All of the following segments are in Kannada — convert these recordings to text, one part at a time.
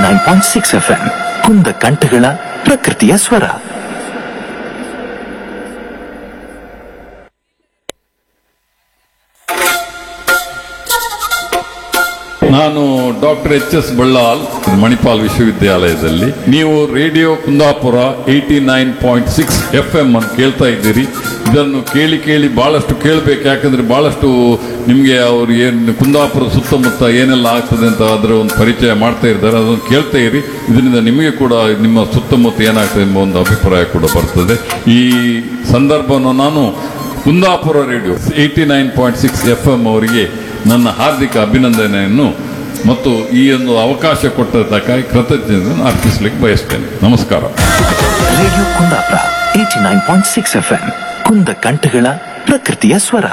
Nine point six F M Kunda ಕಂಠಗಳ ಪ್ರಕೃತಿಯ ಸ್ವರ ನಾನು doctor H S Ballal Manipal ವಿಶ್ವವಿದ್ಯಾಲಯದಲ್ಲಿ ನೀವು radio Kundapura eighty nine point six F M ಅಂತ ಕೇಳ್ತಾ ಇದ್ದೀರಿ ಇದನ್ನು ಕೇಳಿ ಕೇಳಿ ಬಹಳಷ್ಟು ಕೇಳಬೇಕು ಯಾಕಂದ್ರೆ ಬಹಳಷ್ಟು ನಿಮಗೆ ಅವ್ರು ಏನು ಕುಂದಾಪುರ ಸುತ್ತಮುತ್ತ ಏನೆಲ್ಲ ಆಗ್ತದೆ ಅಂತ ಅದರ ಒಂದು ಪರಿಚಯ ಮಾಡ್ತಾ ಇದ್ದಾರೆ ಅದನ್ನು ಕೇಳ್ತಾ ಇರಿ ಇದರಿಂದ ನಿಮಗೆ ಕೂಡ ನಿಮ್ಮ ಸುತ್ತಮುತ್ತ ಏನಾಗ್ತದೆ ಎಂಬ ಒಂದು ಅಭಿಪ್ರಾಯ ಕೂಡ ಬರ್ತದೆ ಈ ಸಂದರ್ಭವನ್ನು ನಾನು Kundapura radio eighty nine point six F M ಅವರಿಗೆ ನನ್ನ ಹಾರ್ದಿಕ ಅಭಿನಂದನೆಯನ್ನು ಮತ್ತು ಈ ಒಂದು ಅವಕಾಶ ಕೊಟ್ಟದ್ದಕ್ಕಾಗಿ ಕೃತಜ್ಞತೆಯನ್ನು ಅರ್ಪಿಸಲಿಕ್ಕೆ ಬಯಸ್ತೇನೆ ನಮಸ್ಕಾರ radio Kundapura eighty nine point six F M Kunda ಕಂಠಗಳ ಪ್ರಕೃತಿಯ ಸ್ವರ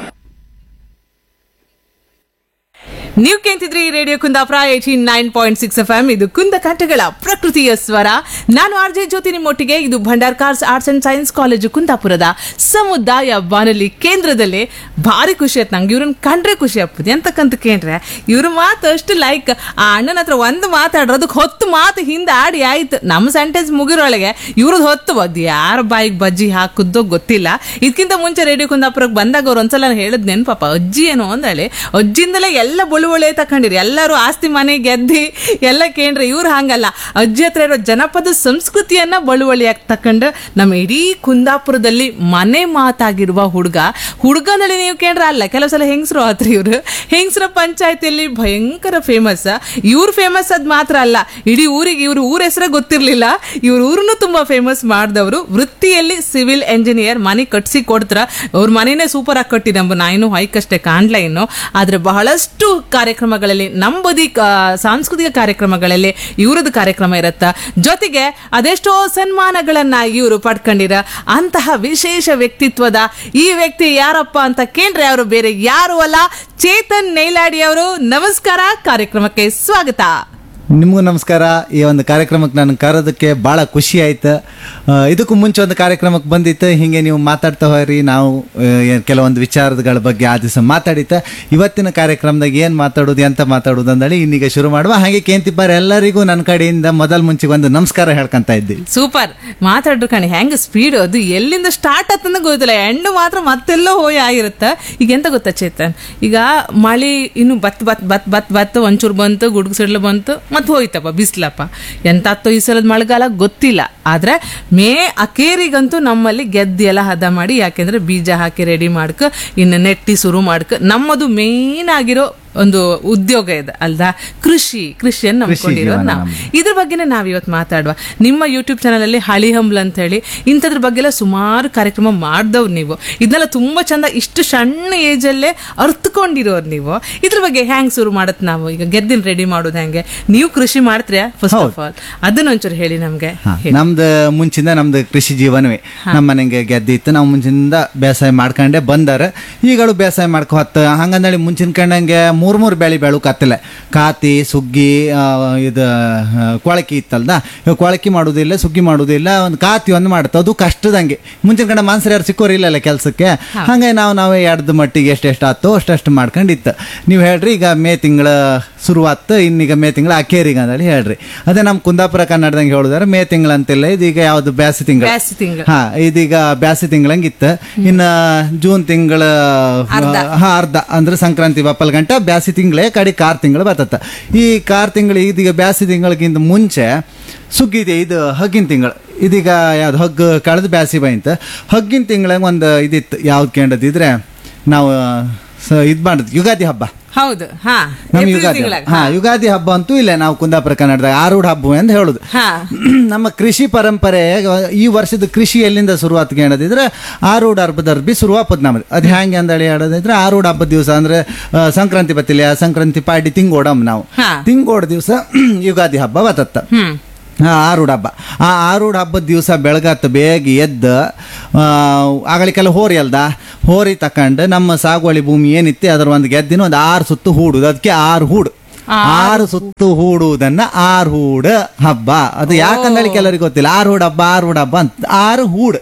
ನೀವು ಕೇಂತಿದ್ರಿ radio Kundapura eighty nine point six F M ಇದು ಕುಂದ ಕಂಠಗಳ ಪ್ರಕೃತಿಯ ಸ್ವರ ನಾನು ಆರ್ ಜೆ ಜ್ಯೋತಿ ನಿಮ್ಮೊಟ್ಟಿಗೆ ಇದು Bhandarkars arts and science college ಕುಂದಾಪುರದ ಸಮುದಾಯ ಬಾನುಲಿ ಕೇಂದ್ರದಲ್ಲಿ ಭಾರಿ ಖುಷಿ ಆಯ್ತು ನಂಗೆ ಇವ್ರನ್ನ ಕಂಡ್ರೆ ಖುಷಿ ಆಗ್ತದೆ ಎಂತಕ್ಕಂತ ಕೇಂದ್ರೆ ಇವ್ರ ಮಾತು ಅಷ್ಟು ಲೈಕ್ ಆ ಅಣ್ಣನ ಹತ್ರ ಒಂದು ಮಾತಾಡ್ರು ಅದಕ್ಕೆ ಹೊತ್ತು ಮಾತು ಹಿಂದೆ ಆಡಿ ಆಯ್ತು ನಮ್ಮ ಸೆಂಟೆನ್ಸ್ ಮುಗಿರೊಳಗೆ ಇವ್ರದ್ದು ಹೊತ್ತು ಅದು ಯಾರ ಬಾಯಿಗೆ ಬಜ್ಜಿ ಹಾಕುದೋ ಗೊತ್ತಿಲ್ಲ ಇದಕ್ಕಿಂತ ಮುಂಚೆ ರೇಡಿಯೋ ಕುಂದಾಪುರಕ್ಕೆ ಬಂದಾಗ ಅವ್ರು ಒಂದ್ಸಲ ಹೇಳಿದ್ ನೆನ್ಪಾಪ ಅಜ್ಜಿ ಏನು ಅಂದಳೆ ಅಜ್ಜಿಂದಲೇ ಎಲ್ಲ ಬಳುವಳೆ ತಕೊಂಡಿರಿ ಎಲ್ಲರೂ ಆಸ್ತಿ ಮನೆ ಗೆದ್ದಿ ಎಲ್ಲ ಕೇಂದ್ರ ಇವ್ರು ಹಂಗಲ್ಲ ಅಜ್ಜಿ ಹತ್ರ ಇರೋ ಜನಪದ ಸಂಸ್ಕೃತಿಯನ್ನ ಬಳುವಳಿಯಾಗಿ ತಕೊಂಡು ನಮ್ಮ ಇಡೀ ಕುಂದಾಪುರದಲ್ಲಿ ಮನೆ ಮಾತಾಗಿರುವ ಹುಡುಗ ಹುಡುಗನಲ್ಲಿ ನೀವು ಕೇಂದ್ರ ಅಲ್ಲ ಕೆಲವು ಸಲ ಹೆಂಗಸರು ಆತ್ರಿ ಇವ್ರು ಹೆಂಗಸರ ಪಂಚಾಯತಿಯಲ್ಲಿ ಭಯಂಕರ ಫೇಮಸ್ ಇವ್ರು ಫೇಮಸ್ ಅದ್ ಮಾತ್ರ ಅಲ್ಲ ಇಡೀ ಊರಿಗೆ ಇವ್ರ ಊರ ಹೆಸರೇ ಗೊತ್ತಿರ್ಲಿಲ್ಲ ಇವ್ರ ಊರನ್ನು ತುಂಬಾ ಫೇಮಸ್ ಮಾಡಿದವರು ವೃತ್ತಿಯಲ್ಲಿ ಸಿವಿಲ್ ಎಂಜಿನಿಯರ್ ಮನೆ ಕಟ್ಸಿ ಕೊಡ್ತಾರ ಅವ್ರ ಮನೆನೇ ಸೂಪರ್ ಆಗಿ ಕಟ್ಟಿದೆ ಎಂಬ ನಾ ಇನ್ನು ಹೈಕಷ್ಟೇ ಕಾಣ್ಲ ಇನ್ನು ಆದ್ರೆ ಬಹಳಷ್ಟು ಕಾರ್ಯಕ್ರಮಗಳಲ್ಲಿ ನಂಬದಿ ಸಾಂಸ್ಕೃತಿಕ ಕಾರ್ಯಕ್ರಮಗಳಲ್ಲಿ ಇವ್ರದ್ದು ಕಾರ್ಯಕ್ರಮ ಇರತ್ತ ಜೊತೆಗೆ ಅದೆಷ್ಟೋ ಸನ್ಮಾನಗಳನ್ನ ಇವರು ಪಡ್ಕೊಂಡಿರ ಅಂತಹ ವಿಶೇಷ ವ್ಯಕ್ತಿತ್ವದ ಈ ವ್ಯಕ್ತಿ ಯಾರಪ್ಪ ಅಂತ ಕೇಂದ್ರೆ ಅವರು ಬೇರೆ ಯಾರು ಅಲ್ಲ ಚೇತನ್ ನೈಲಾಡಿ ಅವರು ನಮಸ್ಕಾರ ಕಾರ್ಯಕ್ರಮಕ್ಕೆ ಸ್ವಾಗತ ನಿಮಗೂ ನಮಸ್ಕಾರ ಈ ಒಂದು ಕಾರ್ಯಕ್ರಮಕ್ಕೆ ನಾನು ಕರೋದಕ್ಕೆ ಭಾಳ ಖುಷಿ ಆಯ್ತು ಆ, ಇದಕ್ಕೂ ಮುಂಚೆ ಒಂದು ಕಾರ್ಯಕ್ರಮಕ್ಕೆ ಬಂದಿತ್ತು ಹಿಂಗೆ ನೀವು ಮಾತಾಡ್ತಾ ಹೋಗ್ರಿ ನಾವು ಆ, ಏನ್ ಕೆಲವೊಂದು ವಿಚಾರಗಳ ಬಗ್ಗೆ ಆ ದಿವಸ ಮಾತಾಡಿತ್ತ ಇವತ್ತಿನ ಕಾರ್ಯಕ್ರಮದಾಗ ಏನು ಮಾತಾಡೋದು ಎಂತ ಮಾತಾಡೋದು ಅಂದೇಳಿ ಇನ್ನೀಗ ಶುರು ಮಾಡುವ ಹಾಗೆ ಕೇಂತಿಪ್ಪಾರ ಎಲ್ಲರಿಗೂ ನನ್ನ ಕಡೆಯಿಂದ ಮೊದಲ ಮುಂಚೆಗೆ ಒಂದು ನಮಸ್ಕಾರ ಹೇಳ್ಕೊಂತ ಇದ್ದೀವಿ ಸೂಪರ್ ಮಾತಾಡ್ರು ಕಣಿ ಹೆಂಗ್ ಸ್ಪೀಡ್ ಅದು ಎಲ್ಲಿಂದ ಸ್ಟಾರ್ಟ್ ಆತಂದ ಗೊತ್ತಿಲ್ಲ ಎಂಡು ಮಾತ್ರ ಮತ್ತೆಲ್ಲೋ ಹೋಗಿ ಆಗಿರುತ್ತ ಈಗ ಎಂತ ಗೊತ್ತಾ ಚೇತನ್ ಈಗ ಮಳಿ ಇನ್ನು ಬತ್ ಬತ್ ಬತ್ ಬತ್ ಬತ್ ಒಂಚೂರು ಬಂತು ಗುಡುಗು ಸಿಡ್ಲು ಬಂತು ಮತ್ತೆ ಹೋಯ್ತಪ್ಪ ಬಿಸ್ಲಪ್ಪ ಎಂತ ಆತ್ತೋ ಈ ಸಲದ ಮಳೆಗಾಲ ಗೊತ್ತಿಲ್ಲ ಆದ್ರೆ ಮೇ ಅಕೇರಿಗಂತೂ ನಮ್ಮಲ್ಲಿ ಗೆದ್ದಿ ಎಲ್ಲ ಹದ ಮಾಡಿ ಯಾಕೆಂದ್ರೆ ಬೀಜ ಹಾಕಿ ರೆಡಿ ಮಾಡ್ಕ ಇನ್ನು ನೆಟ್ಟಿ ಶುರು ಮಾಡ್ಕ ನಮ್ಮದು ಮೇನ್ ಆಗಿರೋ ಒಂದು ಉದ್ಯೋಗ ಇದೆ ಅಲ್ದಾ ಕೃಷಿ ಕೃಷಿಯನ್ನು ನಂಬ್ಕೊಂಡಿರೋ ಜೀವನ ನಾವು ನಮ್ದು. ಇದ್ರ ಬಗ್ಗೆನೇ ನಾವು ಇವತ್ತು ಮಾತಾಡುವ ನಿಮ್ಮ ಯೂಟ್ಯೂಬ್ ಚಾನಲ್ ಅಲ್ಲಿ ಹಳಿ ಹಂಬ್ಲ ಅಂತ ಹೇಳಿ ಇಂಥದ್ರ ಬಗ್ಗೆ ಎಲ್ಲ ಸುಮಾರು ಕಾರ್ಯಕ್ರಮ ಮಾಡ್ದವ್ರು ನೀವು ಇದನ್ನೆಲ್ಲ ತುಂಬಾ ಚಂದ ಇಷ್ಟು ಸಣ್ಣ ಏಜ್ ಅಲ್ಲೇ ಅರ್ಥಕೊಂಡಿರೋರು ನೀವು ಇದ್ರ ಬಗ್ಗೆ ಹ್ಯಾಂಗ್ ಶುರು ಮಾಡತ್ ನಾವು ಈಗ ಗೆದ್ದಿನ ರೆಡಿ ಮಾಡೋದು ಹೆಂಗೆ ನೀವು ಕೃಷಿ ಮಾಡ್ತೀರಾ ಫಸ್ಟ್ ಆಫ್ ಆಲ್ ಅದನ್ನ ಒಂಚೂರು ಹೇಳಿ ನಮ್ಗೆ ಹಾ, ಹೇಳಿ. ನಮ್ದು ಮುಂಚಿಂದ ನಮ್ದು ಕೃಷಿ ಜೀವನವೇ ನಮ್ಮ ಮನೆಗೆ ಗೆದ್ದಿತ್ತು ನಾವು ಮುಂಚಿನಿಂದ ಬೇಸಾಯ ಮಾಡ್ಕೊಂಡೆ ಬಂದಾರ ಈಗಳು ಬೇಸಾಯ ಮಾಡ್ಕೊ ಹತ್ತ ಹಂಗಂದೇಳಿ ಮುಂಚಿನ ಕಂಡಂಗೆ ಮೂರ್ ಮೂರು ಬೆಳೆ ಬೆಳು ಕತ್ತಲೆ ಕಾತಿ ಸುಗ್ಗಿ ಆ, ಇದು ಆ, ಕೊಳಕಿ ಇತ್ತಲ್ದ ಇವಾಗ ಕೊಳಕಿ ಮಾಡೋದಿಲ್ಲ ಸುಗ್ಗಿ ಮಾಡೋದಿಲ್ಲ ಒಂದು ಕಾತಿ ಒಂದು ಮಾಡುತ್ತೆ ಅದು ಕಷ್ಟದಂಗೆ ಮುಂಚಿನ ಕಂಡ ಮನ್ಸರು ಯಾರು ಸಿಕ್ಕೋರು ಇಲ್ಲಲ್ಲ ಕೆಲಸಕ್ಕೆ ಹಂಗೆ ನಾವು ನಾವೇ ಎಡ್ದ ಮಟ್ಟಿಗೆ ಎಷ್ಟೆಷ್ಟು ಆತೋ ಅಷ್ಟಷ್ಟು ಮಾಡ್ಕೊಂಡಿತ್ತು ನೀವು ಹೇಳ್ರಿ ಈಗ ಮೇ ತಿಂಗಳ ಶುರುವಾತು ಇನ್ನೀಗ ಮೇ ತಿಂಗಳ ಅಕೇರಿಗೆ ಅಂತೇಳಿ ಹೇಳ್ರಿ ಅದೇ ನಮ್ಮ ಕುಂದಾಪುರ ಕನ್ನಡದಂಗೆ ಹೇಳಿದ್ರೆ ಮೇ ತಿಂಗಳ ಅಂತಿಲ್ಲ ಇದೀಗ ಯಾವ್ದು ಬ್ಯಾಸಿ ತಿಂಗಳು ಬ್ಯಾಸಿ ತಿಂಗಳು. ಹಾ ಇದೀಗ ಬ್ಯಾಸಿ ತಿಂಗಳಂಗಿತ್ತು ಇನ್ನ ಜೂನ್ ತಿಂಗಳ ಅರ್ಧ. ಹಾ ಅರ್ಧ ಅಂದ್ರೆ ಸಂಕ್ರಾಂತಿ ಬಪ್ಪಲ್ ಗಂಟ ಬ್ಯಾಸಿ ತಿಂಗಳೇ ಕಡಿ ಕಾರ್ ತಿಂಗಳು ಬರ್ತತ್ತ ಈ ಕಾರ್ ತಿಂಗಳು ಇದೀಗ ಬ್ಯಾಸಿ ತಿಂಗಳಿಗಿಂತ ಮುಂಚೆ ಸುಗ್ಗಿದೆ ಇದು ಹಗ್ಗಿನ ತಿಂಗಳು ಇದೀಗ ಯಾವ್ದು ಹಗ್ಗ ಕಳೆದು ಬ್ಯಾಸಿ ಬಂತ ಹಗ್ಗಿನ ತಿಂಗಳಾಗ ಒಂದು ಇದಿತ್ತು ಯಾವ್ದು ಕೇಳದಿದ್ರೆ ನಾವು ಸ- ಇದ್ ಮಾಡಿದ್ವಿ ಯುಗಾದಿ ಹಬ್ಬ ಹೌದು ಹಾ ನಮ್ಮ ಏಪ್ರಿಲ್ ಯುಗಾದಿ ತಿಂಗ್ಳಾಗ. ಹಾ ಯುಗಾದಿ ಹಬ್ಬ ಅಂತೂ ಇಲ್ಲ ನಾವು ಕುಂದಾಪುರ ಕನ್ನಡದಾಗ ಆರೂಢ ಹಬ್ಬ ಅಂತ ಹೇಳುದು ಹಾ ನಮ್ಮ ಕೃಷಿ ಪರಂಪರೆ ಈ ವರ್ಷದ ಕೃಷಿ ಎಲ್ಲಿಂದ ಶುರುವಾತ್ ಹೇಳೋದಿದ್ರೆ ಆರೂಢ ಹಬ್ಬದ ಅರ್ಬಿ ಶುರುವಾಪದ್ ನಮ್ಮದು ಅದು ಹೆಂಗೆ ಅಂದೇಳಿ ಹೇಳೋದಿದ್ರೆ ಆರೂಢ ಹಬ್ಬದ ದಿವಸ ಅಂದ್ರೆ ಆ, ಸಂಕ್ರಾಂತಿ ಬತ್ತಿಲ್ಲ ಸಂಕ್ರಾಂತಿ ಪಾಡಿ ತಿಂಗೋಡಮ್ ನಾವು ಹಾ. ತಿಂಗೋಡ ದಿವಸ ಯುಗಾದಿ ಹಬ್ಬ ಬತ್ತತ್ತ ಹ್ಮ್ ಆ ಆರೂಢ ಹಬ್ಬ ಆ ಆರೂಢ ಹಬ್ಬದ ದಿವಸ ಬೆಳಗತ್ತ ಬೇಗ ಎದ್ದು ಆ, ಆಗಳಿಗೆಲ್ಲ ಹೋರಿ ಅಲ್ದ ಹೋರಿ ತಕೊಂಡು ನಮ್ಮ ಸಾಗುವಳಿ ಭೂಮಿ ಏನಿತ್ತು ಅದರ ಒಂದು ಗೆದ್ದಿನ ಒಂದು ಆರು ಸುತ್ತು ಹೂಡುದು ಅದಕ್ಕೆ ಆರು ಹೂಡು ಆರು ಸುತ್ತು ಹೂಡುವುದನ್ನ ಆರು ಹೂಡ ಹಬ್ಬ ಅದು ಯಾಕಂದೇಳಿ ಕೆಲವರಿಗೆ ಗೊತ್ತಿಲ್ಲ ಆರು ಹೂಡ್ ಹಬ್ಬ ಆರು ಹೂಡ್ ಹಬ್ಬ ಅಂತ ಆರು ಹೂಡ್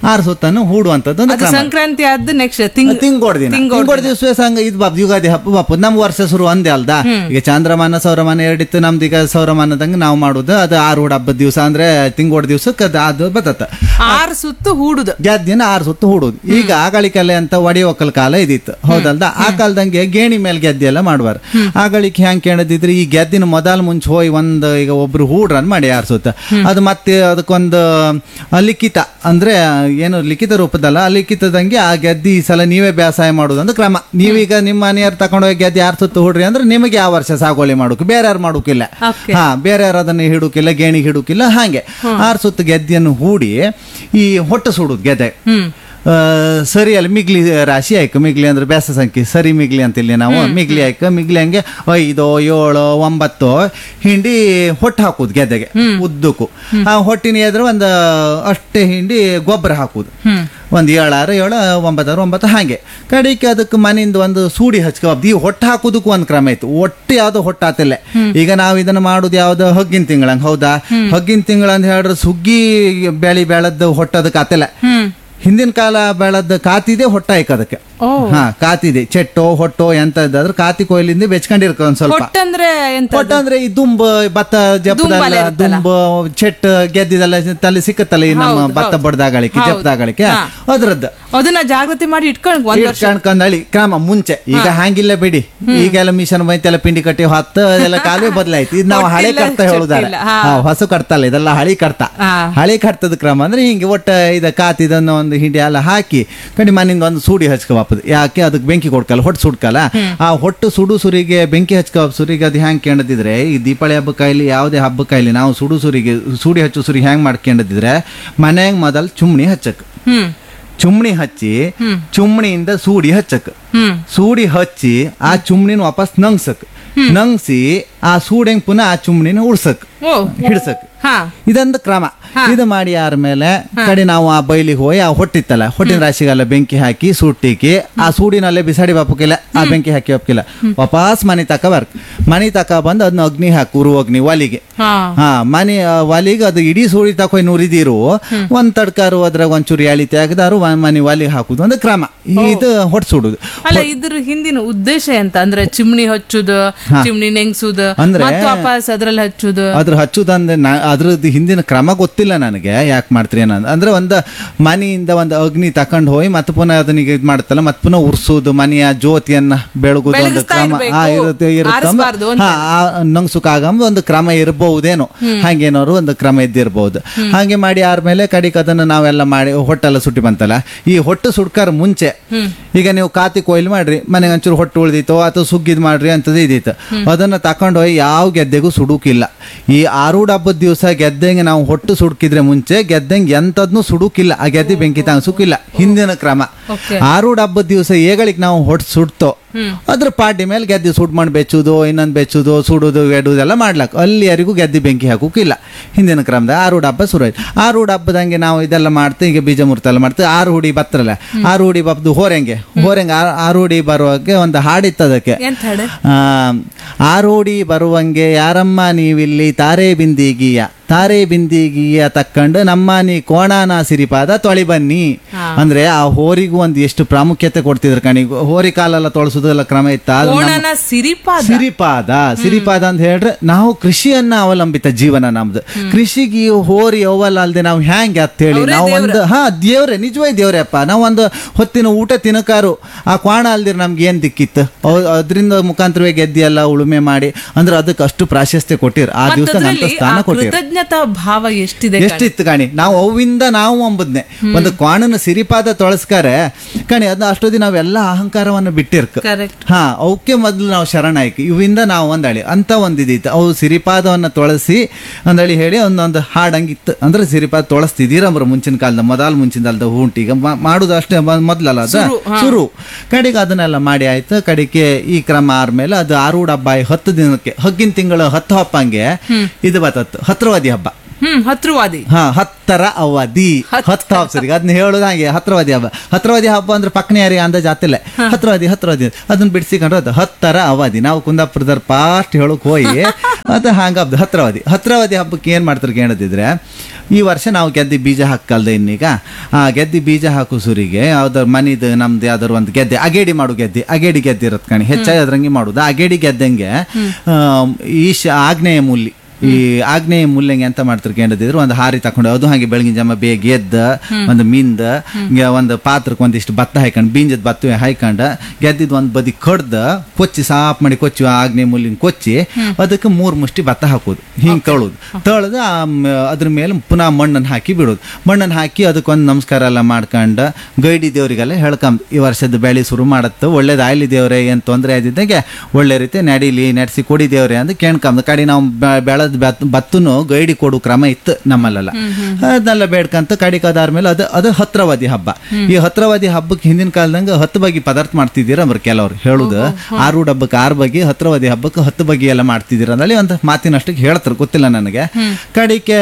ಆರು ಸುತ್ತನ್ನು ಹೂಡುವಂಥದ್ದು ಒಂದು ಅದು ಕ್ರಮ ಸಂಕ್ರಾಂತಿ ಆದ ನೆಕ್ಸ್ಟ್ ತಿಂಗ್ ತಿಂಗೋಡ್ ದಿನ ತಿಂಗೋಡ್ ದಿವಸ ಸಂಗ ಇದು ಬಾಪ್ ಯುಗಾದಿ ಹಬ್ಬ ಬಾಪು ನಮ್ಮ ವರ್ಷ ಶುರು ಒಂದೇ ಅಲ್ದಾ ಈಗ ಚಾಂದ್ರಮಾನ ಸೌರಮಾನ ಎರಡಿತ್ತು ನಮ್ದು ಈಗ ಸೌರಮಾನದಂಗ ನಾವು ಮಾಡುದು ಅದು ಆರು ಹೂಡ ಹಬ್ಬದ ದಿವಸ ಅಂದ್ರೆ ತಿಂಗೋಡ್ ದಿವಸಕ್ಕೆ ಅದು ಅದು ಬರ್ತತ್ತ ಆರು ಸುತ್ತು ಹೂಡುದು ಗೆದ್ದಿನ ಆರು ಸುತ್ತು ಹೂಡುದು ಈಗ ಆಗಳಿಕಲೆ ಅಂತ ಒಡಿ ಒಕ್ಕಲ್ ಕಾಲ ಇದಿತ್ತು ಹೌದಲ್ದ ಆ ಕಾಲದಂಗೆ ಗೇಣಿ ಮೇಲೆ ಗೆದ್ದಿ ಎಲ್ಲ ಮಾಡುವಾರ ಆಗಳಿಕೆ ಹೆಂಗ್ ಕೇಳದಿದ್ರೆ ಈ ಗೆದ್ದಿನ ಮೊದಲ ಮುಂಚೆ ಹೋಗಿ ಒಂದು ಈಗ ಒಬ್ರು ಹೂಡ್ರನ್ ಮಾಡಿ ಆರು ಸುತ್ತ ಅದು ಮತ್ತೆ ಅದಕ್ಕೊಂದು ಆ, ಲಿಖಿತ ಅಂದ್ರೆ ಏನು ಲಿಖಿತ ರೂಪದಲ್ಲ ಆ ಲಿಖಿತದಂಗೆ ಆ ಗೆದ್ದಿ ಈ ಸಲ ನೀವೇ ಬೇಸಾಯ ಮಾಡುದು ಅಂದ್ರೆ ಕ್ರಮ ನೀವೀಗ ನಿಮ್ಮ ಮನೆಯವ್ರು ತಗೊಂಡೋಗಿ ಗೆದ್ದಿ ಆರು ಸುತ್ತು ಹೂಡ್ರಿ ಅಂದ್ರೆ ನಿಮಗೆ ಯಾವ ವರ್ಷ ಸಾಗುವಳಿ ಮಾಡೋಕೆ ಬೇರೆ ಯಾರು ಮಾಡೋಕಿಲ್ಲ Okay. ಹಾ ಬೇರೆ ಯಾರು ಅದನ್ನ ಹಿಡುಕಿಲ್ಲ ಗೇಣಿ ಹಿಡುಕಿಲ್ಲ ಹಾಗೆ ಆರು ಸುತ್ತು ಗೆದ್ದಿಯನ್ನು ಹೂಡಿ ಈ ಹೊಟ್ಟು ಸುಡುದು ಗೆದ್ದೆ ಹ್ಮ್ ಆ, ಸರಿ ಅಲ್ಲಿ ಮಿಗ್ಲಿ ರಾಶಿ ಆಯ್ತು ಮಿಗ್ಲಿ ಅಂದ್ರೆ ಬೇಸ ಸಂಖ್ಯೆ ಸರಿ ಮಿಗ್ಲಿ ಅಂತಿಲ್ಲಿ ನಾವು ಮಿಗ್ಲಿ ಆಯ್ತು ಮಿಗ್ಲಿ ಹಂಗೆ ಐದು ಏಳು ಒಂಬತ್ತು ಹಿಂಡಿ ಹೊಟ್ಟು ಹಾಕುದು ಗೆದ್ದೆಗೆ ಉದ್ದಕ್ಕೂ ಆ ಹೊಟ್ಟಿನ ಎದುರು ಒಂದು ಅಷ್ಟೇ ಹಿಂಡಿ ಗೊಬ್ಬರ ಹಾಕುದು ಒಂದು ಏಳಾರು ಏಳು ಒಂಬತ್ತಾರು ಒಂಬತ್ತು ಹಾಗೆ ಕಡೆಗೆ ಅದಕ್ಕೆ ಮನೆಯಿಂದ ಒಂದು ಸೂಡಿ ಹಚ್ಕೊ ಈ ಹೊಟ್ಟು ಹಾಕುದಕ್ಕೂ ಒಂದು ಕ್ರಮ ಇತ್ತು ಒಟ್ಟು ಯಾವ್ದು ಹೊಟ್ಟು ಆತಿಲ್ಲ ಈಗ ನಾವು ಇದನ್ನ ಮಾಡುದು ಯಾವ್ದು ಹಗ್ಗಿನ ತಿಂಗಳಂಗ್ ಹೌದಾ ಹಗ್ಗಿನ ತಿಂಗಳ ಅಂತ ಹೇಳಿದ್ರೆ ಸುಗ್ಗಿ ಬೆಳಿ ಬೆಳದ್ದು ಹೊಟ್ಟದಕ್ಕೆ ಆತಿಲ್ಲ ಹ್ಮ್ ಹಿಂದಿನ ಕಾಲ ಬೆಳದ ಕಾತಿದೆ ಹೊಟ್ಟ ಅದಕ್ಕೆ ಓ. ಹಾ ಕಾತಿದೆ ಚೆಟ್ಟೋ ಹೊಟ್ಟೋ ಎಂತ ಇದ್ದಾದ್ರೆ ಕಾತಿ ಕೊಯ್ಲಿಂದ ಬೆಚ್ಕೊಂಡಿರ್ಕ ಒಂದ್ ಸ್ವಲ್ಪ ಹೊಟ್ಟಂದ್ರೆ ಎಂತ ಹೊಟ್ಟ ಅಂದ್ರೆ ಈ ದುಂಬ ಭತ್ತ ದುಂಬಲ್ಲ ಜಪ್ಪದಲ್ಲ ಇರುತ್ತಲ್ಲ. ದುಂಬ ಚೆಟ್ ಗೆದ್ದಿದೆಲ್ಲ ತಲೆ ಸಿಕ್ಕತ್ತಲ್ಲ ಈ ನಮ್ಮ ಹೌದು, ಭತ್ತ ಹೌದು. ಬಡ್ದಾಗಳಿಕೆ ಹೌದು. ಜಪ್ಪದಾಗಳಿಕೆ ಹಾ. ಅದ್ರದ್ದು ಅದನ್ನ ಜಾಗೃತಿ ಮಾಡಿ ಇಟ್ಕೊಂಡು ಒಂದ್ ವರ್ಷ ಕಣ್ಕಂದಳಿ ಕ್ರಮ ಮುಂಚೆ ಈಗ ಹಂಗಿಲ್ಲ ಬಿಡಿ ಈಗೆಲ್ಲ ಮಿಷನ್ ಬೈತೆಲ್ಲ ಪಿಂಡಿ ಕಟ್ಟಿ ಹೊತ್ತ ಅದೆಲ್ಲ ಕಾಲೇ ಬದಲಾಯ್ತು ಇದು ನಾವು ಹಳೆ ಒಟ್ಟಿಲ್ಲ, ಕರ್ತ ಹೇಳುದಾರೆ ಚೊಟ್ಟಿಲ್ಲ, ಹಾ. ಹಾ, ಹೊಸ ಕರ್ತಲ್ಲ ಇದೆಲ್ಲ ಹಳಿ ಕರ್ತ ಹಾ. ಹಳಿ ಕರ್ತದ ಕ್ರಮ ಅಂದ್ರೆ ಹಿಂಗೆ ಒಟ್ಟ ಇದ ಕಾತಿದನ್ನ ಒಂದು ಹಿಂಡಿ ಎಲ್ಲ ಹಾಕಿ ಕಡಿ ಮನೆಯಿಂದ ಒಂದು ಸೂಡಿ ಹಚ್ಕೋಬಾಪದು ಯಾಕೆ ಅದಕ್ಕೆ ಬೆಂಕಿ ಕೊಡ್ಕಲ್ಲ ಹೊಟ್ಟು ಸುಡ್ಕಲ್ಲ ಆ ಹೊಟ್ಟು ಸುಡು ಸುರಿಗೆ ಬೆಂಕಿ ಹಚ್ಕೋ ಸುರಿಗೆ ಅದು ಹ್ಯಾಂಗ್ ಕೇಳದಿದ್ರೆ ಈ ದೀಪಾವಳಿ ಹಬ್ಬ ಕಾಯ್ಲಿ ಯಾವುದೇ ಹಬ್ಬ ಕಾಯ್ಲಿ ನಾವು ಸುಡು ಸುರಿಗೆ ಸೂಡಿ ಹಚ್ಚು ಸುರಿಗೆ ಹ್ಯಾಂಗ್ ಮಾಡ್ಕೊಂಡಿದ್ರೆ ಮನ್ಯಾಗ ಮೊದಲ್ ಚುಮ್ನಿ ಹಚ್ಚಕ್ ಹ್ಮ್ ಚುಮ್ನಿ ಹಚ್ಚಿ ಚುಮ್ನಿಯಿಂದ ಸೂಡಿ ಹಚ್ಚಕ್ ಹ್ಮ್ ಸೂಡಿ ಹಚ್ಚಿ ಆ ಚುಮ್ನಿನ ವಾಪಸ್ ನಂಗ್ಸಕ್ ನಂಗ್ಸಿ ಆ ಸೂಡೆಂಗ್ ಪುನಃ ಆ ಚುಮ್ನಿನ ಉಡ್ಸಕ್ ಓ ಹಿಡ್ಸಕ್ ಹಾ ಇದೊಂದು ಕ್ರಮ ಇದು ಮಾಡಿ ಆದ್ಮೇಲೆ ಕಡೆ ನಾವು ಆ ಬೈಲಿಗೆ ಹೋಗಿ ಆ ಹೊಟ್ಟಿತ್ತಲ್ಲ ಹೊಟ್ಟಿನ ರಾಶಿಗೆಲ್ಲ ಬೆಂಕಿ ಹಾಕಿ ಸುಟ್ಟಿಕ್ಕಿ ಆ ಸೂಡಿನಲ್ಲೇ ಬಿಸಾಡಿ ಬಾಪಕ್ಕಿಲ್ಲ ಆ ಬೆಂಕಿ ಹಾಕಿ ಬಾಪಕ್ಕಿಲ್ಲ ವಾಪಸ್ ಮನೆ ತಕ ಬರ್ಕ್ ಮನೆ ತಕ ಬಂದು ಅದನ್ನ ಅಗ್ನಿ ಹಾಕು ಉರು ಅಗ್ನಿ ಒಲಿಗೆ ಹಾ ಹಾ ಮನೆ ಆ, ಒಲಿಗೆ ಅದು ಇಡೀ ಸೂಡಿ ತಕೊಂಡ್ ನುರಿದಿರು ಒಂದ್ ತಡ್ಕಾರು ಅದ್ರಾಗ ಒಂಚೂರು ಎಳಿ ತೆಗ್ದಾರು ಒಂದ್ ಮನೆ ಒಲಿಗೆ ಹಾಕುದು ಒಂದು ಕ್ರಮ ಇದು ಹೊಟ್ಟು ಸುಡುದು ಅಲ್ಲ ಇದ್ರ ಹಿಂದಿನ ಉದ್ದೇಶ ಎಂತ ಅಂದ್ರೆ ಚಿಮ್ನಿ ಹಚ್ಚುದು ಚಿಮ್ನಿ ನೆಂಗ್ಸುದು ಅಂದ್ರೆ- ಮತ್ತೆ ವಾಪಸ್ ಅದ್ರಲ್ಲಿ ಹಚ್ಚುದು ಅದ್ರ ಹಚ್ಚುದಂದ್ರೆ ನಾ ಅದ್ರದ್ದು ಹಿಂದಿನ ಕ್ರಮ ಗೊತ್ತಿಲ್ಲ ನನಗೆ ಯಾಕೆ ಮಾಡ್ತೀರಿ ಏನಂದ ಅಂದ್ರೆ ಒಂದು ಮನೆಯಿಂದ ಒಂದು ಅಗ್ನಿ ತಕೊಂಡ್ ಹೋಗಿ ಮತ್ತೆ ಪುನಃ ಅದನ್ನ ಇದು ಮಾಡ್ತಲ್ಲ ಮತ್ತೆ ಪುನಃ ಉರ್ಸೋದು ಮನೆಯ ಜ್ಯೋತಿಯನ್ನ ಬೆಳಗುದು ಒಂದು ಬೆಳಗಿಸ್ತಾ ಕ್ರಮ ಇರ್ಬೇಕು. ಆ ಇರುತ್ತೆ ಇರುತ್ತಂಬ ಆರಿಸ್ಬಾರ್ದು ಅಂತ. ಹಾ ನಂಗ್ಸುಕಾಗಂಬ ಒಂದು ಕ್ರಮ ಇರಬಹುದೇನೋ ಹಂಗೇನಾದ್ರು ಒಂದು ಕ್ರಮ ಇದ್ದಿರ್ಬಹುದು ಹಾಗೆ ಮಾಡಿ ಆದ್ಮೇಲೆ ಕಡಿಕ್ ಅದನ್ನ ನಾವೆಲ್ಲ ಮಾಡಿ ಹೊಟ್ಟೆಲ್ಲ ಸುಟ್ಟಿ ಬಂತಲ್ಲ ಈ ಹೊಟ್ಟು ಸುಡ್ಕಾರ ಮುಂಚೆ ಈಗ ನೀವು ಕಾತಿ ಕೊಯ್ಲು ಮಾಡ್ರಿ ಮನೆಗೆ ಒಂಚೂರು ಹೊಟ್ಟು ಉಳ್ದಿತ್ತು ಅಥವಾ ಸುಗ್ಗಿದ್ ಮಾಡ್ರಿ ಅಂತದ್ದು ಇದಿತ್ತು ಅದನ್ನ ತಕೊಂಡು ಹೋಗಿ ಯಾವ ಗೆದ್ದೆಗೂ ಸುಡುಕಿಲ್ಲ ಈ ಆರೂಢ ಹಬ್ಬದ ದಿವಸ ಗೆದ್ದಂಗೆ ನಾವು ಹೊಟ್ಟು ಸುಡುಕಿದ್ರೆ ಮುಂಚೆ ಗೆದ್ದಂಗೆ ಎಂಥದ್ನು ಸುಡುಕಿಲ್ಲ ಆ ಗೆದ್ದೆ ಬೆಂಕಿ ಸುಕ್ಕಿಲ್ಲ ಹಿಂದಿನ ಕ್ರಮ Okay. ಆರೂಢ ಹಬ್ಬದ ದಿವಸ ಏಗಳಿಗೆ ನಾವು ಹೊಟ್ಟು ಸುಡ್ತೋ ಅದ್ರ ಪಾಟಿ ಮೇಲೆ ಗೆದ್ದೆ ಸುಡ್ ಮಾಡಿ ಬೆಚ್ಚುದು ಇನ್ನೊಂದು ಬೆಚ್ಚುದು ಸುಡುದು ಎಡುದೆಲ್ಲ ಮಾಡ್ಲಕ್ ಅಲ್ಲಿವರೆಗೂ ಗೆದ್ದೆ ಬೆಂಕಿ ಹಾಕೋಕಿಲ್ಲ ಹಿಂದಿನ ಕ್ರಮದ ಆರೂಢ ಹಬ್ಬ ಶುರು ಆಯ್ತು ಆರೂಢ ಹಬ್ಬದಂಗೆ ನಾವು ಇದೆಲ್ಲ ಮಾಡ್ತೀವಿ ಈಗ ಬೀಜ ಮುಹೂರ್ತ ಎಲ್ಲ ಮಾಡ್ತೀವಿ ಆರು ಹುಡಿ ಬತ್ತರಲ್ಲ ಆರು ಹುಡಿ ಬಬ್ದು ಹೋರೆಂಗೆ ಹೋರೆಂಗೆ ಆ- ಆರು ಹುಡಿ ಬರುವಾಗೆ ಒಂದು ಹಾಡಿತ್ತು ಅದಕ್ಕೆ ಎಂತ ಹಾಡು ಆ, ಆರೋಡಿ ಬರುವಂಗೆ ಯಾರಮ್ಮ ನೀವಿಲ್ಲಿ ತಾರೆ ಬಿಂದಿಗಿಯ ತಾರೆ ಬಿಂದಿಗಿಯ ತಕ್ಕಂಡು ನಮ್ಮ ನೀ ಕೋಣಾನ ಸಿರಿಪಾದ ತೊಳಿ ಬನ್ನಿ ಅಂದ್ರೆ ಆ ಹೋರಿಗೂ ಒಂದು ಎಷ್ಟು ಪ್ರಾಮುಖ್ಯತೆ ಕೊಡ್ತಿದ್ರು ಕಣಿ ಹೋರಿ ಕಾಲೆಲ್ಲ ತೊಳಸೋದೆಲ್ಲ ಕ್ರಮ ಇತ್ತ ಆದ್ರೆ ನಮ್ಮ- ಕೋಣನ ಸಿರಿಪಾದ ಸಿರಿಪಾದ ಸಿರಿಪಾದ ಅಂತ ಹೇಳ್ರೆ ನಾವು ಕೃಷಿಯನ್ನ ಅವಲಂಬಿತ ಜೀವನ ನಮ್ದು ಕೃಷಿಗೆ ಈ ಹೋರಿ ಅವಲ್ಲ ಅಲ್ದೆ ನಾವು ಹ್ಯಾಂಗೆ ಅಂತ ಹೇಳಿ ಅವ್ರೇ ನಾವು ದೇವ್ರು. ಒಂದು ಹಾ ದೇವ್ರೆ ನಿಜವೇ ದೇವ್ರಪ್ಪ ನಾವು ಒಂದು ಹೊತ್ತಿನ ಊಟ ತಿನ್ನಕಾರು ಆ ಕ್ವಾಣ ಅಲ್ದಿರ ನಮ್ಗೆ ಏನ್ ದಿಕ್ಕಿತ್ತು ಅವ್- ಅದ್ರಿಂದ ಮುಖಾಂತರವೇ ಗೆದ್ದಿ ಎಲ್ಲ ಉಳುಮೆ ಮಾಡಿ ಅಂದ್ರೆ ಅದಕ್ಕೆ ಅಷ್ಟು ಪ್ರಾಶಸ್ತ್ಯ ಕೊಟ್ಟಿರ್ ಆ ದಿವಸ ಅಂತ ಮತ್ತದ್ರಲ್ಲಿ ಸ್ಥಾನ ಆ ಕೊಟ್ಟಿರ್ ಕೃತಜ್ಞತಾ ಭಾವ ಎಷ್ಟಿದೆ ಕಣೆ. ಎಷ್ಟಿತ್ತು ಕಾಣಿ ನಾವು ಅವಿಂದ ನಾವು ಅಂಬುದ್ನೆ ಒಂದು ಕ್ವಾಣನ ಸಿರಿಪಾದ ತೊಳಸ್ಕಾರೆ ಕಣಿ ಅದನ್ನ ಅಷ್ಟೊತ್ತಿ ನಾವೆಲ್ಲ ಅಹಂಕಾರವನ್ನು ಬಿಟ್ಟಿರ್ಕ Correct. ಹಾ ಅವಕ್ಕೆ ಮೊದಲು ನಾವು ಶರಣಾಯ್ಕೆ ಇವಿಂದ ನಾವು ಒಂದಳಿ ಅಂತ ಒಂದಿದಿತ್ತು ಅವು ಸಿರಿಪಾದವನ್ನು ತೊಳಸಿ ಅಂದಳಿ ಹೇಳಿ ಒಂದೊಂದು ಹಾಡಂಗಿತ್ತು ಅಂದ್ರೆ ಸಿರಿಪಾದ ತೊಳಸ್ತಿದ್ದೀರಂಬ್ರ ಮುಂಚಿನ ಕಾಲದ ಮೊದಲು ಮುಂಚಿನ ಕಾಲದ ಹೂಂಟಿ ಈಗ ಮ- ಮಾಡುದು ಅಷ್ಟೇ ಮ- ಮೊದ್ಲಲ್ಲ ಅದು ಶುರು, ಹಾ. ಶುರು ಕಡೆಗೆ ಅದನ್ನೆಲ್ಲ ಮಾಡಿ ಆಯ್ತು ಕಡೆಗೆ ಈ ಕ್ರಮ ಆದ್ಮೇಲೆ ಅದು ಆರೂಢ ಹಬ್ಬ ಆಗಿ ಹತ್ತು ದಿನಕ್ಕೆ ಹಗ್ಗಿನ ತಿಂಗಳು ಹತ್ತು ಹಬ್ಬಂಗೆ ಇದು ಬತ್ತತ್ತು ಹತ್ರವಾದಿ ಹಬ್ಬ ಹ್ಮ್ ಹತ್ರವಾದಿ ಹಾ ಹತ್ತರ ಅವಧಿ ಹತ್ತರ. ಹತ್ತು ಹಬ್ಸರಿಗೆ ಅದನ್ನ ಹೇಳೋದು ಹಾಗೆ ಹತ್ರವಾದಿ ಹಬ್ಬ ಹತ್ರವಾದಿ ಹಬ್ಬ ಅಂದ್ರೆ ಪಕ್ಕನೆ ಯಾರಿಗೆ ಅಂದಾಜ್ ಆತಿಲ್ಲ ಹತ್ರವಾದಿ ಹತ್ರವಾದಿ ಅದನ್ನ ಬಿಡಿಸಿಕೊಂಡ್ರೆ ಅದು ಹತ್ತರ ಅವಧಿ ನಾವು ಕುಂದಾಪುರದವ್ರ ಪಾಸ್ಟ್ ಹೇಳಕ್ ಹೋಗಿ ಅದು ಹಂಗ ಹಬ್ಬ ಹತ್ರವಾದಿ ಹತ್ರವಾದಿ ಹಬ್ಬಕ್ಕೆ ಏನ್ ಮಾಡ್ತಾರೆ ಕೇಳದಿದ್ರೆ ಈ ವರ್ಷ ನಾವು ಗೆದ್ದಿ ಬೀಜ ಹಾಕಲ್ದೆ ಇನ್ನೀಗ ಆ ಗೆದ್ದಿ ಬೀಜ ಹಾಕು ಸುರಿಗೆ ಯಾವ್ದಾರು ಮನಿದು ನಮ್ದು ಯಾವ್ದಾರು ಒಂದು ಗೆದ್ದೆ ಅಗೇಡಿ ಮಾಡು ಗೆದ್ದೆ ಅಗೇಡಿ ಗೆದ್ದೆ ಇರತ್ ಕಣಿ ಹೆಚ್ಚಾಗಿ ಅದ್ರಂಗೆ ಮಾಡುದು ಅಗೇಡಿ ಗೆದ್ದಂಗೆ ಆ, ಈಶ ಆಗ್ನೇಯ ಮೂಲಿ ಈ ಆಗ್ನೇಯ ಮುಲ್ಲಂಗೆ ಎಂತ ಮಾಡ್ತಾರೆ ಕೇಳಿದ್ರೆ ಒಂದು ಹಾರಿ ತಕೊಂಡು ಅದು ಹಾಗೆ ಬೆಳಗಿನ ಜಮ ಬೇಗ ಎದ್ದ ಒಂದು ಮಿಂದ ಹಿಂಗೆ ಒಂದು ಪಾತ್ರಕ್ಕೆ ಒಂದಿಷ್ಟು ಭತ್ತ ಹಾಕೊಂಡು ಬೀಂಜದ ಭತ್ತ ಹಾಯ್ಕೊಂಡು ಗೆದ್ದಿದ್ ಒಂದು ಬದಿ ಕಡ್ದ ಕೊಚ್ಚಿ ಸಾಫ್ ಮಾಡಿ ಕೊಚ್ಚಿ ಆ ಆಗ್ನೇಯ ಮುಲ್ಲಿನ ಕೊಚ್ಚಿ ಅದಕ್ಕೆ ಮೂರು ಮುಷ್ಟಿ ಭತ್ತ ಹಾಕೋದು ಹಿಂಗೆ ತಳೋದು ತಳದು ಆ ಮ- ಅದ್ರ ಮೇಲೆ ಪುನಃ ಮಣ್ಣನ್ನು ಹಾಕಿ ಬಿಡೋದು ಮಣ್ಣನ್ನು ಹಾಕಿ ಅದಕ್ಕೊಂದು ನಮಸ್ಕಾರ ಎಲ್ಲ ಮಾಡ್ಕೊಂಡು ಗೈಡಿ ದೇವರಿಗೆಲ್ಲ ಹೇಳ್ಕೊಂಬ ಈ ವರ್ಷದ ಬೆಳೆ ಶುರು ಮಾಡತ್ತು ಒಳ್ಳೇದಾಯ್ಲಿ ದೇವ್ರೆ ಏನು ತೊಂದರೆ ಆದಿದ್ದಾಗೆ ಒಳ್ಳೆ ರೀತಿ ನಡೀಲಿ ನಡೆಸಿ ಕೊಡಿ ದೇವ್ರೆ ಅಂತ ಕೇಳ್ಕೊಂಬ ಕಡೆ ನಾವು ಬೆಳೆದ ಭತ್ತನು ಗೈಡಿ ಕೊಡು ಕ್ರಮ ಇತ್ತು ನಮ್ಮಲ್ಲೆಲ್ಲ ಅದನ್ನೆಲ್ಲ ಬೇಡ್ಕಂತ ಕಡಿಗೆ ಅದಾದ್ಮೇಲೆ ಅದು ಅದು ಹತ್ರವಾದಿ ಹಬ್ಬ ಈ ಹತ್ರವಾದಿ ಹಬ್ಬಕ್ಕೆ ಹಿಂದಿನ ಕಾಲದಂಗ ಹತ್ತು ಬಗೆ ಪದಾರ್ಥ ಮಾಡ್ತಿದ್ದೀರ ಅವ್ರು ಕೆಲವ್ರು ಹೇಳುದು ಆರು ಹಬ್ಬಕ್ಕೆ ಆರು ಬಗೆ ಹತ್ರವಾದಿ ಹಬ್ಬಕ್ಕೆ ಹತ್ತು ಬಗೆ ಎಲ್ಲ ಮಾಡ್ತಿದ್ದೀರ ಅಂದಲ್ಲಿ ಒಂದು ಮಾತಿನಷ್ಟಕ್ಕೆ ಹೇಳ್ತಾರೆ ಗೊತ್ತಿಲ್ಲ ನನಗೆ ಕಡಿಕೆ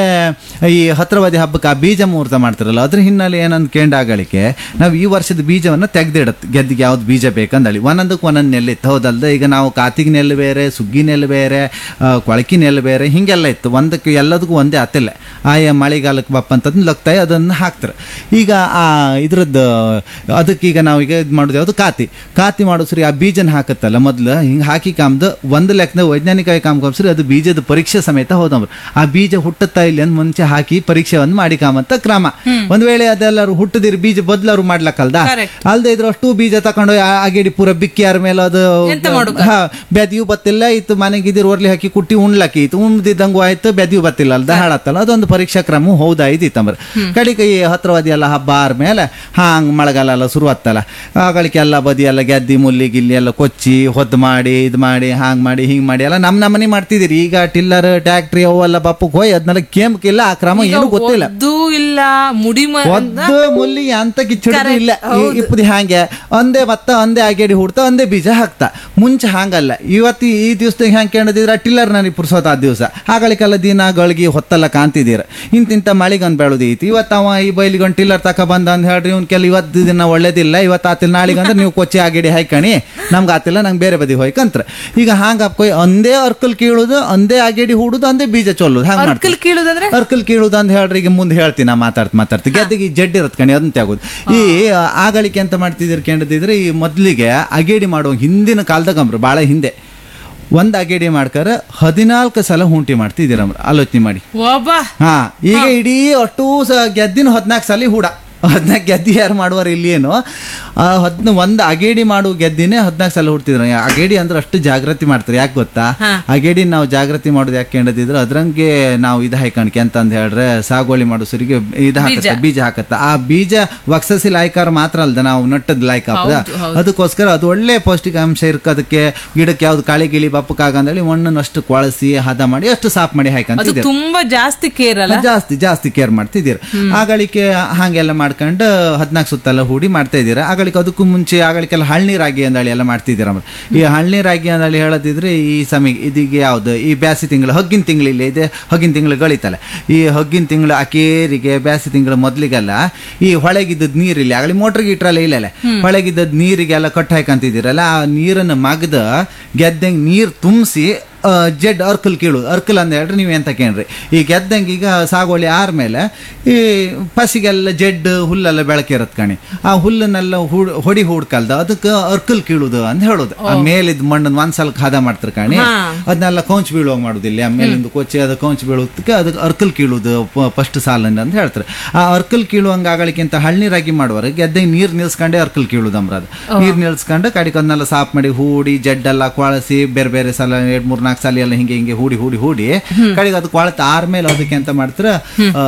ಈ ಹತ್ರವಾದಿ ಹಬ್ಬಕ್ಕೆ ಆ ಬೀಜ ಮುಹೂರ್ತ ಮಾಡ್ತಾರಲ್ಲ ಅದ್ರ ಹಿನ್ನೆಲೆ ಏನಂತ ಕೇಂಡಾಗಳಿಕೆ ನಾವು ಈ ವರ್ಷದ ಬೀಜವನ್ನು ತೆಗ್ದಿಡತ್ ಗೆದ್ದಿಗೆ ಯಾವ್ದು ಬೀಜ ಬೇಕಂದಳಿ ಒಂದೊಂದಕ್ಕೆ ಒಂದೊಂದು ನೆಲ್ಲಿತ್ತು ಹೌದಲ್ದ ಈಗ ನಾವು ಕಾತಿಗೆ ನೆಲ್ಲು ಬೇರೆ ಸುಗ್ಗಿ ನೆಲ್ಲು ಬೇರೆ ಆ, ಕೊಳಕಿ ನೆಲ್ಲು ಬೇರೆ ಹಿಂಗೆಲ್ಲ ಇತ್ತು ಒಂದಕ್ಕೆ ಎಲ್ಲದಕ್ಕೂ ಒಂದೇ ಆತಿಲ್ಲ ಆಯಾ ಮಳೆಗಾಲಕ್ಕೆ ಬಪ್ಪ ಅಂತಂದು ಲಗ್ತಾಯಿ ಅದನ್ನು ಹಾಕ್ತಾರೆ ಈಗ ಆ ಇದ್ರದ್ದು ಅದಕ್ಕೆ ಈಗ ನಾವು ಈಗ ಇದು ಮಾಡೋದು ಯಾವುದು ಕಾತಿ ಕಾತಿ ಮಾಡೋ ಸರಿ ಆ ಬೀಜನ ಹಾಕತ್ತಲ್ಲ ಮೊದ್ಲು ಹಿಂಗೆ ಹಾಕಿ ಕಾಮ್ದು ಒಂದು ಲೆಕ್ಕದ ವೈಜ್ಞಾನಿಕವಾಗಿ ಕಾಮ್ ಕಾಮ್ಸ್ರಿ ಅದು ಬೀಜದ ಪರೀಕ್ಷೆ ಸಮೇತ ಹೋದವ್ರು ಆ ಬೀಜ ಹುಟ್ಟುತ್ತಾ ಇಲ್ಲಿ ಅಂತ ಮುಂಚೆ ಹಾಕಿ ಪರೀಕ್ಷೆ ಒಂದು ಮಾಡಿ ಕಾಮಂತ ಕ್ರಮ ಒಂದ್ ವೇಳೆ ಅದೆಲ್ಲರೂ ಹುಟ್ಟದಿರಿ ಬೀಜ ಬದ್ಲವ್ರು ಮಾಡ್ಲಕ್ಕಲ್ದ Correct. ಅಲ್ದೇ ಇದ್ರೆ ಅಷ್ಟು ಬೀಜ ತಕೊಂಡು ಆ- ಆಗೇಡಿ ಪೂರ ಬಿಕ್ಕಿ ಯಾರ ಮೇಲೆ ಅದು ಎಂತ ಮಾಡುಕ? ಹಾ ಬೆದಿಯು ಬತ್ತಿಲ್ಲ ಇತ್ತು ಮನೆಗೆ ಇದಿರ್ ಒರ್ಲಿ ಹಾಕಿ ಕುಟ್ಟಿ ಉಣ್ಲಕ್ಕಿ ಇತ್ತು ಉಣ್ದಿದ್ದಂಗು ಆಯ್ತು ಬೆದಿಯು ಬತ್ತಿಲ್ಲ ಅಲ್ದ ಹಾಳತ್ತಲ್ಲ ಅದೊಂದು ಪರೀಕ್ಷಾ ಕ್ರಮ ಹೌದಾಯ್ತಿತ್ತಂಬ್ರ ಕಡಿಕೆ ಈ ಹತ್ರವಾದಿ ಎಲ್ಲ ಹಬ್ಬ ಆದ್ಮೇಲೆ ಹಾಂಗ್ ಮಳೆಗಾಲ ಎಲ್ಲ ಶುರು ಆತ್ತಲ್ಲ ಆಗಳಿಕೆ ಎಲ್ಲ ಬದಿ ಎಲ್ಲ ಗೆದ್ದಿ ಮುಲ್ಲಿ ಗಿಲ್ಲಿ ಎಲ್ಲ ಕೊಚ್ಚಿ ಹೊದ್ದು ಮಾಡಿ ಇದು ಮಾಡಿ ಹಾಂಗ್ ಮಾಡಿ ಹಿಂಗ್ ಮಾಡಿ ಎಲ್ಲ ನಮ್ ನಮ್ಮನೆ ಮಾಡ್ತಿದ್ದೀರಿ ಈಗ ಟಿಲ್ಲರ್ ಟ್ಯಾಕ್ಟ್ರಿ ಅವೆಲ್ಲ ಬಪ್ಪಕ್ಕೆ ಹೋಯ್ ಅದನ್ನೆಲ್ಲ ಕೇಮಕ್ಕಿಲ್ಲ ಆ ಕ್ರಮ ಏನು ಗೊತ್ತಿಲ್ಲ ಒದ್ದು ಇಲ್ಲ ಮುಡಿ ಮ- ಒದ್ದು ಮುಲ್ಲಿ ಅಂತ ಕಿಚ್ಚುಡ್ದು Correct, ಇಲ್ಲ ಈ- ಇಪ್ಪದಿ ಹಾಂಗೆ ಒಂದೇ ಭತ್ತ ಒಂದೇ ಆಗೇಡಿ ಹುಡ್ತಾ ಒಂದೇ ಬೀಜ ಹಾಕ್ತಾ ಮುಂಚೆ ಹಾಂಗಲ್ಲ ಇವತ್ತು ಈ ದಿವಸದಾಗ ಹ್ಯಾಂಗೆ ಕೇಳಿದ್ರೆ ಟಿಲ್ಲರ್ ನನಗೆ ಪುರ್ಸೋತ ಆ ದಿವಸ ಆಗಳಿಗೆಲ್ಲ ದಿನ ಗಳಿಗೆ ಹೊತ್ತೆಲ್ಲ ಕಾಣ್ತಿದ್ದೀರ ಇಂತಿಂತ ಮಳಿಗೊಂದು ಬೆಳೆದು ಐತಿ ಇವತ್ತು ಅವ ಈ ಬೈಲಿಗೊಂದು ಟಿಲ್ಲರ್ ತಕ ಬಂದ ಅಂತ ಹೇಳ್ರಿ ಇವ್ನ ಕೆಲ ಇವತ್ತು ದಿನ ಒಳ್ಳೇದಿಲ್ಲ ಇವತ್ತು ಆತಿಲ್ಲ ನಾಳೆಗೆ ಅಂದ್ರೆ ನೀವು ಕೊಚ್ಚಿ ಆಗೇಡಿ ಹಾಯ್ಕಣಿ ನಮ್ಗೆ ಆತಿಲ್ಲ ನಂಗೆ ಬೇರೆ ಬದಿ ಹೋಯ್ಕಂತ್ರ ಈಗ ಹಾಂಗ ಕೊಯ್ ಒಂದೇ ಅರ್ಕಲ್ ಕೀಳುದು ಒಂದೇ ಆಗೇಡಿ ಹೂಡುದು ಒಂದೇ ಬೀಜ ಚೊಲ್ಲುದು ಹಂಗೆ ಅರ್ಕಲ್ ಕೀಳುದಂದ್ರೆ ಅರ್ಕಲ್ ಕೀಳುದು ಅಂತ ಹೇಳ್ರಿ ಈಗ ಮುಂದೆ ಹೇಳ್ತೀನಿ ನಾ ಮಾತಾಡ್ತ ಮಾತಾಡ್ತೀನಿ ಗೆದ್ದಿಗೆ ಈ ಜಡ್ಡಿ ಇರತ್ ಕಣಿ ಅದನ್ನ ತೆಗೋದು ಈ ಆಗಳಿಕೆ ಅಂತ ಮಾಡ್ತಿದ್ದೀರಿ ಕೇಳಿದ್ರೆ ಈ ಮೊದಲಿಗೆ ಅಗೇಡಿ ಮಾಡೋ ಹಿಂದಿನ ಕಾಲದಾಗಂಬ್ರು ಭಾಳ ಹಿಂದೆ ಒಂದ್ ಅಗೇಡಿ ಮಾಡ್ಕರ ಹದಿನಾಲ್ಕು ಸಲ ಹುಂಟಿ ಮಾಡ್ತಿದ್ದೀರಮ್ರ ಆಲೋಚನೆ ಮಾಡಿ ಒಬ್ಬ ಹಾ ಈಗ ಇಡೀ ಅಷ್ಟು ಸ ಗೆದ್ದಿನ ಹದಿನಾಲ್ಕು ಸಲ ಹೂಡ ಹದಿನಾಲ್ಕು ಗೆದ್ದಿ ಯಾರು ಮಾಡುವಾರ ಇಲ್ಲಿ ಏನು ಆ ಹದ್ನ ಒಂದು ಅಗೇಡಿ ಮಾಡು ಗೆದ್ದಿನೇ ಹದಿನಾಲ್ಕು ಸಲ ಹುಡ್ತಿದ್ರು ಅಗೇಡಿ ಅಂದ್ರೆ ಅಷ್ಟು ಜಾಗೃತಿ ಮಾಡ್ತಾರೆ ಯಾಕೆ ಗೊತ್ತಾ ಅಗೇಡಿ ನಾವು ಜಾಗೃತಿ ಮಾಡೋದು ಯಾಕೆ ಕೇಳದಿದ್ರೆ ಅದ್ರಂಗೆ ನಾವು ಇದು ಹಾಯ್ಕಣ್ಕೆ ಅಂತ ಅಂದ್ ಹೇಳ್ರೆ ಸಾಗುವಳಿ ಮಾಡೋ ಸರಿಗೆ ಇದು ಹಾಕತ್ತ ಬೀಜ ಹಾಕತ್ತ ಆ ಬೀಜ ವಕ್ಸಸಿ ಲಾಯ್ಕಾರ ಮಾತ್ರ ಅಲ್ದ ನಾವು ನಟ್ಟದ್ ಲಾಯ್ಕ ಹೌದು, ಹೌದು. ಅದಕ್ಕೋಸ್ಕರ ಅದು ಒಳ್ಳೆ ಪೌಷ್ಟಿಕಾಂಶ ಇರ್ಕೋದಕ್ಕೆ ಗಿಡಕ್ಕೆ ಯಾವ್ದು ಕಾಳಿ ಗಿಳಿ ಬಪ್ಪಕ್ಕಾಗಂದೇಳಿ ಮಣ್ಣನ್ನು ಅಷ್ಟು ಕೊಳಸಿ ಹದ ಮಾಡಿ ಅಷ್ಟು ಸಾಫ್ ಮಾಡಿ ಅದು ಹಾಯ್ಕಂತಿದ್ದೀರ ತುಂಬಾ ಜಾಸ್ತಿ ಕೇರ್ ಅಲ್ಲ ಜಾಸ್ತಿ ಜಾಸ್ತಿ ಕೇರ್ ಮಾಡ್ತಿದ್ದೀರ ಆಗಳಿಕೆ ಹಾಗೆಲ್ಲ ಮಾಡ್ಕೊಂಡು ಹದಿನಾಲ್ಕು ಸುತ್ತೆಲ್ಲ ಹೂಡಿ ಮಾಡ್ತಾ ಇದ್ದೀರಾ ಆಗಳಿಕೆ ಅದಕ್ಕೂ ಮುಂಚೆ ಆಗಳಿಕೆಲ್ಲ ಹಳ್ನೀರಾಗಿ ಅಂದಳಿ ಎಲ್ಲ ಮಾಡ್ತಿದ್ದೀರ ಈ ಹಳ್ನೀರಾಗಿ ಅಂದಳಿ ಹೇಳದಿದ್ರೆ ಈ ಸಮಯ ಇದೀಗ ಯಾವ್ದು ಈ ಬ್ಯಾಸಿ ತಿಂಗಳು ಹಗ್ಗಿನ ತಿಂಗಳಿಲ್ಲ ಇದೆ ಹಗ್ಗಿನ ತಿಂಗಳು ಗಳಿತಲ್ಲ ಈ ಹಗ್ಗಿನ ತಿಂಗಳು ಅಕೇರಿಗೆ ಬ್ಯಾಸಿ ತಿಂಗಳು ಮೊದ್ಲಿಗೆಲ್ಲ ಈ ಹೊಳೆಗಿದ್ದದ್ ನೀರಿಲ್ಲ ಆಗಲಿ ಮೋಟ್ರ್ ಗೀಟ್ರಲ್ಲ ಇಲ್ಲ ಹೊಳೆಗಿದ್ದದ್ ನೀರಿಗೆಲ್ಲ ಕಟ್ಟು ಹಾಕಂತಿದ್ದೀರಲ್ಲ ಆ ನೀರನ್ನು ಮಗ್ದ ಗೆದ್ದಂಗೆ ನೀರು ತುಂಬಿಸಿ ಜೆಡ್ ಅರ್ಕಲ್ ಕೀಳು ಅರ್ಕಲ್ ಅಂತ ಹೇಳ್ರಿ ನೀವು ಎಂತ ಕೇಳ್ರಿ ಈ ಗೆದ್ದಂಗೆ ಈಗ ಸಾಗುವಳಿ ಆದ್ಮೇಲೆ ಈ ಫಸಿಗೆಲ್ಲ ಜೆಡ್ ಹುಲ್ಲೆಲ್ಲ ಬೆಳಕಿರತ್ ಕಣಿ ಆ ಹುಲ್ಲನ್ನೆಲ್ಲ ಹುಡ್ ಹೊಡಿ ಹುಡ್ಕಲ್ದ ಅದಕ್ಕೆ ಅರ್ಕಲ್ ಕೀಳುದು ಅಂತ ಹೇಳೋದು ಆ ಮೇಲಿದ್ ಮಣ್ಣನ್ ಒಂದ್ ಸಲ ಹದ ಮಾಡ್ತಾರೆ ಕಣಿ ಅದನ್ನೆಲ್ಲ ಕೌಂಚ್ ಬೀಳುವಾಗ ಮಾಡುದಿಲ್ಲ ಆ ಮೇಲಿಂದ ಕೊಚ್ಚಿ ಅದು ಕೌಂಚ್ ಬೀಳೋದಕ್ಕೆ ಅದಕ್ಕೆ ಅರ್ಕಲ್ ಕೀಳುದು ಫಸ್ಟ್ ಸಾಲನ್ನ ಅಂತ ಹೇಳ್ತಾರೆ ಆ ಅರ್ಕಲ್ ಕೀಳುವಂಗ ಆಗಳಿಕ್ಕಿಂತ ಹಳ್ನೀರಾಗಿ ಮಾಡುವಾಗ ಗೆದ್ದಂಗೆ ನೀರ್ ನಿಲ್ಸ್ಕೊಂಡೆ ಅರ್ಕಲ್ ಕೀಳುದಮ್ರ ಅದು ನೀರ್ ನಿಲ್ಸ್ಕೊಂಡು ಕಡಿಗೆ ಅದನ್ನೆಲ್ಲ ಸಾಫ್ ಮಾಡಿ ಹೂಡಿ ಜಡ್ಡೆಲ್ಲ ಕೊಳಸಿ ಬೇರೆ ಬೇರೆ ಸಲ ಎರಡ್ ಮೂರ್ ನಾಲ್ಕು ಸಲ ಎಲ್ಲ ಹಿಂಗೆ ಹಿಂಗೆ ಹೂಡಿ ಹೂಡಿ ಹೂಡಿ ಕಡೆಗೆ ಅದು ಕೊಳತ ಆರ್ಮೇಲೆ ಅದಕ್ಕೆ ಅಂತ ಮಾಡ್ತಾರ ಆ,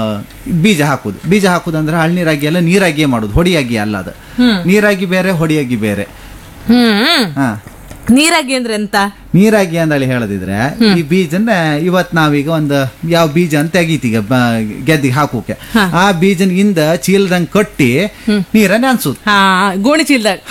ಬೀಜ ಹಾಕುದು ಬೀಜ ಹಾಕುದು ಅಂದ್ರೆ ಹಳ್ನೀರಾಗಿ ಎಲ್ಲ ನೀರಾಗಿಯೇ ಮಾಡುದು ಹೊಡಿಯಾಗಿ ಅಲ್ಲ ಅದು ನೀರಾಗಿ ಬೇರೆ ಹೊಡಿಯಾಗಿ ಬೇರೆ ಹ್ಮ್ ಹಾ ನೀರಾಗಿ ಅಂದ್ರೆ ಎಂತ ನೀರಾಗಿ ಅಂದಳಿ ಹೇಳದಿದ್ರೆ ಈ ಬೀಜನ ಇವತ್ ನಾವೀಗ ಒಂದು ಯಾವ ಬೀಜ ಅಂತ ತೆಗೀತೀಗ ಗೆದ್ದಿಗೆ ಹಾಕೋಕೆ ಆ ಬೀಜನ ಇಂದ ಚೀಲದಂಗ್ ಕಟ್ಟಿ ನೀರ ನೆನ್ಸುದು ಹಾ ಗೋಣಿ ಚೀಲ್ದಾಗ ಹಾ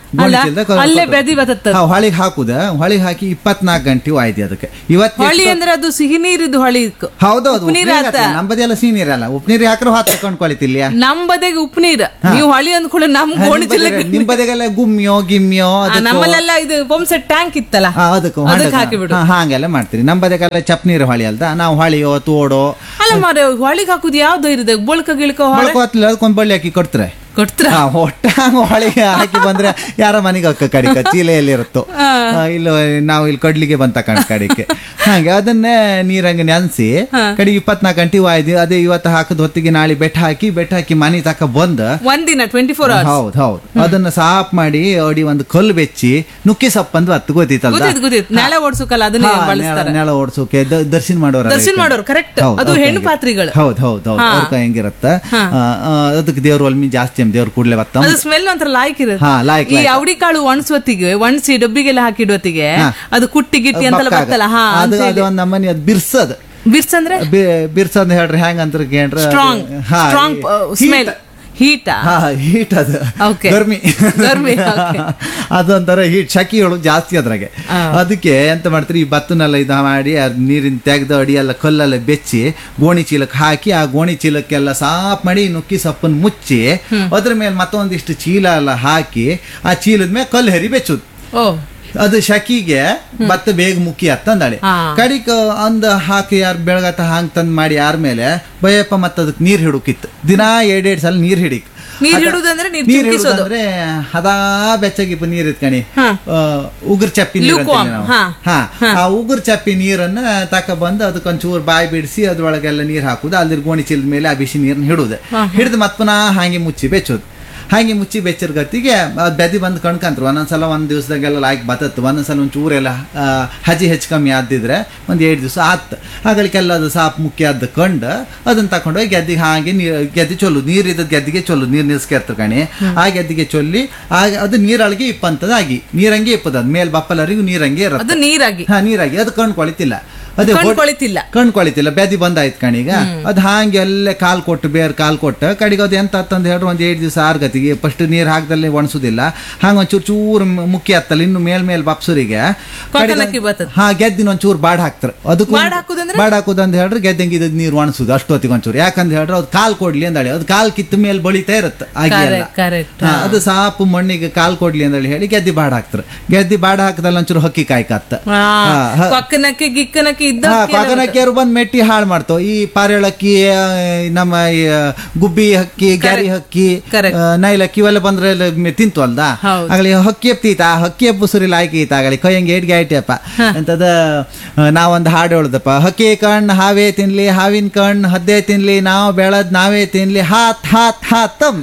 ಗೋಣಿ ಅಲ್ಲ, ಚೀಲದಾಗ ಕ- ಅಲ್ಲೇ ಕೊಟ್ಟದ್ದು. ಬೆದಿ ಬರ್ತದೆ. ಹಾ, ಹೊಳಿಗೆ ಹಾಕುದ ಹೊಳಿಗೆ ಹಾಕಿ ಇಪ್ಪತ್ನಾಲ್ಕು ಗಂಟೆ ಆಯ್ತು ಅದಕ್ಕೆ ಇವತ್ತು ಹೊಳಿ ಅಂದ್ರೆ ಅದು ಸಿಹಿ ನೀರಿದ್ದು ಹೊಳಿ ಇಕ್ಕು. ಹೌದೌದು ಉಪ್ಪು ನೀರ್ ಆತ. ನಮ್ಮದೆಲ್ಲ ಸಿಹಿ ನೀರಲ್ಲ ಉಪ್ಪು ನೀರು ಹಾಕ್ರೆ ಹಾತ್ ಕೊಂಡ್ಕೊಳಿತಿಲ್ಲ ನಮ್ ಬದೆಗೆ ಉಪ್ಪು ನೀರ್ ನೀವು ಹೊಳಿ ಅಂದ್ಕೊಳ್ಳಿ ನಮ್ ಗೋಣಿ ಚೀಲಕ್ಕೆ ನಿಮ್ ಬದಿಗೆಲ್ಲ ಗುಮ್ಮಿಯೋ ಗಿಮ್ಮಿಯೋ ಆ, ಅದಕ್ಕೋ- ನಮ್ಮಲ್ಲೆಲ್ಲ ಇದು ಪಂಪ್ಸೆಟ್ ಟ್ಯಾಂಕ್ ಇತ್ತಲ್ಲ ಹಾ, ಅದಕ್ಕೂ ಅದಕ್ಕೆ ಹಾಕಿಬಿಡು ಹಾ, ಹಾಗೆಲ್ಲ ಮಾಡ್ತೀರಿ ನಮ್ಮ ಬದಿಗೆಲ್ಲ ಚಪ್ ನೀರು ಹೊಳಿ ಅಲ್ದ ನಾವು ಹೊಳಿಯೋ ತೋಡೋ ಅಲ್ಲ ಮಾರ ಹೊಳಿಗೆ ಹಾಕುದು ಯಾವ್ದು ಇರುತ್ತೆ ಬೊಳ್ಕ ಗಿಳ್ಕ ಹೊಳೆ ಮೊಳಕು ಹತ್ತಲ್ಲ ಅದಕ್ಕೊಂದು ಬಳ್ಳಿ ಹಾಕಿ ಕೊಡ್ತಾರೆ ಕೊಡ್ತ್ರ ಹಾ, ಒಟ್ಟ ಹೊಳಿಗೆ ಹಾಕಿ ಬಂದ್ರೆ ಯಾರ ಮನೆಗೆ ಹೊಕ್ಕ ಕಡಿಕ ಚೀಲೆಯಲ್ಲಿ ಇರುತ್ತೋ ಇಲ್ಲ ನಾವು ಇಲ್ಲಿ ಕಡ್ಲಿಗೆ ಬಂತ ಕಣ ಕಡಿಕೆ ಹಾಗೆ ಅದನ್ನೇ ನೀರಂಗೆ ನೆನ್ಸಿ ಕಡೆಗೆ ಇಪ್ಪತ್ನಾಲ್ಕು ಗಂಟೆ ವಾಯ್ದು ಅದೇ ಇವತ್ತು ಹಾಕದ ಹೊತ್ತಿಗೆ ನಾಳೆ ಬೆಟ್ಟ ಹಾಕಿ ಬೆಟ್ಟ ಹಾಕಿ ಮನೆ ತಕ ಬಂದ ಒಂದಿನ ಟ್ವೆಂಟಿ ಫೋರ್ ಅವರ್ಸ್ ಹೌದ್ ಹೌದ್ ಅದನ್ನ ಸಾಫ್ ಮಾಡಿ ಅಡಿ ಒಂದು ಕಲ್ಲು ಬೆಚ್ಚಿ ನುಕ್ಕಿ ಸೊಪ್ಪು ಅಂದು ಹತ್ತು ಗೊತ್ತಿತ್ತಲ್ಲ ಗೊತ್ತಿತ್ತು ಗೊತ್ತಿತ್ತು ನೆಲ ಓಡಿಸೋಕಲ್ಲ ಅದನ್ನ ಹಾ, ಬಳಸ್ತಾರೆ ನೆಲ- ನೆಲ ಓಡಿಸೋಕೆ ದ- ದರ್ಶನ ಮಾಡೋರ ದರ್ಶನ ಮಾಡೋರು, correct. ಅದು ಹೆಣ್ಣು ಪಾತ್ರಿಗಳು. ಹೌದ್ ಹೌದ್ ಹೌದ್ ಹಾ. ಅವ್ರ ಕೈ ಹೆಂಗಿರತ್ತ ಆ, ಆ, ಅದಕ್ಕೆ ದೇವ್ರ ಒಲ್ಮಿ ಜಾಸ್ತಿ ದೇವ್ರ ಕೂಡ್ಲೆ ಬತ್ತ ಅದು ಸ್ಮೆಲ್ ಒಂಥರ ಲಾಯ್ಕ್ ಇರುತ್ತೆ ಹಾ, ಲಾಯ್ಕ್, ಈ ಲಾಯ್ಕ್. ಅವಡಿ ಕಾಳು ಒಣಸುವತ್ತಿಗೆ ಒಣಸಿ ಡಬ್ಬಿಗೆಲ್ಲ ಹಾಕಿಡುವತ್ತಿಗೆ ಹಾ. ಅದು ಕುಟ್ಟಿ ಗಿಟ್ಟಿ ಅಂತೆಲ್ಲ ಬಕ್ಕಾಗ. ಬರ್ತಲ್ಲ ಹಾ ಅದು ಅದು ಒಂದ್ ನಮ್ಮನಿ ಅದು ಬಿರ್ಸದ್ ಬಿರ್ಸ್ ಅಂದ್ರೆ ಬಿ- ಬಿರ್ಸದ್ ಹೇಳ್ರಿ ಹೆಂಗ್ ಅಂತ ಕೇಳ್ರ ಸ್ಟ್ರಾಂಗ್ ಸ್ಟ್ರಾಂಗ್ ಸ್ಮೆಲ್ ಹೀಟ್ ಹಾ ಹೀಟ್ ಅದು Okay. ಗರ್ಮಿ ಗರ್ಮಿ, okay. ಅದೊಂಥರ ಹೀಟ್ ಶಕಿಗಳು ಜಾಸ್ತಿ ಅದ್ರಾಗೆ ಅದಕ್ಕೆ ಎಂತ ಮಾಡ್ತೀರಿ ಈ ಭತ್ತನೆಲ್ಲ ಇದು ಮಾಡಿ ಅದ್ ನೀರಿನ ತೆಗ್ದು ಅಡಿ ಎಲ್ಲ ಕಲ್ಲೆಲ್ಲ ಬೆಚ್ಚಿ ಗೋಣಿ ಚೀಲಕ್ಕೆ ಹಾಕಿ ಆ ಗೋಣಿ ಚೀಲಕ್ಕೆಲ್ಲ ಸಾಫ್ ಮಾಡಿ ನುಕ್ಕಿ ಸೊಪ್ಪನ್ನು ಮುಚ್ಚಿ ಅದ್ರ ಮೇಲೆ ಮತ್ತೊಂದಿಷ್ಟು ಚೀಲ ಎಲ್ಲ ಹಾಕಿ ಆ ಚೀಲದ ಮೇಲೆ ಕಲ್ಲು ಹರಿ ಬೆಚ್ಚುದು ಓ ಅದು ಶಕಿಗೆ ಭತ್ತ ಬೇಗ ಮುಕ್ಕಿ ಹತ್ತಂದಾಳೆ ಹಾ. ಕಡಿಕ ಅಂದ ಹಾಕಿ ಯಾರು ಬೆಳಗತ್ತ ಹಾಂಗ್ ತಂದ್ ಮಾಡಿ ಯಾರ ಮೇಲೆ ಭಯಪ್ಪ ಮತ್ತ ಅದಕ್ಕೆ ನೀರ್ ಹಿಡುಕಿತ್ತು ದಿನಾ ಎರಡೆರಡು ಸಲ ನೀರ್ ಹಿಡಿಕ್ ನೀರ್ ಅದ- ಹಿಡುದಂದ್ರೆ ನೀರ್ ನೀರ್ ಚಿಮ್ಕಿಸೋದು. ಹಿಡುದಂದ್ರೆ ಹದಾ ಬೆಚ್ಚಗಿಪ್ಪ ನೀರ್ ಇತ್ಕಣಿ ಹಾ. ಉಗುರ್ ಚಪ್ಪಿ ನೀರ್ Lukewarm, ಅಂತೀವಿ ನಾವು. ಹಾ. ಹಾ ಆ ಉಗುರ್ ಚಪ್ಪಿ ನೀರನ್ನ ತಕ ಬಂದು ಅದಕ್ಕೊಂಚೂರು ಬಾಯಿ ಬಿಡಿಸಿ ಅದ್ರೊಳಗೆಲ್ಲ ನೀರ್ ಹಾಕುದು ಅಲ್ಲಿ ಗೋಣಿ ಚೀಲದ ಮೇಲೆ ಆ ಬಿಸಿ ನೀರನ್ನ ಹಿಡುದು ಹಿಡಿದು ಮತ್ ಪುನಃ ಹಾಗೆ ಮುಚ್ಚಿ ಬೆಚ್ಚೋದು ಹಾಗೆ ಮುಚ್ಚಿ ಬೆಚ್ಚರ್ ಗತಿಗೆ ಅದ್ ಬೆದಿ ಬಂದು ಕಣ್ಕಂತ್ರು ಒಂದೊಂದ್ಸಲ ಒಂದ್ ದಿವಸದಾಗೆಲ್ಲ ಲಾಯ್ಕ್ ಬತ್ತತ್ತು ಒಂದೊಂದ್ಸಲ ಒಂದ್ ಚೂರೆಲ್ಲ ಆ, ಹಜಿ ಹೆಚ್ಚು ಕಮ್ಮಿ ಆದಿದ್ರೆ ಒಂದ್ ಎರಡು ದಿವಸ ಆತ್ ಹಾಗಳಿಗೆಲ್ಲ ಅದು ಸಾಪ್ ಮುಖ್ಯ ಆದ ಕಂಡು ಅದನ್ನ ತಕೊಂಡೋಗಿ ಗೆದ್ದಿಗೆ ಹಾಗೆ ನೀರ್ ಗೆದ್ದಿ ಚೊಲ್ಲು ನೀರ್ ಇದ್ದದ್ ಗೆದ್ದಿಗೆ ಚೊಲ್ಲು ನೀರ್ ನಿಲ್ಸ್ಕೆರ್ತ ಕಣಿ ಆ ಗೆದ್ದಿಗೆ ಚೊಲ್ಲಿ ಆಗ ಅದು ನೀರೊಳಗೆ ಇಪ್ಪಂತದಾಗಿ ನೀರಂಗೆ ಇಪ್ಪದ ಅದ್ ಮೇಲ್ ಬಪ್ಪಲರಿಗೂ ನೀರಂಗೆ ಇರುತ್ತೆ ಅದು ನೀರಾಗಿ ಹಾ ನೀರಾಗಿ ಅದು ಕಣ್ ಕೊಳಿತಿಲ್ಲ ಅದೇ ಕಣ್ ಹೊಡ್- ಕೊಳಿತಿಲ್ಲ. ಕಣ್ ಕೊಳಿತಿಲ್ಲ ಬೆದಿ ಬಂದಾಯ್ತು ಕಣೀಗ ಅದು ಹಾಂಗೆ ಅಲ್ಲೇ ಕಾಲ್ ಕೊಟ್ಟು ಬೇರೆ ಕಾಲ್ ಕೊಟ್ಟು ಕಡೆಗೆ ಅದು ಎಂತ ಅಂತಂದು ಹೇಳ್ರಿ ಒಂದ್ ಏಳು ದಿವಸ ಆರು ಗತಿಗೆ ಫಸ್ಟ್ ನೀರ್ ಹಾಕ್ದಲ್ಲಿ ಒಣಸುದಿಲ್ಲ ಹಂಗ ಒಂಚೂರು ಚೂರು ಮ್- ಮುಖ್ಯ ಹತ್ತಲ್ಲ ಇನ್ನು ಮೇಲ್ ಮೇಲ್ ಬಪ್ಸರಿಗೆ ಕೊಕ್ಕನಕ್ಕಿ ಬರ್ತದೆ. ಹಾ ಗೆದ್ದಿನ ಒಂಚೂರು ಬಾಡ್ ಹಾಕ್ತಾರೆ ಅದಕ್ಕೂ ಬಾಡ್ ಹಾಕುದಂದ್ರೆ? ಬಾಡ್ ಹಾಕುದಂತ ಹೇಳ್ರಿ ಗೆದ್ದಂಗೆ ಇದ್ ನೀರು ಒಣಸುದು ಅಷ್ಟೊತ್ತಿಗೆ ಒಂಚೂರು ಯಾಕಂತ ಹೇಳ್ರಿ ಅದು ಕಾಲ್ ಕೊಡ್ಲಿ ಅಂದಳಿ ಅದು ಕಾಲ್ ಕಿತ್ತ ಮೇಲೆ ಬಳಿತಾ ಇರುತ್ತೆ ಹಾಗೆ ಎಲ್ಲ. Correct, correct. ಹಾ, ಅದು ಸಾಪು ಮಣ್ಣಿಗೆ ಕಾಲ್ ಕೊಡ್ಲಿ ಅಂದೇಳಿ ಹೇಳಿ ಗೆದ್ದಿ ಬಾಡ್ ಹಾಕ್ತಾರೆ ಗೆದ್ದಿ ಬಾಡ್ ಹಾಕದಲ್ಲ ಒಂಚೂರು ಹಕ್ಕಿ ಕಾಯ್ಕತ್ತ ಹಾ, ಹಾ, ಹ- ಕೊಕ್ಕನಕ್ಕೆ ಗಿಕ್ಕನಕ್ಕೆ ಇದ್ದ ಹಾ, ಹಕ್ಕಿ ಎಲ್ಲ ಕೊಗನಕ್ಕಿಯರು ಬಂದ್ ಮೆಟ್ಟಿ ಹಾಳು ಮಾಡ್ತಾವ ಈ ಪಾರೇಳಕ್ಕಿ ಆ, ನಮ್ಮ ಈ, ಆ, ಗುಬ್ಬಿ ಹಕ್ಕಿ ಗ್ಯಾರಿ ಹಕ್ಕಿ Correct. ಆ, ನೈಲಕ್ಕಿ ಇವೆಲ್ಲ ಬಂದ್ರೆ ಎಲ್ಲ ಮೆ- ತಿಂತು ಅಲ್ದ ಹೌದು. ಆಗಲಿ ಹಕ್ಕಿ ಎಪ್ತೀತ ಆ ಹಕ್ಕಿ ಎಪ್ಪು ಸುರಿ ಲಾಯ್ಕಿ ಈತ ಆಗಲಿ ಕೈಯಂಗೆ ಏಟ್ಗೆ ಆಯ್ತಪ್ಪ ಅಂತದ ಆ, ನಾವೊಂದು ಹಾಡು ಹೇಳುದಪ್ಪ ಹಕ್ಕಿ ಕಣ್ಣು ಹಾವೇ ತಿನ್ಲಿ ಹಾವಿನ ಕಣ್ಣು ಹದ್ದೆ ತಿನ್ಲಿ ನಾವು ಬೆಳದ್ ನಾವೇ ತಿನ್ಲಿ ಹಾತ್ ಹಾತ್ ಹಾತಮ್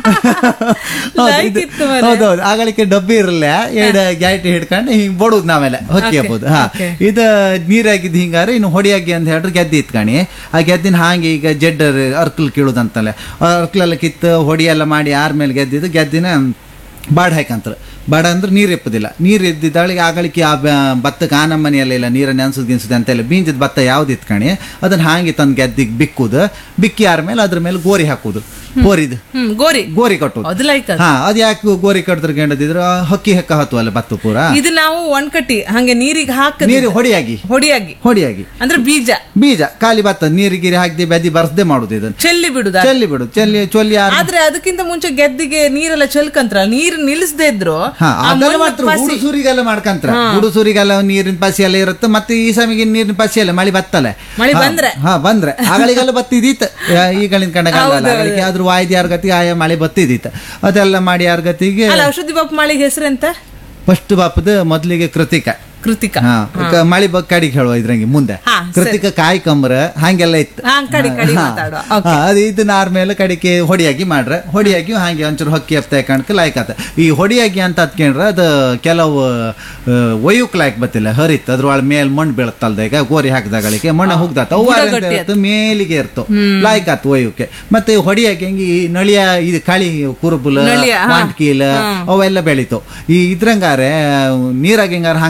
Like ಇತ್ತು ಮಾರ್ರೆ. ಹೌದೌದು ಆಗಲಿಕ್ಕೆ ಡಬ್ಬಿ ಇರಲ್ಲ ಎರಡು ಗ್ಯಾಟಿ ಹಿಡ್ಕೊಂಡು ಹಿಂಗ್ ಬಡುದು ನಾವೆಲ್ಲ ಹೊಕ್ಕಿ Okay, ಹಬ್ಬದು ಹಾ okay. ಇದು ನೀರಾಗಿದ್ದು ಹಿಂಗಾರೆ ಇನ್ನು ಹೊಡಿಯಾಗಿ ಅಂತ ಹೇಳ್ರಿ ಗೆದ್ದಿ ಇತ್ಕಣಿ ಆ ಗೆದ್ದಿನ ಹಾಂಗೆ ಈಗ ಜಡ್ಡರ್ ಅರ್ಕಲ್ ಕೀಳುದಂತಲ್ಲ ಅರ್ಕಲೆಲ್ಲ ಕಿತ್ತು ಹೊಡಿ ಎಲ್ಲ ಮಾಡಿ ಯಾರ ಮೇಲೆ ಗೆದ್ದಿದ್ದು ಗೆದ್ದಿನ ಬಾಡ್ ಹಾಕಂತಾರೆ ಬಾಡ ಅಂದ್ರೆ ನೀರು ಎಪ್ಪದಿಲ್ಲ ನೀರು ಎದ್ದಿದ್ದಾಳಿಗೆ ಆಗಳಿಕೆ ಆ ಬ- ಭತ್ತಕ್ಕೆ ಆನ ಮನೆಯಲ್ಲ ಇಲ್ಲ ನೀರನ್ನು ನೆನ್ಸದ್ ಗಿನ್ಸದ್ ಅಂತೆಲ್ಲ ಬೀಂಜದ ಭತ್ತ ಯಾವ್ದು ಇತ್ಕಣಿ ಅದನ್ನ ಹಾಗೆ ತಂದು ಗೆದ್ದಿಗೆ ಬಿಕ್ಕುದು ಬಿಕ್ಕಿ ಆರ ಮೇಲೆ ಅದ್ರ ಮೇಲೆ ಗೋರಿ ಹಾಕುದು ಗೋರಿದು ಹ್ಮ್ ಗೋರಿ ಗೋರಿ ಕಟ್ಟುದು ಅದು ಲೈಕ್ ಅದು. ಹಾ ಅದ್ ಯಾಕೆ ಗೋರಿ ಕಟ್ಟಿದ್ರೆ ಗಂಡದಿದ್ರ ಹಕ್ಕಿ ಹೆಕ್ಕ ಹತ್ತು ಅಲ್ಲ ಭತ್ತ ಪೂರ ಇದು ನಾವು ಒಣ್ಕಟ್ಟಿ ಹಂಗೆ ನೀರಿಗೆ ಹಾಕ ನೀರು ಹೊಡಿಯಾಗಿ ಹೊಡಿಯಾಗಿ ಹೊಡಿಯಾಗಿ ಅಂದ್ರೆ ಬೀಜ ಬೀಜ ಖಾಲಿ ಭತ್ತ ನೀರು ಗಿರಿ ಹಾಕಿ ಬೆದಿ ಬರ್ಸ್ದೆ ಮಾಡುದು ಇದನ್ನ ಚೆಲ್ಲಿ ಬಿಡುದ ಚೆಲ್ಲಿ ಬಿಡು ಚೆಲ್ಲಿ ಚೊಲ್ಲಿ ಯಾರು ಆದ್ರೆ ಅದಕ್ಕಿಂತ ಮುಂಚೆ ಗೆದ್ದಿಗೆ ನೀರೆಲ್ಲ ಚೆಲ್ಕಂತ್ರ ನೀರು ನಿಲ್ಲಿಸದೇ ಇದ್ರು ಹಾ ಆ ಅದೆಲ್ಲ ಮಣ್ಣು ಮಾಡ್ತಾರೆ ಪಸಿ- ಹುಡುಸೂರಿಗೆಲ್ಲ ಮಾಡ್ಕಂತ್ರ ಹುಡುಸೂರಿಗೆಲ್ಲ ನೀರಿನ ಪಸಿ ಎಲ್ಲ ಇರುತ್ತೆ ಮತ್ತೆ ಈ ಸಮಯಕ್ಕೆ ನೀರಿನ ಪಸಿ ಎಲ್ಲ ಮಳಿ ಬತ್ತಲ್ಲ ಮಳಿ ಹಾ, ಬಂದ್ರೆ? ಹಾ ಬಂದ್ರೆ ಆಗಳಿಗೆಲ್ಲ ಬತ್ತಿದೀತ ಈಗಳಿನ ಕಂಡಗಲ್ಲ ಆಗಲಿಕ್ಕೆ ಆದ್ರೂ ವಾಯ್ದು ಯಾರ ಗತಿಗೆ ಆಯಾ ಮಳೆ ಬತ್ತಿದೀತ ಅದೆಲ್ಲ ಮಾಡಿ ಯಾರ ಗತಿಗೆ ಅಲ್ಲ ಔಷಧಿ ಬಾಪ್ ಮಾಳಿಗೆ ಹೆಸರೆಂತ ಫಸ್ಟ್ ಬಾಪದ ಮೊದ್ಲಿಗೆ ಕೃತಿಕ ಕೃತಿಕಾ ಹಾ ಕ- ಮಳಿ ಬಗ್ ಕಡಿಗೆ ಹೇಳುವ ಇದ್ರಂಗೆ ಮುಂದೆ ಹಾ, ಕೃತಿಕ ಕಾಯಿ ಕಂಬ್ರ ಹಂಗೆಲ್ಲ ಇತ್ತು ಹಾ, ಕಡಿ, ಕಡಿ ಹಾ. ಮಾತಾಡುವ. ಹಾ, Okay. ಅದು ಇದನ್ನ ಆರ್ಮೇಲೆ ಕಡಿಕೆ ಹೊಡಿಯಾಗಿ ಮಾಡ್ರೆ ಹೊಡಿಯಾಗಿ ಹಾಗೆ ಒಂಚೂರು ಹೊಕ್ಕಿ ಎಪ್ತ ಕಣಕ್ ಲಾಯ್ಕ್ ಆತ ಈ ಹೊಡಿಯಾಗಿ ಅಂತ ಹತ್ಕೊಂಡ್ರ ಅದು ಕೆಲವು ಒಯ್ಯುಕ್ ಲಾಯ್ಕ್ ಬತ್ತಿಲ್ಲ ಹರಿತ್ ಅದ್ರೊಳಗೆ ಮೇಲ್ ಮಣ್ಣು ಬೀಳತ್ತಲ್ದ ಈಗ ಗೋರಿ ಹಾಕಿದಾಗಳಿಗೆ ಮಣ್ಣು ಹೋಗ್ದಾತ ಅವು ಬುಡ ಎಂತ ಗಟ್ಟಿ ಇರುತ್ತೆ, ಮೇಲಿಗೆ ಇರ್ತು ಲಾಯ್ಕ್ ಆತು ಒಯ್ಯುಕ್ಕೆ ಮತ್ತೆ ಹೊಡಿಯಾಗಿ ಹೆಂಗೆ ಈ ನಳಿಯ ಇದು ಕಾಳಿ ಕುರುಬುಲ ನಳಿಯ, ಹಾ. ವಾಂಟ್ಕೀಲ ಅವೆಲ್ಲ ಬೆಳಿತು ಈ ಇದ್ರಂಗಾರೆ ನೀರಾಗ ಹಿಂಗಾರ ಹಂಗತ್ಲ ನೀರ್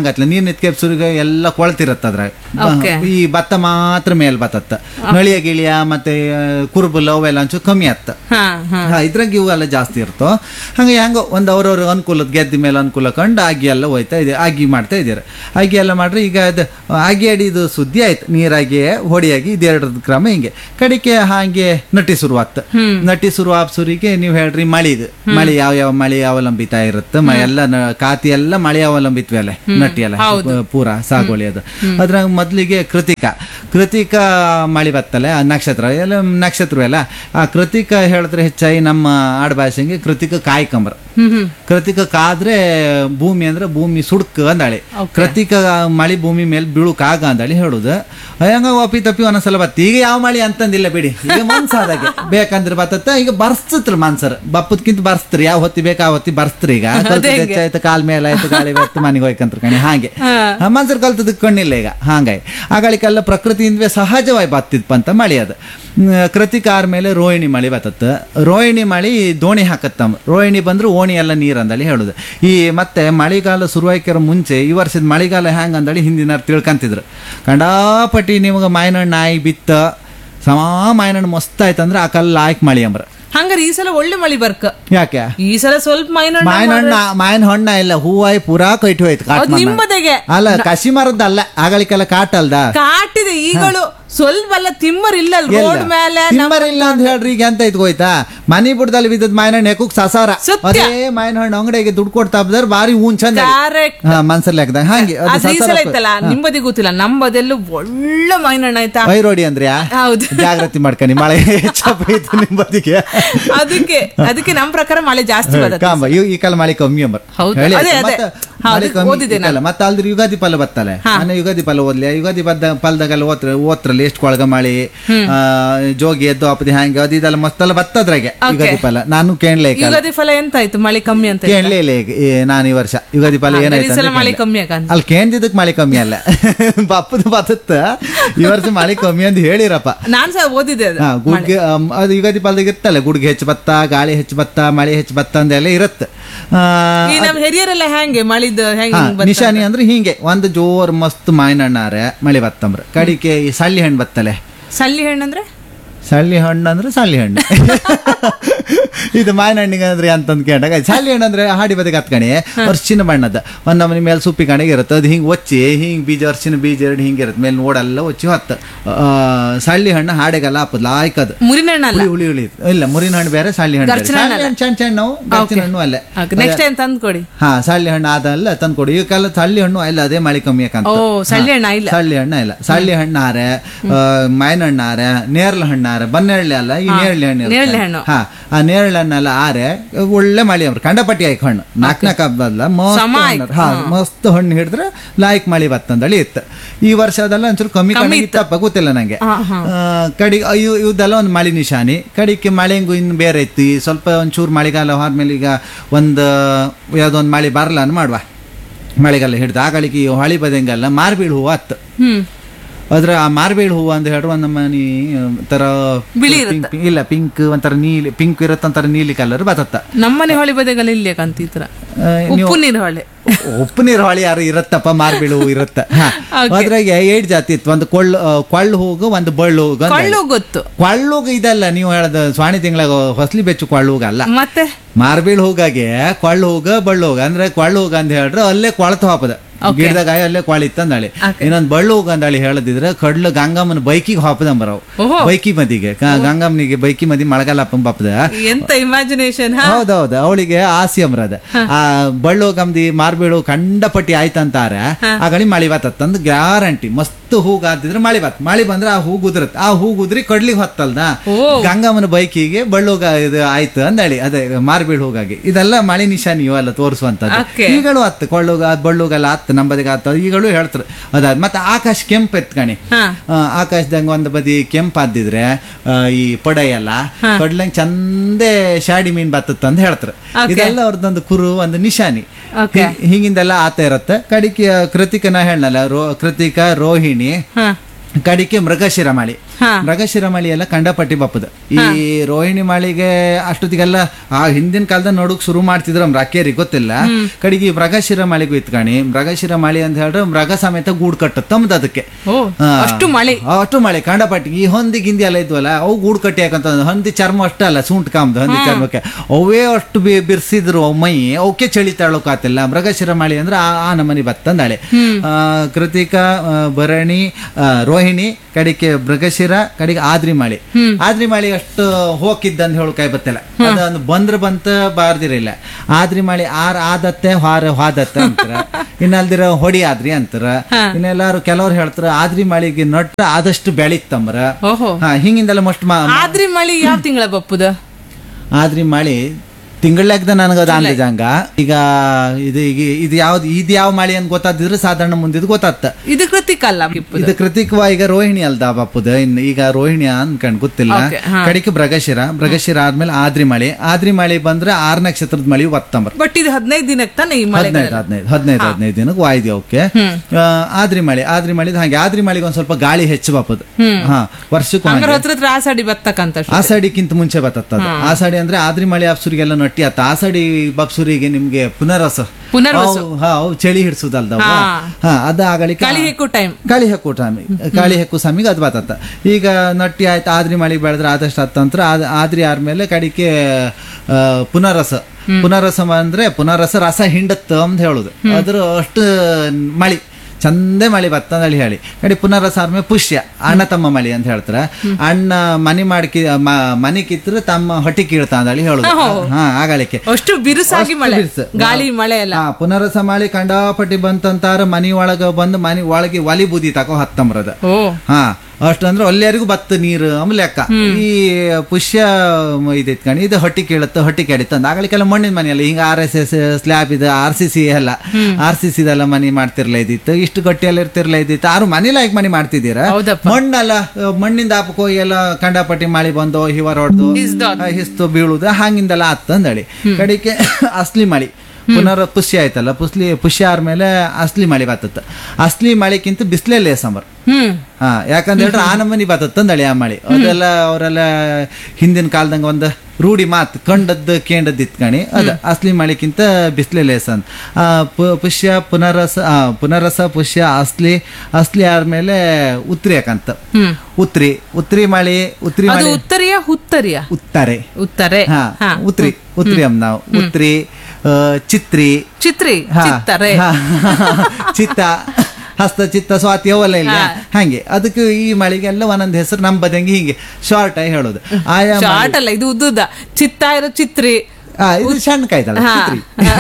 ನಿತ್ಕೆ ಸುರಿಗೆ ಎಲ್ಲ ಕೊಳ್ತಿರತ್ತ ಅದ್ರಾಗ Okay. ಈ ಭತ್ತ ಮಾತ್ರ ಮೇಲ್ ಬತ್ತತ್ತ ನಳಿಯ ಗಿಳಿಯ ಮತ್ತೆ ಆ, ಕುರುಬುಲ ಅವೆಲ್ಲ ಒಂಚೂರು ಕಮ್ಮಿ ಆತ್ತ ಹಾ ಹಾ ಹಾ ಇದ್ರಾಗ ಇವು ಎಲ್ಲ ಜಾಸ್ತಿ ಇರ್ತೋ ಹಂಗೆ ಹೆಂಗೋ ಒಂದು ಅವ್ರವ್ರ ಅನುಕೂಲದ ಗೆದ್ದ ಮೇಲೆ ಅನುಕೂಲ ಕಂಡು ಆಗಿ ಎಲ್ಲ ಹೋಯ್ತಾ ಇದೆ ಆಗಿ ಮಾಡ್ತಾ ಇದ್ದೀರ ಆಗಿ ಎಲ್ಲ ಮಾಡ್ರೆ ಈಗ ಅದು ಆಗಿ ಅಡಿದು ಸುದ್ದಿ ಆಯ್ತು ನೀರಾಗಿ ಹೊಡಿಯಾಗಿ ಇದೆರಡು ಕ್ರಮ ಹಿಂಗೆ ಕಡಿಕೆ ಹಾಗೆ ನಟಿ ಶುರುವಾತ್ ನಟಿ ಶುರು ಸುರಿಗೆ ನೀವು ಹೇಳ್ರಿ ಮಳಿದು ಮಳೆ ಯಾವ ಯಾವ ಮಳೆ ಅವಲಂಬಿತ ಇರುತ್ತೆ ಮ- ಎಲ್ಲ ನ- ಕಾತಿ ಎಲ್ಲ ಮಳೆ ಅವಲಂಬಿತ್ವೆ ಅಲ್ಲ ನಟಿ ಎಲ್ಲ ಪೂ- ಪೂರ ಸಾಗುವಳಿ ಅದು ಅದ್ರಾಗ ಮೊದಲಿಗೆ ಕೃತಿಕ ಕೃತಿಕ ಮಳಿ ಬತ್ತಲ್ಲ ಆ ನಕ್ಷತ್ರ ಎಲ್ಲ ನಕ್ಷತ್ರವೆಲ್ಲ ಆ ಕೃತಿಕ ಹೇಳಿದ್ರೆ ಹೆಚ್ಚಾಗಿ ನಮ್ಮ ಆಡ್ಭಾಷೆಗೆ ಕೃತಿಕ ಕಾಯ್ಕಂಬ್ರ ಹ್ಮ್ ಹ್ಮ್ ಕೃತಿಕ ಕಾದ್ರೆ ಭೂಮಿ ಅಂದ್ರೆ ಭೂಮಿ ಸುಡ್ಕ ಅಂದಾಳಿ ಕೃತಿಕ ಮಳಿ ಭೂಮಿ ಮೇಲೆ ಬೀಳುಕಾಗ ಅಂದಾಳಿ ಹೇಳುದು ಹಂಗ ಒಪ್ಪಿ ತಪ್ಪಿ ಒಂದೊಂದ್ಸಲ ಬತ್ತ ಈಗ ಯಾವ ಮಳಿ ಅಂತಂದಿಲ್ಲ ಬಿಡಿ ಈಗ ಮನ್ಸಾದಾಗೆ ಬೇಕಂದ್ರೆ ಬತ್ತತ್ತ ಈಗ ಬರ್ಸ್ತತ್ರ ಮನ್ಸರ್ ಬಪ್ಪದ್ಕಿಂತ ಬರ್ಸ್ತ್ರಿ ಯಾವ ಹೊತ್ತಿ ಬೇಕು ಆ ಹೊತ್ತಿ ಬರ್ಸ್ತ್ರಿ ಈಗ ಕಲ್ತದ್ ಹೆಚ್ಚಾಯ್ತು ಕಾಲ್ ಮೇಲೆ ಆಯ್ತು ಗಾಳಿ ಬತ್ತು ಮನೆಗೆ ಹೋಯ್ಕಂತ್ರ ಕಣಿ ಹಾಗೆ ಮನ್ಸರ್ ಕಲ್ತದಕ್ಕೆ ಕಣ್ಣಿಲ್ಲ ಈಗ ಹಾಗಾಗಿ ಆಗಳಿಗೆಲ್ಲ ಪ್ರಕೃತಿಯಿಂದವೇ ಸಹಜವಾಗಿ ಬತ್ತಿದ್ಪ ಅಂತ ಮಳಿ ಅದು ಹ್ಮ್, ಕೃತಿಕ ಆದ್ಮೇಲೆ ರೋಹಿಣಿ ಮಳಿ ಬತ್ತತ್ತ ರೋಹಿಣಿ ಮಳಿ ದೋಣಿ ಹಾಕತ್ತಮ್ಮ ರೋಹಿಣಿ ಬಂದ್ರೆ ಓಣಿ ಎಲ್ಲ ನೀರು ಅಂದಳಿ ಹೇಳುದು ಈ ಮತ್ತೆ ಮಳೆಗಾಲ ಶುರುವಾಯ್ಕಿರೋ ಮುಂಚೆ ಈ ವರ್ಷದ ಮಳೆಗಾಲ ಹ್ಯಾಂಗ ಅಂದಳಿ ಹಿಂದಿನ ತಿಳ್ಕಂತಿದ್ರು ಕಂಡಾಪಟ್ಟಿ ನಿಮಗೆ ಮಾಯನಣ್ಣು ನಾಯಿ ಬಿತ್ತ ಸಮಾ ಮಾಯನಣ್ಣು ಮಸ್ತ್ ಆಯ್ತಂದ್ರೆ ಆ ಕಲ್ಲ ಆಯ್ಕೆ ಮಳಿ ಅಂಬ್ರ ಹಂಗಾರೆ ಈ ಸಲ ಒಳ್ಳೆ ಮಳಿ ಬರ್ಕ ಯಾಕೆ ಈ ಸಲ ಸ್ವಲ್ಪ ಮೈನಣ್ಣ ಮಾಯನ ಹಣ್ಣ ಮಾಯನ ಹಣ್ಣ ಇಲ್ಲ ಹೂವಾಯಿ ಪೂರಾ ಕೈಟ್ ಹೋಯ್ತು ಕಾಟ್ ಅದ್ ಮಣ್ಣು. ನಿಮ್ಮದೆಗೆ. ಅಲ್ಲ ಕಸಿ ಮರದ್ದಲ್ಲ ಆಗಳಿಗೆಲ್ಲ ಕಾಟ್ ಅಲ್ದ ಕಾಟಿದೆ ಈಗಳು ಸ್ವಲ್ಪ ಎಲ್ಲ ತಿಮ್ಮರ್ ಇಲ್ಲ ರೋಡ್ ಮೇಲೆ ನಮ್- ತಿಂಬರ್ ಇಲ್ಲ ಅಂತ ಹೇಳ್ರಿ ಈಗ ಎಂತ ಇದ್ ಹೋಯ್ತಾ ಮನಿ ಬುಡದಲ್ಲಿ ಬಿದ್ದದ್ ಮಾಯನ ಹಣ್ಣು ಎಕ್ಕುಕ್ ಸಸಾರ ಸತ್ಯ. ಅದೇ ಮಾಯನ ಹಣ್ಣು ಅಂಗಡಿಗೆ ದುಡ್ಡು ಕೊಡ್ತಾ ಬದಾರ ಬಾರಿ ಹೂನ್ ಚಂದ Correct. ಹಾ ಮನ್ಸಲ್ಲಿ ಹಾಕ್ದಾಗ ಹಾಗೆ ಅದು ಆದ್ರೆ ಈ ಸಲ ಸಸಾರ ಐತಲ್ಲ ನಿಮ್ಮದಿ ಗೊತ್ತಿಲ್ಲ ನಮ್ಮದೆಲ್ಲ ಒಳ್ಳೆ ಮೈನಣ್ಣ ಆಯ್ತಾ ವೈರೋಡಿ ಅಂದ್ರ್ಯಾ ಹೌದು. ಜಾಗೃತಿ ಮಾಡ್ಕನಿ ಮಳೆ ಹೆಚ್ಚಾಯ್ತು ನಿಮ್ ಬದಿಗೆ ಅದಕ್ಕೆ ಅದಕ್ಕೆ ನಮ್ ಪ್ರಕಾರ ಮಳೆ ಜಾಸ್ತಿ ಬರುತ್ತೆ ಕಾಂಬ ಈ- ಈ ಕಾಲ ಮಳೆ ಕಮ್ಮಿ ಅಂಬರ್ ಹೌದು. ಹೇಳಿ ಅದೇ, ಆಯ್ತು. ಅದೇ. ಮತ್ತೆ ಹೌದು, ಮಳೆ ಕಮ್ಮಿ ಓದಿದೆ ಈ ಕಾಲ. ಮತ್ತೆ ಅಲ್ದ್ರ ಯುಗಾದಿ ಫಲ ಬತ್ತಲ್ಲ ನಾನು ಯುಗಾದಿ ಫಲ ಓದ್ಲಿ ಯುಗಾದಿ ಪದ ಫಲದಾಗೆಲ್ಲ ಓದ್ರ ಓದ್ರಲ್ಲಿ ಎಷ್ಟು ಕೊಳಗ ಮಳಿ ಆ, ಜೋಗಿ ಎದ್ದು ಅಪದಿ ಹ್ಯಾಂಗೆ ಅದು ಇದೆಲ್ಲ ಮಸ್ತೆಲ್ಲ ಬತ್ತದ್ರಾಗೆ ಯುಗಾದಿ ಫಲ ನಾನು ಕೇಳಲೇ ಈ ಕಾಲ ಯುಗಾದಿ ಫಲ ಎಂತ ಆಯ್ತು ಮಳೆ ಕಮ್ಮಿ ಅಂತ ಕೇಳಲೇ ಇಲ್ಲ ಈಗ ಈ ನಾನು ಈ ವರ್ಷ ಯುಗಾದಿ ಫಲ ಹಂಗಾರೆ ಏನಾಯ್ತು ಈ ಸಲ ಅಂತ ಮಳೆ ಕೇಳ್ದೆ. ಕಮ್ಮಿ ಆಗಂತ ಅಲ್ಲಿ ಕೇಂದಿದ್ದಕ್ಕೆ ಮಳೆ ಕಮ್ಮಿ ಅಲ್ಲ ಬಪ್ಪದು ಬತ್ತತ್ತ ಈ ವರ್ಷ ಮಳೆ ಕಮ್ಮಿ ಅಂತ ಹೇಳಿರಪ್ಪ ನಾನ್ ಸಹ ಓದಿದೆ ಅದು ಹಾ ಗುಡ್ಗೆ ಅಮ್, ಅದು ಯುಗಾದಿ ಫಲದಾಗ ಇರ್ತಲ್ಲ ಗುಡ್ಗೆ ಹೆಚ್ಚು ಬತ್ತ ಗಾಳಿ ಹೆಚ್ಚು ಬತ್ತ ಮಳೆ ಹೆಚ್ಚು ಬತ್ತ ಅಂದೆಲ್ಲ ಇರುತ್ತೆ ಆ, ಈ ನಮ್ ಹಿರಿಯರೆಲ್ಲ ಹೆಂಗೆ ಮಳಿದ್ ಹೆಂಗೆ ಹಾ, ಹಿಂಗ್ ಬರ್ತದೆ? ನಿಶಾನಿ ಅಂದ್ರೆ ಹಿಂಗೆ ಒಂದು ಜೋರ್ ಮಸ್ತ್ ಮಾವಿನಣ್ಣಾರೆ ಮಳೆ ಬತ್ತಂಬ್ರ ಕಡಿಕೆ ಈ ಸಳ್ಳಿ ಹಣ್ಣು ಬತ್ತಲೆ ಸಳ್ಳಿ ಹಣ್ಣಂದ್ರೆ ಸಳ್ಳಿ ಹಣ್ಣು ಅಂದ್ರೆ ಸಳ್ಳಿ ಹಣ್ಣು ಇದು ಮಾವಿನ ಹಣ್ಣಿಗೆ ಅಂದ್ರೆ ಅಂತಂದ್ ಕೇಳಾಗ ಸಳ್ಳಿ ಹಣ್ಣು ಅಂದ್ರೆ ಹಾಡಿ ಬದಿಗೆ ಹತ್ಕಣಿ ಅರ್ಶಿನ ಬಣ್ಣದ ಒಂದ್ ನಮ್ಮನೆ ಮೇಲೆ ಸುಪ್ಪಿ ಕಣಿಗೆ ಇರುತ್ತೆ ಅದು ಹಿಂಗೆ ಒಚ್ಚಿ ಹಿಂಗೆ ಬೀಜ ಅರ್ಶಿನ ಬೀಜ ಎರಡು ಹಿಂಗೆ ಇರುತ್ತೆ ಮೇಲೆ ನೋಡೆಲ್ಲ ಒಚ್ಚಿ ಹೊತ್ತು ಆ, ಸಳ್ಳಿ ಹಣ್ಣು ಹಾಡೆಗೆಲ್ಲ ಹಾಪದ್ ಲಾಯ್ಕ್ ಅದು ಮುರಿನ ಹಣ್ಣಲ್ಲ ಹುಳಿ ಹುಳಿ ಹುಳಿ ಇಲ್ಲ ಮುರಿನ ಹಣ್ಣು ಬೇರೆ ಸಳ್ಳಿ ಹಣ್ಣು ಬೇರೆ. ಗರ್ಚಿನ ಸಳ್ಳಿ ಹಣ್ಣಲ್ಲ. ಹಣ್ಣು ಸಣ್ಣ ಸಣ್ಣ ನಾವು ಗರ್ಚಿನ ಹಣ್ಣು ಅಲ್ಲೇ ನೆಕ್ಸ್ಟ್ ಟೈಮ್ ತಂದು ಕೊಡಿ ಹಾ ಸಳ್ಳಿ ಹಣ್ಣು ಅದಲ್ಲ ತಂದು ಕೊಡಿ ಈ ಕಾಲ ಸಳ್ಳಿ ಹಣ್ಣು ಇಲ್ಲ ಅದೇ ಮಳೆ ಕಮ್ಮಿ ಯಾಕಂತ ಓ ಸಳ್ಳಿ ಹಣ್ಣ ಇಲ್ಲ ಸಳ್ಳಿ ಹಣ್ಣ ಇಲ್ಲ ಸಳ್ಳಿ ಹಣ್ಣಾರೆ ಮಾವಿನ ಹಣ್ಣಾರೆ ನೇರ್ಲ ಹಣ್ಣಾರೆ ಬನ್ನೇರಳೆ ಅಲ್ಲ ಈ ನೇರಳೆ ಹಣ್ಣು ಇರುತ್ತೆ. ನೇರಳೆ ಹಣ್ಣು. ಹಾ ಆ ನೇರಳೆ ಹಣ್ಣೆಲ್ಲ ಆರೆ ಒಳ್ಳೆ ಮಳಿ ಅವ್ರು ಕಂಡಪಟ್ಟಿ ಆಯ್ಕೆ ಹಣ್ಣು ನಾಲ್ಕು ನಾಲ್ಕು ಹಬ್ಬದಲ್ಲ ಮಸ್ತ್ ಸಮ ಹಣ್ಣು. ಹಾ ಮಸ್ತ್ ಹಣ್ಣು ಹಿಡಿದ್ರೆ ಲಾಯ್ಕ್ ಮಳಿ ಬತ್ತಂದಳಿ ಇತ್ತು ಈ ವರ್ಷ ಅದೆಲ್ಲ ಒಂಚೂರು ಕಮ್ಮಿ ಕಮ್ಮಿ ಇತ್ತಪ್ಪ ಗೊತ್ತಿಲ್ಲ ನಂಗೆ ಹಾ, ಹಾ. ಆ, ಕಡಿ ಇವ್ ಇವ್ದೆಲ್ಲ ಒಂದು ಮಳಿ ನಿಶಾನಿ ಕಡಿಗೆ ಮಳೆಂಗು ಇನ್ನು ಬೇರೆ ಇತ್ತು ಈ ಸ್ವಲ್ಪ ಒಂಚೂರು ಮಳೆಗಾಲ ಹೋದ್ಮೇಲೆ ಈಗ ಒಂದು ಯಾವುದೋ ಒಂದು ಮಳೆ ಬರಲ್ಲ ಅನ್ ಮಾಡುವ ಮಳೆಗಾಲ ಹಿಡ್ದು ಆಗಳಿಗೆ ಈ ಹೊಳಿ ಬದಂಗೆಲ್ಲ ಮಾರ್ಬೀಳು ಹೂವು ಹತ್ತು ಹ್ಮ್ ಅದ್ರ ಆ ಮಾರ್ಬೇಳು ಹೂವು ಅಂತ ಹೇಳುವ ನಮ್ಮ ಮನಿ ತರ ಬಿಳಿ pink- pink- ಇಲ್ಲ ಪಿಂಕ್ ಒಂಥರ ನೀಲಿ ಪಿಂಕ್ ಇರುತ್ತೆ ಒಂಥರ ನೀಲಿ ಕಲರ್ ಬತ್ತತ್ತ ನಮ್ಮನೆ ಹೊಳಿ ಬದಿಗೆಲ್ಲ ಇಲ್ಲಿ ಕಂತಿದ್ರ ಆ, ನೀವು ಉಪ್ಪು ನೀರು ಹೊಳೆ ಉಪ್ಪು ನೀರು ಹೊಳಿ ಯಾರು ಇರತ್ತಪ್ಪ ಮಾರ್ಬೇಳು ಹೂವು ಇರುತ್ತೆ ಹಾ. Okay. ಅದ್ರಾಗೆ ಏಟ್ ಜಾತಿ ಇತ್ತು ಒಂದು ಕೊಳ್ಳು ಆ, ಕೊಳ್ಳು ಹೂಗು ಒಂದು ಬಳ್ಳು ಹೂಗು ಅಂತ ಕಳ್ಳು ಗೊತ್ತು ಕೊಳ್ಳುಗ ಇದಲ್ಲ ನೀವು ಹೇಳದ ಸ್ವಾಣಿ ತಿಂಗಳಾಗ ಹೊಸ್ಲಿ ಬೆಚ್ಚು ಕೊಳ್ಳುಗ ಅಲ್ಲ ಮತ್ತೆ ಮಾರ್ಬೇಳು ಹೂಗಾಗೆ ಕೊಳ್ಳು ಹೂಗ ಬಳ್ಳು ಹೂಗ ಅಂದ್ರೆ ಕೊಳ್ಳು ಹೂಗ ಅಂತ ಹೇಳ್ರೆ ಅಲ್ಲೇ ಕೊಳತು ಹಾಪದ ಗಿಡದಾಗ ಅಲ್ಲೇ ಕೊಳಿತ್ತು ಅಂದಳಿ ಇನ್ನೊಂದು ಬಳ್ಳು ಹೂಗ ಅಂದಳಿ ಹೇಳದಿದ್ರೆ ಕಡ್ಲು ಗಂಗಮ್ಮನ ಬೈಕಿಗೆ ಹಾಪದಂಬರವು ಓಹೋ. ಬೈಕಿ ಮದಿಗೆ ಗ- ಗಂಗಮ್ಮನಿಗೆ ಬೈಕಿ ಮದಿ ಮಳೆಗಾಲ ಅಪ್ಪನ್ ಬಾಪದ ಎಂತ ಇಮ್ಯಾಜಿನೇಷನ್ ಹೌದೌದು ಅವಳಿಗೆ ಆಸಿ ಅಂಬ್ರದ ಆ ಬಳ್ಳು ಗಮ್ದಿ ಮಾರ್ಬೇಳು ಕಂಡಪಟ್ಟಿ ಆಯ್ತಂತಾರೆ ಆ ಗಳಿ ಮಳಿ ಬತ್ತಂದ್ ಗ್ಯಾರಂಟಿ ಮಸ್ತ್ ಹೂಗಾದಿದ್ರೆ ಮಳಿ ಬತ್ ಮಳಿ ಬಂದ್ರೆ ಆ ಹೂ ಗುದ್ರತ್ ಆ ಹೂ ಗುದ್ರಿ ಕಡ್ಲಿಗೆ ಹೊತ್ತಲ್ದ ಗಂಗಮ್ಮನ ಬೈಕಿಗೆ ಬಳ್ಳುಗ ಇದು ಆಯ್ತು ಅಂದಳಿ ಅದೇ ಮಾರ್ಬೇಳು ಹೂಗಾಗಿ ಇದೆಲ್ಲ ಮಳಿ ನಿಶಾನಿ ಇವೆಲ್ಲ ತೋರಿಸುವಂತದ್ದು Okay. ಈಗಳು ಹತ್ತು ಕೊಳ್ಳುಗ ಬಳ್ಳುಗೆಲ್ಲ ಹತ್ತು ನಂಬದಿಗೆ ಹತ್ತು ಈಗಳು ಹೇಳ್ತಾರೆ ಅದಾದ ಮತ್ತೆ ಆಕಾಶ ಕೆಂಪು ಎತ್ಕಣಿ ಹಾ. ಆ, ಆಕಾಶದಂಗ ಒಂದು ಬದಿ ಕೆಂಪಾದಿದ್ರೆ ಆ, ಈ ಪೊಡೆ ಎಲ್ಲ ಕಡ್ಲಂಗ್ ಚಂದೇ ಶಾಡಿ ಮೀನ್ ಬತ್ತತ್ತ ಅಂತ ಹೇಳ್ತಾರೆ Okay. ಇದೆಲ್ಲ ಅವ್ರದ್ದೊಂದು ಕುರು ಒಂದು ನಿಶಾನಿ Okay. ಹಿ- ಹಿಂಗಿಂದೆಲ್ಲ ಆತ ಇರುತ್ತೆ ಕಡಿಕೆ ಕೃತಿಕ ನಾ ಹೇಳಲ್ಲ ರೋ ಕೃತಿಕ ರೋಹಿಣಿ ಹ ಕಡಿಕೆ ಮೃಗಶಿರ ಮಳಿ ಹಾ. ಮೃಗಶಿರ ಮಳಿ ಎಲ್ಲ ಕಂಡಪಟ್ಟಿ ಬಪ್ಪದ ಈ ರೋಹಿಣಿ ಮಾಳಿಗೆ ಅಷ್ಟೊತ್ತಿಗೆಲ್ಲ ಆ ಹಿಂದಿನ ಕಾಲದ ನೋಡಕ್ ಶುರು ಮಾಡ್ತಿದ್ರು ರಾಕೇರಿ ಗೊತ್ತಿಲ್ಲ ಕಡೆಗೆ ಈ ಮೃಗಶಿರ ಮಳಿಗೂ ಇತ್ಕಣಿ ಮೃಗಶಿರ ಮಳಿ ಅಂತ ಹೇಳಿದ್ರೆ ಮೃಗ ಸಮೇತ ಗೂಡ್ ಕಟ್ಟತ್ತಂಬದ್ ಅದಕ್ಕೆ ಓ ಹಾ. ಅಷ್ಟು ಮಳೆ ಆ, ಅಷ್ಟು ಮಳೆ ಕಂಡಪಟ್ಟಿ ಈ ಹೊಂದಿ ಗಿಂದಿ ಎಲ್ಲ ಇದ್ವಲ್ಲ ಅವು ಗೂಡು ಕಟ್ಟಿ ಯಾಕಂತ ಹೊಂದಿ ಚರ್ಮ ಅಷ್ಟೇ ಅಲ್ಲ ಸುಂಟ್ ಕಾಮ್ದು ಹೊಂದಿ ಚರ್ಮಕ್ಕೆ ಅವೇ ಅಷ್ಟು ಬಿ ಬಿರ್ಸಿದ್ರು ಅವ್ ಮೈ ಅವಕ್ಕೆ ಚಳಿ ತಾಳೋಕಾತಿಲ್ಲ ಮೃಗಶಿರ ಮಳಿ ಅಂದ್ರೆ ಆ ಆ ನಮನಿ ಬತ್ತಂದಾಳೆ ಆ, ಕೃತಿಕಾ ಆ, ಭರಣಿ ಆ, ರೋಹಿಣಿ ಕಡಿಕೆ ಮೃಗಶಿರ ಕಡೆಗೆ ಆದ್ರಿ ಮಳಿ ಆದ್ರಿ ಮಳಿ ಅಷ್ಟು ಹೋಗಿದ್ದಂತ ಹೇಳಕಾಯ್ ಬತ್ತಿಲ್ಲ ಅದೊಂದು ಬಂದ್ರ ಬಂತ ಬಾರ್ದಿರಿಲ್ಲ ಆದ್ರಿ ಮಳಿ ಆರ್ ಆದತ್ತೆ ಹಾರ ಹಾದತ್ತೆ ಅಂತಾರ ಇನ್ನಲ್ದಿರ ಹೊಡಿ ಆದ್ರಿ ಅಂತಾರ ಇನ್ನೆಲ್ಲಾರು ಕೆಲವ್ರು ಹೇಳ್ತಾರ ಆದ್ರಿ ಮಳಿಗೆ ನಟ್ಟ ಆದಷ್ಟು ಬೆಳಿತಂಬ್ರ ಓಹೋ ಹಾ ಹಿಂಗಿಂದೆಲ್ಲ ಮಸ್ಟ್ ಆದ್ರಿ ಮಳಿ ಯಾವ ತಿಂಗಳ ಬಪ್ಪುದ ಆದ್ರಿ ಮಳಿ ತಿಂಗಳಾಗ್ದ ನನಗದ ಅಂದಾಜಂಗ ಈಗ ಇದು ಈಗ ಇದು ಯಾವ್ದು ಇದು ಯಾವ ಮಳಿ ಅಂತ ಗೊತ್ತಾದಿದ್ರೆ ಸಾಧಾರಣ ಮುಂದಿದ್ ಗೊತ್ತಾತ್ತ ಇದು ಕೃತಿಕ ಅಲ್ಲ ಇಪ್ಪುದು. ಇದು ಕೃತಿಕವ ಈಗ ರೋಹಿಣಿ ಅಲ್ದ ಬಾಪುದ ಇನ್ ಈಗ ರೋಹಿಣಿ ಅನ್ಕಂಡ್ ಗೊತ್ತಿಲ್ಲ Okay, ಹಾ. ಕಡಿಕೆ ಮೃಗಶಿರ ಮೃಗಶಿರ ಆದ್ಮೇಲೆ ಆದ್ರಿ ಮಳಿ ಆದ್ರಿ ಮಳಿ ಬಂದ್ರೆ ಆರ್ ನಕ್ಷತ್ರದ ಮಳಿ ಒತ್ತಂಬರ್ ಬಟ್ ಇದು ಹದಿನೈದು ದಿನಕ್ಕೆ ತಾನೆ ಈ ಮಳೆ ಹದಿನೈದು ಹದಿನೈದು ಹದಿನೈದು ಹದಿನೈದು ದಿನಕ್ಕೆ ವಾಯ್ದೆ ಅವಕ್ಕೆ ಆದ್ರಿ ಮಳಿ ಆದ್ರಿ ಮಳಿ ಹಾಗೆ ಆದ್ರಿ ಮಳಿಗೆ ಒಂದ್ ಸ್ವಲ್ಪ ಗಾಳಿ ಹೆಚ್ಚು ಬಾಪುದು ಹಾ ವರ್ಷಕ್ಕೂ ಹಂಗಾರ ಹಾಗೆ. ಹತ್ರ ಹತ್ರ ಆಸಾಡಿ ಬತ್ತಕ್ಕಂತ ಆಸಾಡಿಕ್ಕಿಂತ ಮುಂಚೆ ಬತ್ತದ ಆಸಾಡಿ ಅಂದ್ರೆ ಆದ್ರಿ ಮಳಿ ಅಪ್ಸುರಿಗೆಲ್ಲ ನಟ್ಟಿ ಆತ ಆಸಾಡಿ ಬಪ್ಸುರಿಗೆ ನಿಮ್ಗೆ ಪುನರಸ ಪುನರ್ವಸು. ಅವು- ಹಾ ಅವು ಚಳಿ ಹಿಡ್ಸುದಲ್ದವ ಹಾ. ಹಾ ಅದ ಆಗಲಿಕ್ಕೆ ಕಾಳಿ ಹೆಕ್ಕು ಟೈಮ್ ಕಾಳಿ ಹೆಕ್ಕು ಸ್ವಾಮಿ ಕಾಳಿ ಹೆಕ್ಕು ಸ್ವಾಮಿಗೆ ಅದು ಬತ್ತತ್ತ ಈಗ ನಟ್ಟಿ ಆಯ್ತು ಆದ್ರಿ ಮಳಿ ಬೆಳೆದ್ರೆ ಆದಷ್ಟು ಹತ್ತಂತ್ರ ಆದ್- ಆದ್ರಿ ಆದ್ಮೇಲೆ ಕಡಿಕೆ ಆ, ಪುನರಸ ಪುನರಸ ಅಂದ್ರೆ ಪುನರಸ ರಸ ಹಿಂಡತ್ತ ಅಂತ ಹೇಳುದು ಅದ್ರ ಅಷ್ಟು ಮಳಿ ಚಂದೆ ಮಳಿ ಬತ್ತ ಅಂತ ಹೇಳಿ ಕಡಿ ಪುನರಸ ಆದ್ಮೇಲೆ ಪುಷ್ಯ ಅಣ್ಣ ತಮ್ಮ ಮಳಿ ಅಂತ ಹೇಳ್ತಾರೆ ಅಣ್ಣ ಮನಿ ಮಾಡ್ಕಿ ಮ- ಮನಿ ಕಿತ್ರ ತಮ್ಮ ಹೊಟ್ಟಿ ಕೀಳ್ತಾ ಅಂತ ಹೇಳಿ ಹೇಳುದು ಹಾ ಆಗಲಿಕ್ಕೆ ಅಷ್ಟು ಬಿರುಸಾಗಿ ಅಷ್ಟು ಮಳೆ ಬಿರುಸು. ಗಾಳಿ ಮಳೆ ಎಲ್ಲ ಹಾ ಪುನರಸ ಮಳಿ ಕಂಡಾಪಟ್ಟಿ ಬಂತಂತಾರ ಮನಿ ಒಳಗ ಬಂದು ಮನಿ ಒಳಗೆ ಒಲಿ ಬೂದಿ ತಕೋ ಹತ್ತಂಬ್ರದ ಓ ಹಾ ಅಷ್ಟು ಅಂದ್ರೆ ಅಲ್ಲಿವರೆಗೂ ಬತ್ತ ನೀರು ಆಮೇಲೆ ಲೆಕ್ಕ ಈ ಪುಷ್ಯ ಇದೈತ್ ಕಣಿ ಇದು ಹೊಟ್ಟಿ ಕೇಳುತ್ತೆ ಹೊಟ್ಟಿ ಕೆಡಿತ್ತು ಅಂದ ಆಗಲಿಕ್ಕೆಲ್ಲ ಮಣ್ಣಿನ ಮನೆ ಅಲ್ಲ ಹಿಂಗ ಆರ್ ಎಸ್ ಎಸ್ ಸ್ಲ್ಯಾಬ್ ಇದು ಆರ್ ಸಿ ಸಿ ಎಲ್ಲ ಆರ್ ಸಿ ಸಿದೆಲ್ಲ ಮನೆ ಮಾಡ್ತಿರ್ಲ ಇದ್ದಿತ್ತು ಇಷ್ಟು ಗಟ್ಟಿಯಲ್ಲಿ ಇರ್ತಿರ್ಲ ಇದ್ದಿತ್ತು ಆರು ಮನೆ ಲೈಕ್ ಮನೆ ಮಾಡ್ತಿದ್ದೀರಾ ಹೌದಪ್ಪ. ಮಣ್ಣಲ್ಲ ಮಣ್ಣಿಂದ ಹಾಪಕ್ ಹೋಗಿ ಎಲ್ಲ ಕಂಡಾಪಟ್ಟಿ ಮಳಿ ಬಂದು ಹಿವರ್ ಹೊಡೆದು ಹಿಸ್ದು ಹಿಸ್ತು ಬೀಳುದು ಹಂಗಿಂದೆಲ್ಲ ಆತ್ತಂದಳಿ ಕಡಿಕೆ ಅಸ್ಲಿ ಮಳಿ ಪುನರ್ ಪುಷ್ಯ ಆಯ್ತಲ್ಲ ಪುಸ್ಲಿ ಪುಷ್ಯ ಆದ್ಮೇಲೆ ಅಸ್ಲಿ ಮಳಿ ಬತ್ತತ್ತ ಅಸ್ಲಿ ಮಳಿಕ್ಕಿಂತ ಬಿಸ್ಲೇ ಲೇಸಂಬರ್ ಹ್ಮ್ ಹಾ ಯಾಕಂತ ಹೇಳಿದ್ರೆ ಆ ನಮನಿ ಬತ್ತಂದಳಿ ಆ ಮಳಿ ಅದೆಲ್ಲ ಅವರೆಲ್ಲ ಹಿಂದಿನ ಕಾಲದಂಗ ಒಂದು ರೂಢಿ ಮಾತು ಕಂಡದ್ದು ಕೇಂಡದ್ದು ಇತ್ಕಣಿ ಅದ ಅಸ್ಲಿ ಮಳಿಕ್ಕಿಂತ ಬಿಸ್ಲೆ ಲೇಸ್ ಅಂತ ಆ, ಪು- ಪುಷ್ಯ ಪುನರಸ ಆ, ಪುನರಸ ಪುಷ್ಯ ಅಸ್ಲಿ ಅಸ್ಲಿ ಆದ್ಮೇಲೆ ಉತ್ರಿ ಯಾಕಂತ ಉತ್ರಿ ಉತ್ರಿ ಮಳಿ ಉತ್ರಿ ಅದು ಮಳಿ ಉತ್ತರಿಯ ಹುತ್ತರಿಯ ಉತ್ತಾರೆ ಉತ್ತರೆ ಹಾ ಹಾ. ಉತ್ರಿ ಉತ್ರಿ ಅಮ್ ನಾವು ಉತ್ರಿ ಆ, ಚಿತ್ರಿ ಚಿತ್ರಿ ಹಾ, ಚಿತ್ತರೆ ಹಾ, ಚಿತ್ತ ಹಸ್ತ ಚಿತ್ತ ಸ್ವಾತಿ ಅವೆಲ್ಲ ಇಲ್ಲ ಹಾ. ಹಂಗೆ ಅದಕ್ಕೆ ಈ ಮಳಿಗೆಲ್ಲ ಒಂದೊಂದು ಹೆಸರು ನಮ್ಮ ಬದಂಗೆ ಹೀಗೆ ಶಾರ್ಟ್ ಆಗಿ ಹೇಳೋದು ಆಯಾ ಮಳಿ- ಶಾರ್ಟ್ ಅಲ್ಲ ಇದು ಉದ್ದುದ ಚಿತ್ತ ಇರೋ ಚಿತ್ರಿ ಆ, ಇದು ಸಣ್ಣ ಕಾಯ್ತಲ್ಲ ಹಾ. ಉತ್ರಿ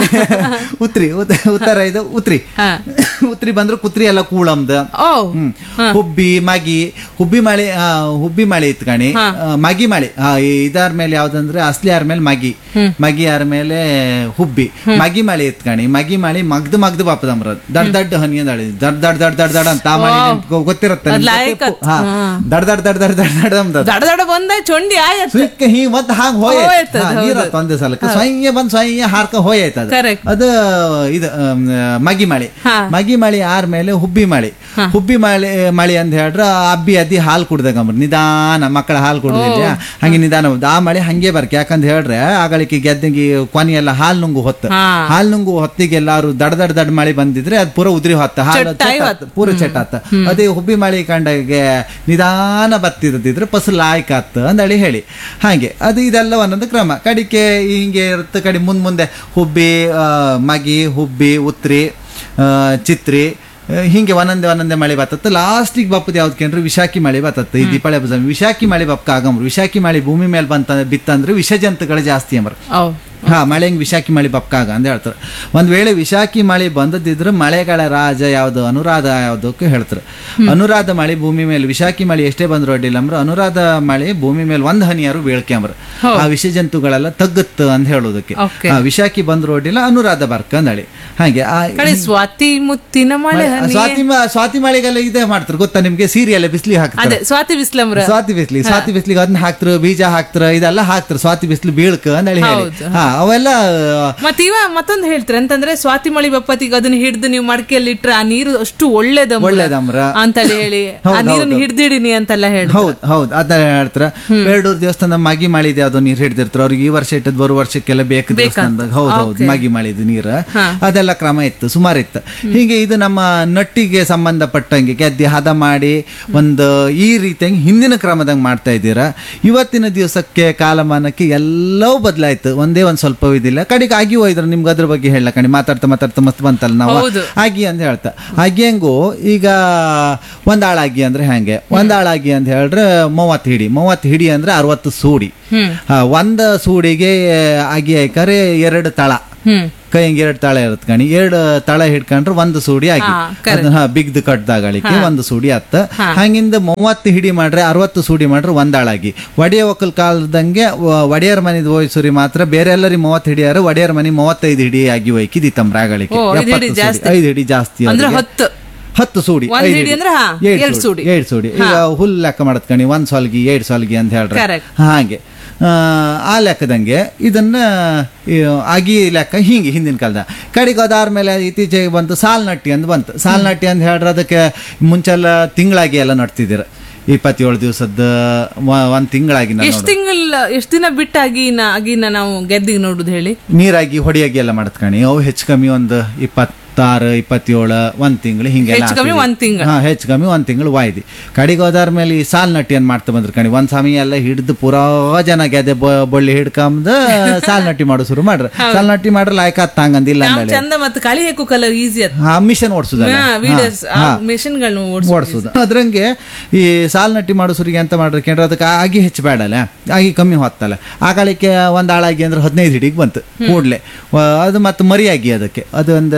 ಉತ್ರಿ ಉತ್- ಉತ್ತರ ಇದು ಉತ್ರಿ ಹಾ. ಉತ್ರಿ ಬಂದ್ರೆ ಕುತ್ರಿ ಎಲ್ಲ ಕೂಳಮ್ದ ಓ ಹ್ಮ್ ಹುಬ್ಬಿ ಮಗಿ ಹುಬ್ಬಿ ಮಳೆ ಆ, ಹುಬ್ಬಿ ಮಳೆ ಇತ್ತು ಕಣಿ ಹಾ. ಆ, ಮಗಿ ಮಳೆ ಆ, ಇದಾರ ಮೇಲೆ ಯಾವ್ದಂದ್ರೆ ಅಸ್ಲಿ ಆರ್ ಮೇಲೆ ಮಗಿ ಮಗಿ ಆರ್ ಮೇಲೆ ಹುಬ್ಬಿ ಮಗಿ ಮಳೆ ಇತ್ತು ಕಣಿ ಮಗಿ ಮಳೆ ಮಗ್ದು ಮಗ್ದು ಬಾಪದಮ್ರ ದಡ್ ದಡ್ ಹನಿ ಅಂದಳಿ ದಡ್ ದಡ್ ದಡ್ ದಡ್ ದಡ್ ಅಂತ ಆ ಮಳೆ ಓ. ನಿಮ್ಗ್ ಗೊತ್ತಿರುತ್ತೆ ಅದ್ ನಿಮ್ಗ್ ಲಾಯಕ್ ಗೊತ್ತಿಪ್ಪು. ಅತ್. ಹಾ. ಹಾ. ದಡ್ ದಡ್ ದಡ್ ದಡ್ ದಡ್ ದಡ್ ಅಂದದ ದಡ ದಡ ಬಂದ ಚೊಂಡಿ ಆಯತ್ ಸುಯ್ಕ ಹೀ ಮತ್ ಹಾಂಗ್ ಹೋಯ್ತು ಹೋಯ್ತದ್ ಹೌದು. ನೀರತ್ ಒಂದೇ ಸಲಕ್ಕೆ ಸ್ವಯ್ಯ ಬಂದ್ ಸ್ವಯ್ಯ ಹಾರ್ಕ ಹೋಯ್ತು ಅದು Correct. ಅದು ಇದು ಅಮ್, ಮಗಿ ಮಳಿ ಹಾ. ಮಗಿ ಮಳಿ ಆರ್ ಮೇಲೆ ಹುಬ್ಬಿ ಮಳಿ ಹುಬ್ಬಿ ಮಳಿ ಮಳಿ ಅಂತ ಹೇಳ್ರ ಅಬ್ಬಿ ಅದ್ದಿ ಹಾಲು ಕುಡ್ದಾಗಂಬ್ರ ನಿಧಾನ ಮಕ್ಕಳ ಹಾಲು ಕುಡ್ದಿಲ್ಲ ಹಂಗೆ ನಿಧಾನ ಹೋದ್. ಆ ಮಳಿ ಹಂಗೆ ಬರ್ಕೆ ಯಾಕಂತ ಹೇಳ್ರೆ ಆಗಳಿಕೆ ಗೆದ್ದಂಗಿ ಕೊನೆ ಎಲ್ಲ ಹಾಲು ನುಂಗು ಹೊತ್ತು ಹಾ. ಹಾಲು ನುಂಗು ಹೊತ್ತಿಗೆ ಎಲ್ಲಾರು ದಡ್ ದಡ್ ದಡ್ ಮಳಿ ಬಂದಿದ್ರೆ ಅದು ಪೂರ ಉದ್ರಿ ಹೊತ್ತ ಹಾಲು ಚಟ್ಟಾಗಿ ಚಟ್ಟ ಹೊತ್ತು. ಪೂರ ಚೆಟ್ ಆತ ಅದೇ ಹುಬ್ಬಿ ಮಳಿ ಕಂಡಾಗೆ ನಿಧಾನ ಬತ್ತಿದ್ರೆ ಫಸಲ್ ಆಯ್ಕಾತ್ ಅಂದಳಿ ಹೇಳಿ ಹಾಗೆ ಅದು ಇದೆಲ್ಲ ಒಂದೊಂದು ಕ್ರಮ ಕಡಿಕೆ ಹಿಂಗೆ ಇರುತ್ತೆ ಕಡಿ ಮುಂದ್ ಮುಂದೆ ಹುಬ್ಬಿ ಆ, ಮಗಿ ಹುಬ್ಬಿ ಉತ್ರಿ ಆ, ಚಿತ್ರಿ ಆ, ಹಿಂಗೆ ಒಂದೊಂದೇ ಒಂದೊಂದೇ ಮಳೆ ಬತ್ತತ್ತ ಲಾಸ್ಟಿಗೆ ಬಪ್ಪದ ಯಾವ್ದು ಕೇಂದ್ರ ವಿಶಾಖಿ ಮಳೆ ಬತ್ತತ್ತ ಈ ದೀಪಾವಳಿ ಹಬ್ಬದ ಸಮಯ ವಿಶಾಖಿ ಮಳೆ ಬಪ್ಕ ಆಗಮ್ರು ವಿಶಾಖಿ ಮಳೆ ಭೂಮಿ ಮೇಲೆ ಬಂತ ಬಿತ್ತಂದ್ರೆ ವಿಷ ಜಂತುಗಳು ಜಾಸ್ತಿ ಅಂಬ್ರ ಓ ಹಾ ಮಳೆ ಹಿಂಗ್ ವಿಶಾಖಿ ಮಳೆ ಬಪ್ಕಾಗ ಅಂತ ಹೇಳ್ತಾರೆ ಒಂದ್ ವೇಳೆ ವಿಶಾಖಿ ಮಳೆ ಬಂದದಿದ್ರೆ ಮಳೆಗಳ ರಾಜ ಯಾವ್ದು ಅನುರಾಧ ಯಾವ್ದಕ್ಕೂ ಹೇಳ್ತಾರೆ ಅನುರಾಧ ಮಳೆ ಭೂಮಿ ಮೇಲೆ ವಿಶಾಖಿ ಮಳೆ ಎಷ್ಟೇ ಬಂದ್ರು ಅಡ್ಡಿಲ್ಲ ಅಂದ್ರ ಅನುರಾಧ ಮಳೆ ಭೂಮಿ ಮೇಲೆ ಒಂದ್ ಹನಿಯಾರು ಬೀಳ್ಕೆಂಬ್ರ ಆ ವಿಷ ಜಂತುಗಳೆಲ್ಲ ತಗ್ಗುತ್ತ ಅಂತ ಹೇಳೋದಕ್ಕೆ Okay. ಆ ವಿಶಾಖಿ ಬಂದ್ರು ಅಡ್ಡಿಲ್ಲ ಅನುರಾಧ ಬರ್ಕ ಅಂದಳಿ ಹಾಗೆ ಆ ಕಡೆ ಸ್ವಾತಿ ಮುತ್ತಿನ ಮಳೆ ಹನಿ ಸ್ವಾತಿ ಮ- ಸ್ವಾತಿ ಮಳೆಗೆಲ್ಲ ಇದೇ ಮಾಡ್ತಾರೆ ಗೊತ್ತಾ ನಿಮ್ಗೆ ಸೀರಿಯಲ್ ಬಿಸ್ಲಿ ಹಾಕ್ತಾರೆ ಅದೇ ಸ್ವಾತಿ ಬಿಸ್ಲಮ್ರ ಸ್ವಾತಿ ಬಿಸ್ಲಿ ಸ್ವಾತಿ ಬಿಸ್ಲಿಗೆ ಅದನ್ನ ಹಾಕ್ತಾರೆ ಬೀಜ ಹಾಕ್ತಾರೆ ಇದೆಲ್ಲ ಹಾಕ್ತಾರೆ ಸ್ವಾತಿ ಬಿಸ್ಲು ಬೀಳ್ಕ ಅಂದೇಳಿ ಹೇಳಿ ಹೌದು. ಹಾ ಅವೆಲ್ಲ ಮತ್ ಇವ ಮತ್ತೊಂದು ಹೇಳ್ತಾರೆ ಅಂತಂದ್ರೆ ಸ್ವಾತಿ ಮಳಿ ಬಪ್ಪತ್ತಿಗೆ ಅದನ್ನ ಹಿಡ್ದು ನೀವು ಮಡಕೆಯಲ್ಲಿ ಇಟ್ರೆ ಆ ನೀರು ಅಷ್ಟು ಒಳ್ಳೇದಮ್ರ ಒಳ್ಳೇದಮ್ರ. ಅಂತಲ್ಲ ಹೇಳಿ ಆ ಹೌದ್ ನೀರನ್ನ ಹೌದು. ಹಿಡ್ದಿಡಿನಿ ಅಂತೆಲ್ಲ ಹೇಳಿ ಹೌದ್ ಹೌದ್ ಅದನ್ನ ಹೇಳ್ತಾರ ಬೇಡೂರ್ ದೇವಸ್ಥಾನ ಮಾಗಿ ಮಾಡಿದೆ ಅದು ನೀರ್ ಹಿಡ್ದಿರ್ತಾರ ಅವ್ರಿಗೆ ಈ ವರ್ಷ ಇಟ್ಟದ್ ಬರೋ ವರ್ಷಕ್ಕೆಲ್ಲ ಬೇಕು ದೇವಸ್ಥಾನದಾಗ ಹೌದ್ ಹೌದು Okay. ಮಾಗಿ ಮಾಡಿದ ನೀರ ಅದೆಲ್ಲ ಕ್ರಮ ಇತ್ತು ಸುಮಾರು ಇತ್ತು ಹೀಗೆ ಇದು ನಮ್ಮ ನಟ್ಟಿಗೆ ಸಂಬಂಧಪಟ್ಟಂಗೆ ಗೆದ್ದಿ ಹದ ಮಾಡಿ ಒಂದು ಈ ರೀತಿಯಾಗಿ ಹಿಂದಿನ ಕ್ರಮದಂಗ್ ಮಾಡ್ತಾ ಇದ್ದೀರಾ ಇವತ್ತಿನ ದಿವಸಕ್ಕೆ ಕಾಲಮಾನಕ್ಕೆ ಎಲ್ಲವೂ ಬದಲಾಯ್ತು ಒಂದೇ ಒಂದ್ ಸ್ವಲ್ಪ ಇದಿಲ್ಲ ಕಡೆಗೆ ಆಗಿ ಹೋಯ್ದ್ರು ನಿಮ್ಗೆ ಅದ್ರ ಬಗ್ಗೆ ಹೇಳ ಕಣಿ ಮಾತಾಡ್ತಾ ಮಾತಾಡ್ತಾ ಮಸ್ತ್ ಬಂತಲ್ಲ ನಾವು ಹೌದು. ಆಗಿ ಅಂತ ಹೇಳ್ತಾ ಅಗ್ಯಂಗು ಈಗ ಒಂದ್ ಆಳಾಗಿ ಅಂದ್ರೆ ಹೆಂಗೆ ಒಂದ್ ಆಳಾಗಿ ಅಂತ ಹೇಳಿದ್ರೆ ಮೂವತ್ತು ಹಿಡಿ ಮೂವತ್ತು ಹಿಡಿ ಅಂದ್ರೆ ಅರವತ್ತು ಸೂಡಿ ಆ, ಒಂದ್ ಸೂಡಿಗೆ ಆಗಿ ಹಾಕರೆ ಎರಡು ತಳ ಹ್ಮ್ ಕೈಗೆ ಎರಡು ತಳ ಇರುತ್ತೆ ಕಣಿ ಎರಡು ತಳ ಹಿಡ್ಕೊಂಡ್ರೆ ಒಂದು ಸೂಡಿ ಆಗಿ ಹಾ, correct. ಅದನ್ನ ಬಿಗ್ದು ಕಟ್ದಾಗಳಿಕೆ ಒಂದು ಸೂಡಿ ಹತ್ತ ಹಂಗಿಂದ ಮೂವತ್ತು ಹಿಡಿ ಮಾಡ್ರೆ ಅರವತ್ತು ಸೂಡಿ ಮಾಡ್ರೆ ಒಂದಾಳಾಗಿ ಒಡೆಯ ಒಕ್ಕಲ್ ಕಾಲದಂಗೆ ವ- ಒಡೆಯರ್ ಮನಿದ್ ಹೋಯ್ಸುರಿ ಮಾತ್ರ ಬೇರೆ ಎಲ್ಲರಿ ಮೂವತ್ತು ಹಿಡಿಯಾರ ಒಡೆಯರ್ ಮನಿ ಮೂವತ್ತೈದು ಹಿಡಿ ಆಗಿ ಹೋಯ್ಕಿದಿ ತಮ್ರಾಗಳಿಕೆ ಓ, ಐದು ಹಿಡಿ ಜಾಸ್ತಿ. ಐದು ಹಿಡಿ ಜಾಸ್ತಿ ಅಂದ್ರೆ ಅವ್ರಿಗೆ. ಹತ್ತು ಹತ್ತು ಸೂಡಿ ಒಂದ್ ಐದು ಹಿಡಿ ಅಂದ್ರೆ ಹಾ, ಏಳ್ ಎರಡ್ ಸೂಡಿ. ಏಳ್ ಸೂಡಿ ಈಗ ಹುಲ್ ಲೆಕ್ಕ ಮಾಡತ್ಕಣಿ ಒಂದ್ ಸೊಲ್ಗಿ ಏಡ್ ಸೊಲ್ಗಿ ಅಂತ ಹೇಳ್ರೆ Correct. ಹಾಗೆ ಆ, ಆ ಲೆಕ್ಕದಂಗೆ ಇದನ್ನ ಈ, ಆಗಿ ಲೆಕ್ಕ ಹಿಂಗೆ ಹಿಂದಿನ ಕಾಲದ ಕಡೆಗೆ ಅದಾದ್ಮೇಲೆ ಇತ್ತೀಚೆಗೆ ಬಂತು ಸಾಲ್ ನಟ್ಟಿ ಅಂತ ಬಂತು ಸಾಲ್ ನಟ್ಟಿ ಅಂತ ಹೇಳ್ರೆ ಅದಕ್ಕೆ ಮುಂಚೆಲ್ಲ ತಿಂಗಳಾಗಿ ಎಲ್ಲ ನಡ್ತಿದ್ದೀರ ಇಪ್ಪತ್ತೇಳು ದಿವಸದ ಒಂದ್ ತಿಂಗಳಾಗಿ ಎಷ್ಟ್ ತಿಂಗಳ ಎಷ್ಟ್ ದಿನ ಬಿಟ್ಟು ಅಗಿನ ಅಗಿನ ನಾವು ಗೆದ್ದಿಗೆ ನೋಡುದು ಹೇಳಿ ನೀರಾಗಿ ಹೊಡಿಯಾಗಿ ಎಲ್ಲ ಮಾಡತ್ಕಣಿ ಅವು ಹೆಚ್ಚು ಕಮ್ಮಿ ಒಂದು ಇಪ್ಪತ್ತಾರು ಇಪ್ಪತ್ತೇಳು ಒಂದ್ ತಿಂಗಳು ಹಿಂಗೆಲ್ಲ ಹೆಚ್ಚು ಕಮ್ಮಿ ಆಗ್ತಿದೆ. ಒಂದ್ ತಿಂಗ್ಳು. ಹಾ ಹೆಚ್ಚು ಕಮ್ಮಿ ಒಂದ್ ತಿಂಗಳು ವಾಯ್ದಿ ಕಡೆಗೆ ಹೋದಾರ ಮೇಲೆ ಈ ಸಾಲ್ ನಟ್ಟಿ ಅಂತ ಮಾಡ್ತಾ ಬಂದ್ರು ಕಣಿ ಒಂದ್ ಸಮಯ ಎಲ್ಲ ಹಿಡಿದು ಪೂರಾ ಜನ ಗೆದೆ ಬ- ಬಳ್ಳಿ ಹಿಡ್ಕೊಂಡ್ ಸಾಲ್ ನಟ್ಟಿ ಮಾಡೋ ಶುರು ಮಾಡ್ರ ಸಾಲ್ ನಟ್ಟಿ ಮಾಡ್ರೆ ಲಾಯ್ಕ ಹಂಗಂದಿಲ್ಲ ನಾವು ಅಂದಳೆ ಚಂದ ಮತ್ತೆ ಕಳಿ ಹಾಕು ಕಲರ್ ಈಸಿ ಅದ್ ಹಾ ಮಿಷನ್ ಓಡಿಸುದಲ್ಲ ವಿಡಿಯೋಸ್ ಮೆಷಿನ್ ಗಳನ್ನ ಓಡಿಸೋದು ಓಡಿಸೋದು ಅದ್ರಂಗೆ ಈ ಸಾಲ್ ನಟ್ಟಿ ಮಾಡೋ ಸುರಿಗೆ ಅಂತ ಮಾಡ್ರಿ ಕೇಂದ್ರ ಅದಕ್ಕೆ ಆಗಿ ಹೆಚ್ಚು ಬೇಡಲ್ಲ ಆಗಿ ಕಮ್ಮಿ ಹೊತ್ತಲ್ಲ ಆ ಕಾಲಕ್ಕೆ ಒಂದು ಆಳಾಗಿ ಅಂದ್ರೆ ಹದಿನೈದು ಹಿಡಿಗೆ ಬಂತು ಕೂಡ್ಲೆ ವ- ಅದು ಮತ್ತೆ ಮರಿಯಾಗಿ ಅದಕ್ಕೆ ಅದು ಒಂದು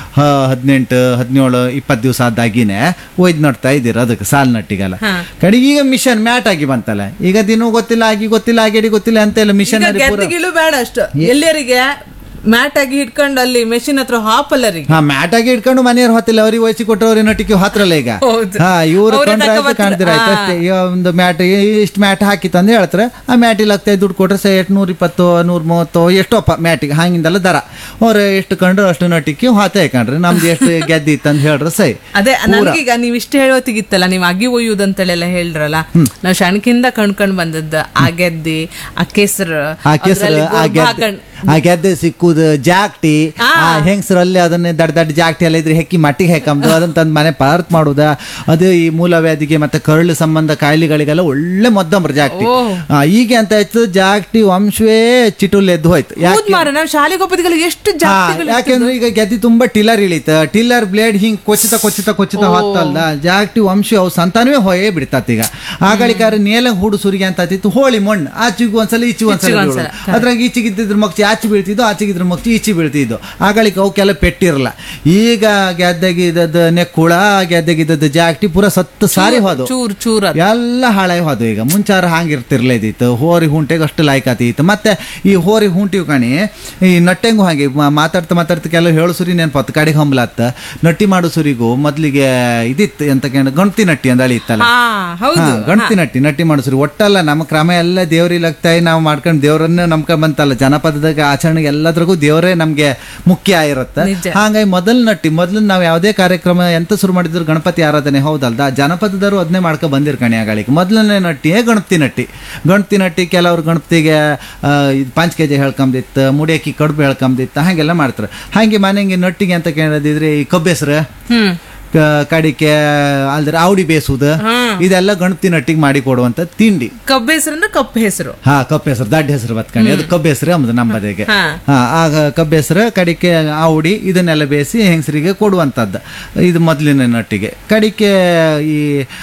ಹದಿನೆಂಟು ಹದಿನೇಳು ಇಪ್ಪತ್ತು ದಿವಸ ಆದಾಗಿನೇ ಒಯ್ದು ನೋಡ್ತಾ ಇದ್ದೀರ ಅದಕ್ಕೆ ಸಾಲ್ ನಟ್ಟಿಗೆಲ್ಲ ಕಡೆಗೆ ಈಗ ಮಿಷನ್ ಮ್ಯಾಟ್ ಆಗಿ ಬಂತಲ್ಲ ಈಗ ದಿನ ಗೊತ್ತಿಲ್ಲ ಆಗಿ ಗೊತ್ತಿಲ್ಲ ಆಗೇಡಿ ಗೊತ್ತಿಲ್ಲ ಅಂತ ಇಲ್ಲ ಮಿಷನ್ ಗೆದ್ದಿಗಿಳು ಬೇಡ ಅಷ್ಟು ಎಲ್ಲರಿಗೆ ಮ್ಯಾಟ್ ಆಗಿ ಹಿಡ್ಕೊಂಡು ಅಲ್ಲಿ ಮೆಷಿನ್ ಹತ್ರ ಹಾಪಲ್ಲರಿಗೆ ಹಾ ಮ್ಯಾಟ್ ಆಗಿ ಇಟ್ಕೊಂಡು ಮನೆಯವ್ರು ಹೊತ್ತಿಲ್ಲ ಅವ್ರಿಗೆ ವಯಸ್ಸಿ ಕೊಟ್ಟವ್ರ ನಟಿಕೆ ಹತ್ರಲ್ಲ ಈಗ ಹೌದು. ಹಾ ಇವ್ರು ಅವ್ರೇ ಕೊಂಡ್ರೆ ಆಯ್ತು ತಗೊಬರ್ತಾರೆ. ಕಾಣ್ತೀರ ಆಯ್ತು ಅಷ್ಟೇ ಈಗ ಒಂದು ಮ್ಯಾಟ್ ಇಷ್ಟು ಮ್ಯಾಟ್ ಹಾಕಿ ತಂದು ಹೇಳ್ತಾರೆ ಆ ಮ್ಯಾಟಿಗೆ ಹತ್ತೈದು ದುಡ್ಡು ಕೊಟ್ರೆ ಸೇ ಎಷ್ಟು ನೂರ ಇಪ್ಪತ್ತು ನೂರ ಮೂವತ್ತು ಎಷ್ಟೋಪ್ಪ ಮ್ಯಾಟಿಗೆ ಹಂಗಿಂದೆಲ್ಲ ದರ ಅವ್ರು ಎಷ್ಟು ಕಂಡ್ರು ಅಷ್ಟು ನಟಿಕೆ ಹಾತೆ ಹಾಕೊಂಡ್ರಿ ನಮ್ದು ಎಷ್ಟು ಗೆದ್ದಿ ಇತ್ತಂತ ಹೇಳ್ರೆ ಸೈ ಅದೇ ನನ್ಗೀಗ ನೀವ್ ಇಷ್ಟ ಹೇಳೋತಿಗಿತ್ತಲ್ಲ ನೀವ್ ಅಗಿ ಒಯ್ಯುದಂತಲೆಲ್ಲ ಹೇಳ್ರಲ್ಲ ನಾವ್ ಶಣಕಿಂದ ಕಣ್ಕೊಂಡ್ ಬಂದದ್ದು ಆ ಗೆದ್ದಿ ಆ ಕೆಸರು ಆ ಕೆಸರು ಆ ಗೆದ್ದೆ ಆ ಗೆದ್ದೆ ಸಿಕ್ಕುದು ಜಾಕ್ಟಿ ಆ. ಆ ಹೆಂಗಸರು ಅಲ್ಲಿ ಅದನ್ನ ದಡ್ಡ ದಡ್ಡ ಜಾಕ್ಟಿ ಎಲ್ಲ ಇದ್ರೆ ಹೆಕ್ಕಿ ಮಟ್ಟಿಗೆ ಹಾಕಂದು ಅದನ್ನ ತಂದು ಮನೆ ಪಾರ್ಕ್ ಮಾಡುದ ಅದು ಈ ಮೂಲವ್ಯಾಧಿಗೆ ಮತ್ತೆ ಕರಳು ಸಂಬಂಧ ಕಾಯಿಲೆಗಳಿಗೆಲ್ಲ ಒಳ್ಳೆ ಮದ್ದಮ್ರ ಜಾಕ್ಟಿ ಓ. ಆ, ಈಗ ಅಂತ ಆಯ್ತು ಜಾಕ್ಟಿ ವಂಶವೇ ಚಿಟುಲ್ ಎದ್ದು ಹೋಯ್ತು ಹೌದ್ ಯಾಕೆ ಮಾರ ನಾವ್ ಶಾಲೆಗೆ ಹೋಗೋದಿಗೆಲ್ಲ ಎಷ್ಟು ಹಾ, ಜಾತಿಗಳು ಯಾಕೆಂದ್ರೆ ಈಗ ಗೆದ್ದಿ ತುಂಬಾ ಟಿಲ್ಲರ್ ಇಳಿತ ಟಿಲ್ಲರ್ ಬ್ಲೇಡ್ ಹಿಂಗ್ ಕೊಚ್ಚಿತ ಕೊಚ್ಚಿತ ಕೊಚ್ಚಿತ ಹೊತ್ತಲ್ದ ಜಾಕ್ಟಿ ವಂಶ ಅವು ಸಂತಾನವೇ ಹೊಯೇ ಬಿಡ್ತತ್ ಈಗ ಆಗಳಿಕಾರ ನೇಲ ಹೂಡು ಸುರಿಗೆ ಅಂತ ಆತಿತ್ತು ಹೋಳಿ ಮಣ್ಣು ಆಚಿಗೂ ಒಂದ್ಸಲ ಈಚೆಗೆ ಒಂದ್ಸಲ ಈಚೆಗೆ ಬೀಳೋದು. ಒಂದ್ಸಲ, ಅದ್ರಾಗ ಈಚೆಗಿದ್ದಿದ್ರ ಮಗ್ಚಿ ಆಚೆ ಬೀಳ್ತಿದ್ದು ಆಚೆಗಿದ್ರ ಮಗ್ಚಿ ಈಚೆ ಬೀಳ್ತಿದ್ದು ಆಗಳಿಕ ಅವಕ್ಕೆಲ್ಲ ಪೆಟ್ಟಿರಲ್ಲ ಈಗ ಗೆದ್ದಗಿದ್ದದ್ದು ನೆಕ್ಕುಳ ಗೆದ್ದಗಿದ್ದದ್ದು ಜಾಕ್ಟಿ ಪೂರ ಸತ್ತು ಸಾರಿ ಹೋದು ಚೂರ್ ಚೂರ್ ಅದ್. ಎಲ್ಲ ಹಾಳಾಗಿ ಹೋದು ಈಗ ಮುಂಚಾರ ಹಾಂಗಿರ್ತಿರ್ಲೇದಿತ್ತು ಹೋರಿ ಹುಂಟೆಗೆ ಅಷ್ಟು ಲಾಯ್ಕಾತಿತ್ತು ಮತ್ತೆ ಈ ಹೋರಿ ಹುಂಟಿವ್ ಕಣಿ ಈ ನಟ್ಟೆಂಗು ಹಾಗೆ ಮ- ಮಾತಾಡ್ತಾ ಮಾತಾಡ್ತಾ ಕೆಲವು ಹೇಳು ಸುರಿ ನೆನ್ಪತ್ತು ಕಡೆಗೆ ಹಂಬ್ಲಾತ್ತ ನಟ್ಟಿ ಮಾಡೋ ಸುರಿಗೂ ಮೊದ್ಲಿಗೆ ಇದಿತ್ತು ಎಂತ ಕೇಳ ಗಣತಿ ನಟ್ಟಿ ಅಂತ ಅಳಿ ಇತ್ತಲ್ಲ ಹಾ ಹೌದು ಹಾ, ಗಣತಿ ನಟ್ಟಿ ನಟ್ಟಿ ಮಾಡಿಸ್ರಿ ಒಟ್ಟಲ್ಲ ನಮ್ಮ ಕ್ರಮ ಎಲ್ಲ ದೇವ್ರಿಲಾಗ್ತಾಯಿ ನಾವು ಮಾಡ್ಕೊಂಡು ದೇವ್ರನ್ನ ನಂಬ್ಕೊಂಡ್ ಬಂತಲ್ಲ ಜನಪದದಾಗ ಆಚರಣೆಗೆ ಎಲ್ಲದ್ರಾಗೂ ದೇವರೇ ನಮ್ಗೆ ಮುಖ್ಯ ಆಗಿರುತ್ತೆ ನಿಜ. ಹಾಗಾಗಿ ಮೊದಲು ನಟ್ಟಿ ಮೊದಲು ನಾವು ಯಾವುದೇ ಕಾರ್ಯಕ್ರಮ ಎಂತ ಶುರು ಮಾಡಿದ್ರು ಗಣಪತಿ ಆರಾಧನೆ ಹೌದಲ್ದ ಜನಪದದವರು ಅದನ್ನೇ ಮಾಡ್ಕೊ ಬಂದಿರ್ ಕಣಿ ಆಗಳಿಗೆ ಮೊದಲನೇ ನಟ್ಟಿಯೇ ಗಣಪತಿ ನಟ್ಟಿ ಗಣಪತಿ ನಟ್ಟಿ ಕೆಲವ್ರು ಗಣಪತಿಗೆ ಆ, ಇದ್ ಪಂಚ್ ಕೆ ಜಿ ಹೇಳ್ಕೊಂಬಿತ್ತು ಮುಡಿಯಕ್ಕಿ ಕಡುಬು ಹೇಳ್ಕೊಂಬಿತ್ತು ಹಾಗೆಲ್ಲ ಮಾಡ್ತಾರೆ ಹಾಗೆ ಮನೆಗೆ ನಟ್ಟಿಗೆ ಅಂತ ಕೇಳೋದಿದ್ರೆ ಈ ಕಬ್ಬೆಸ್ರು ಹ್ಮ್ ಕ- ಕಡಿಕೆ ಅಲ್ದ್ರೆ ಆವಡಿ ಬೇಸುದು ಇದೆಲ್ಲ ಗಣಪತಿ ನಟ್ಟಿಗೆ ಮಾಡಿ ಕೊಡುವಂತ ತಿಂಡಿ ಕಬ್ಬು ಹೆಸರು ಅಂದ್ರೆ ಕಪ್ಪು ಹೆಸರು ಹಾ ಕಬ್ಬು ಹೆಸರು ದಡ್ಡ ಹೆಸರು ಬತ್ಕಣಿ ಅದು ಕಬ್ಬು ಹೆಸರು ಅಂಬುದು ನಮ್ಮದಿಗೆ ಹಾ. ಹಾ ಆಗ ಕಬ್ಬು ಹೆಸರು ಕಡಿಕೆ ಆವುಡಿ ಇದನ್ನೆಲ್ಲ ಬೇಯಿಸಿ ಹೆಂಗಸರಿಗೆ ಕೊಡುವಂಥದ್ದು ಇದು ಮೊದಲಿನ ನಟ್ಟಿಗೆ ಕಡಿಕೆ ಈ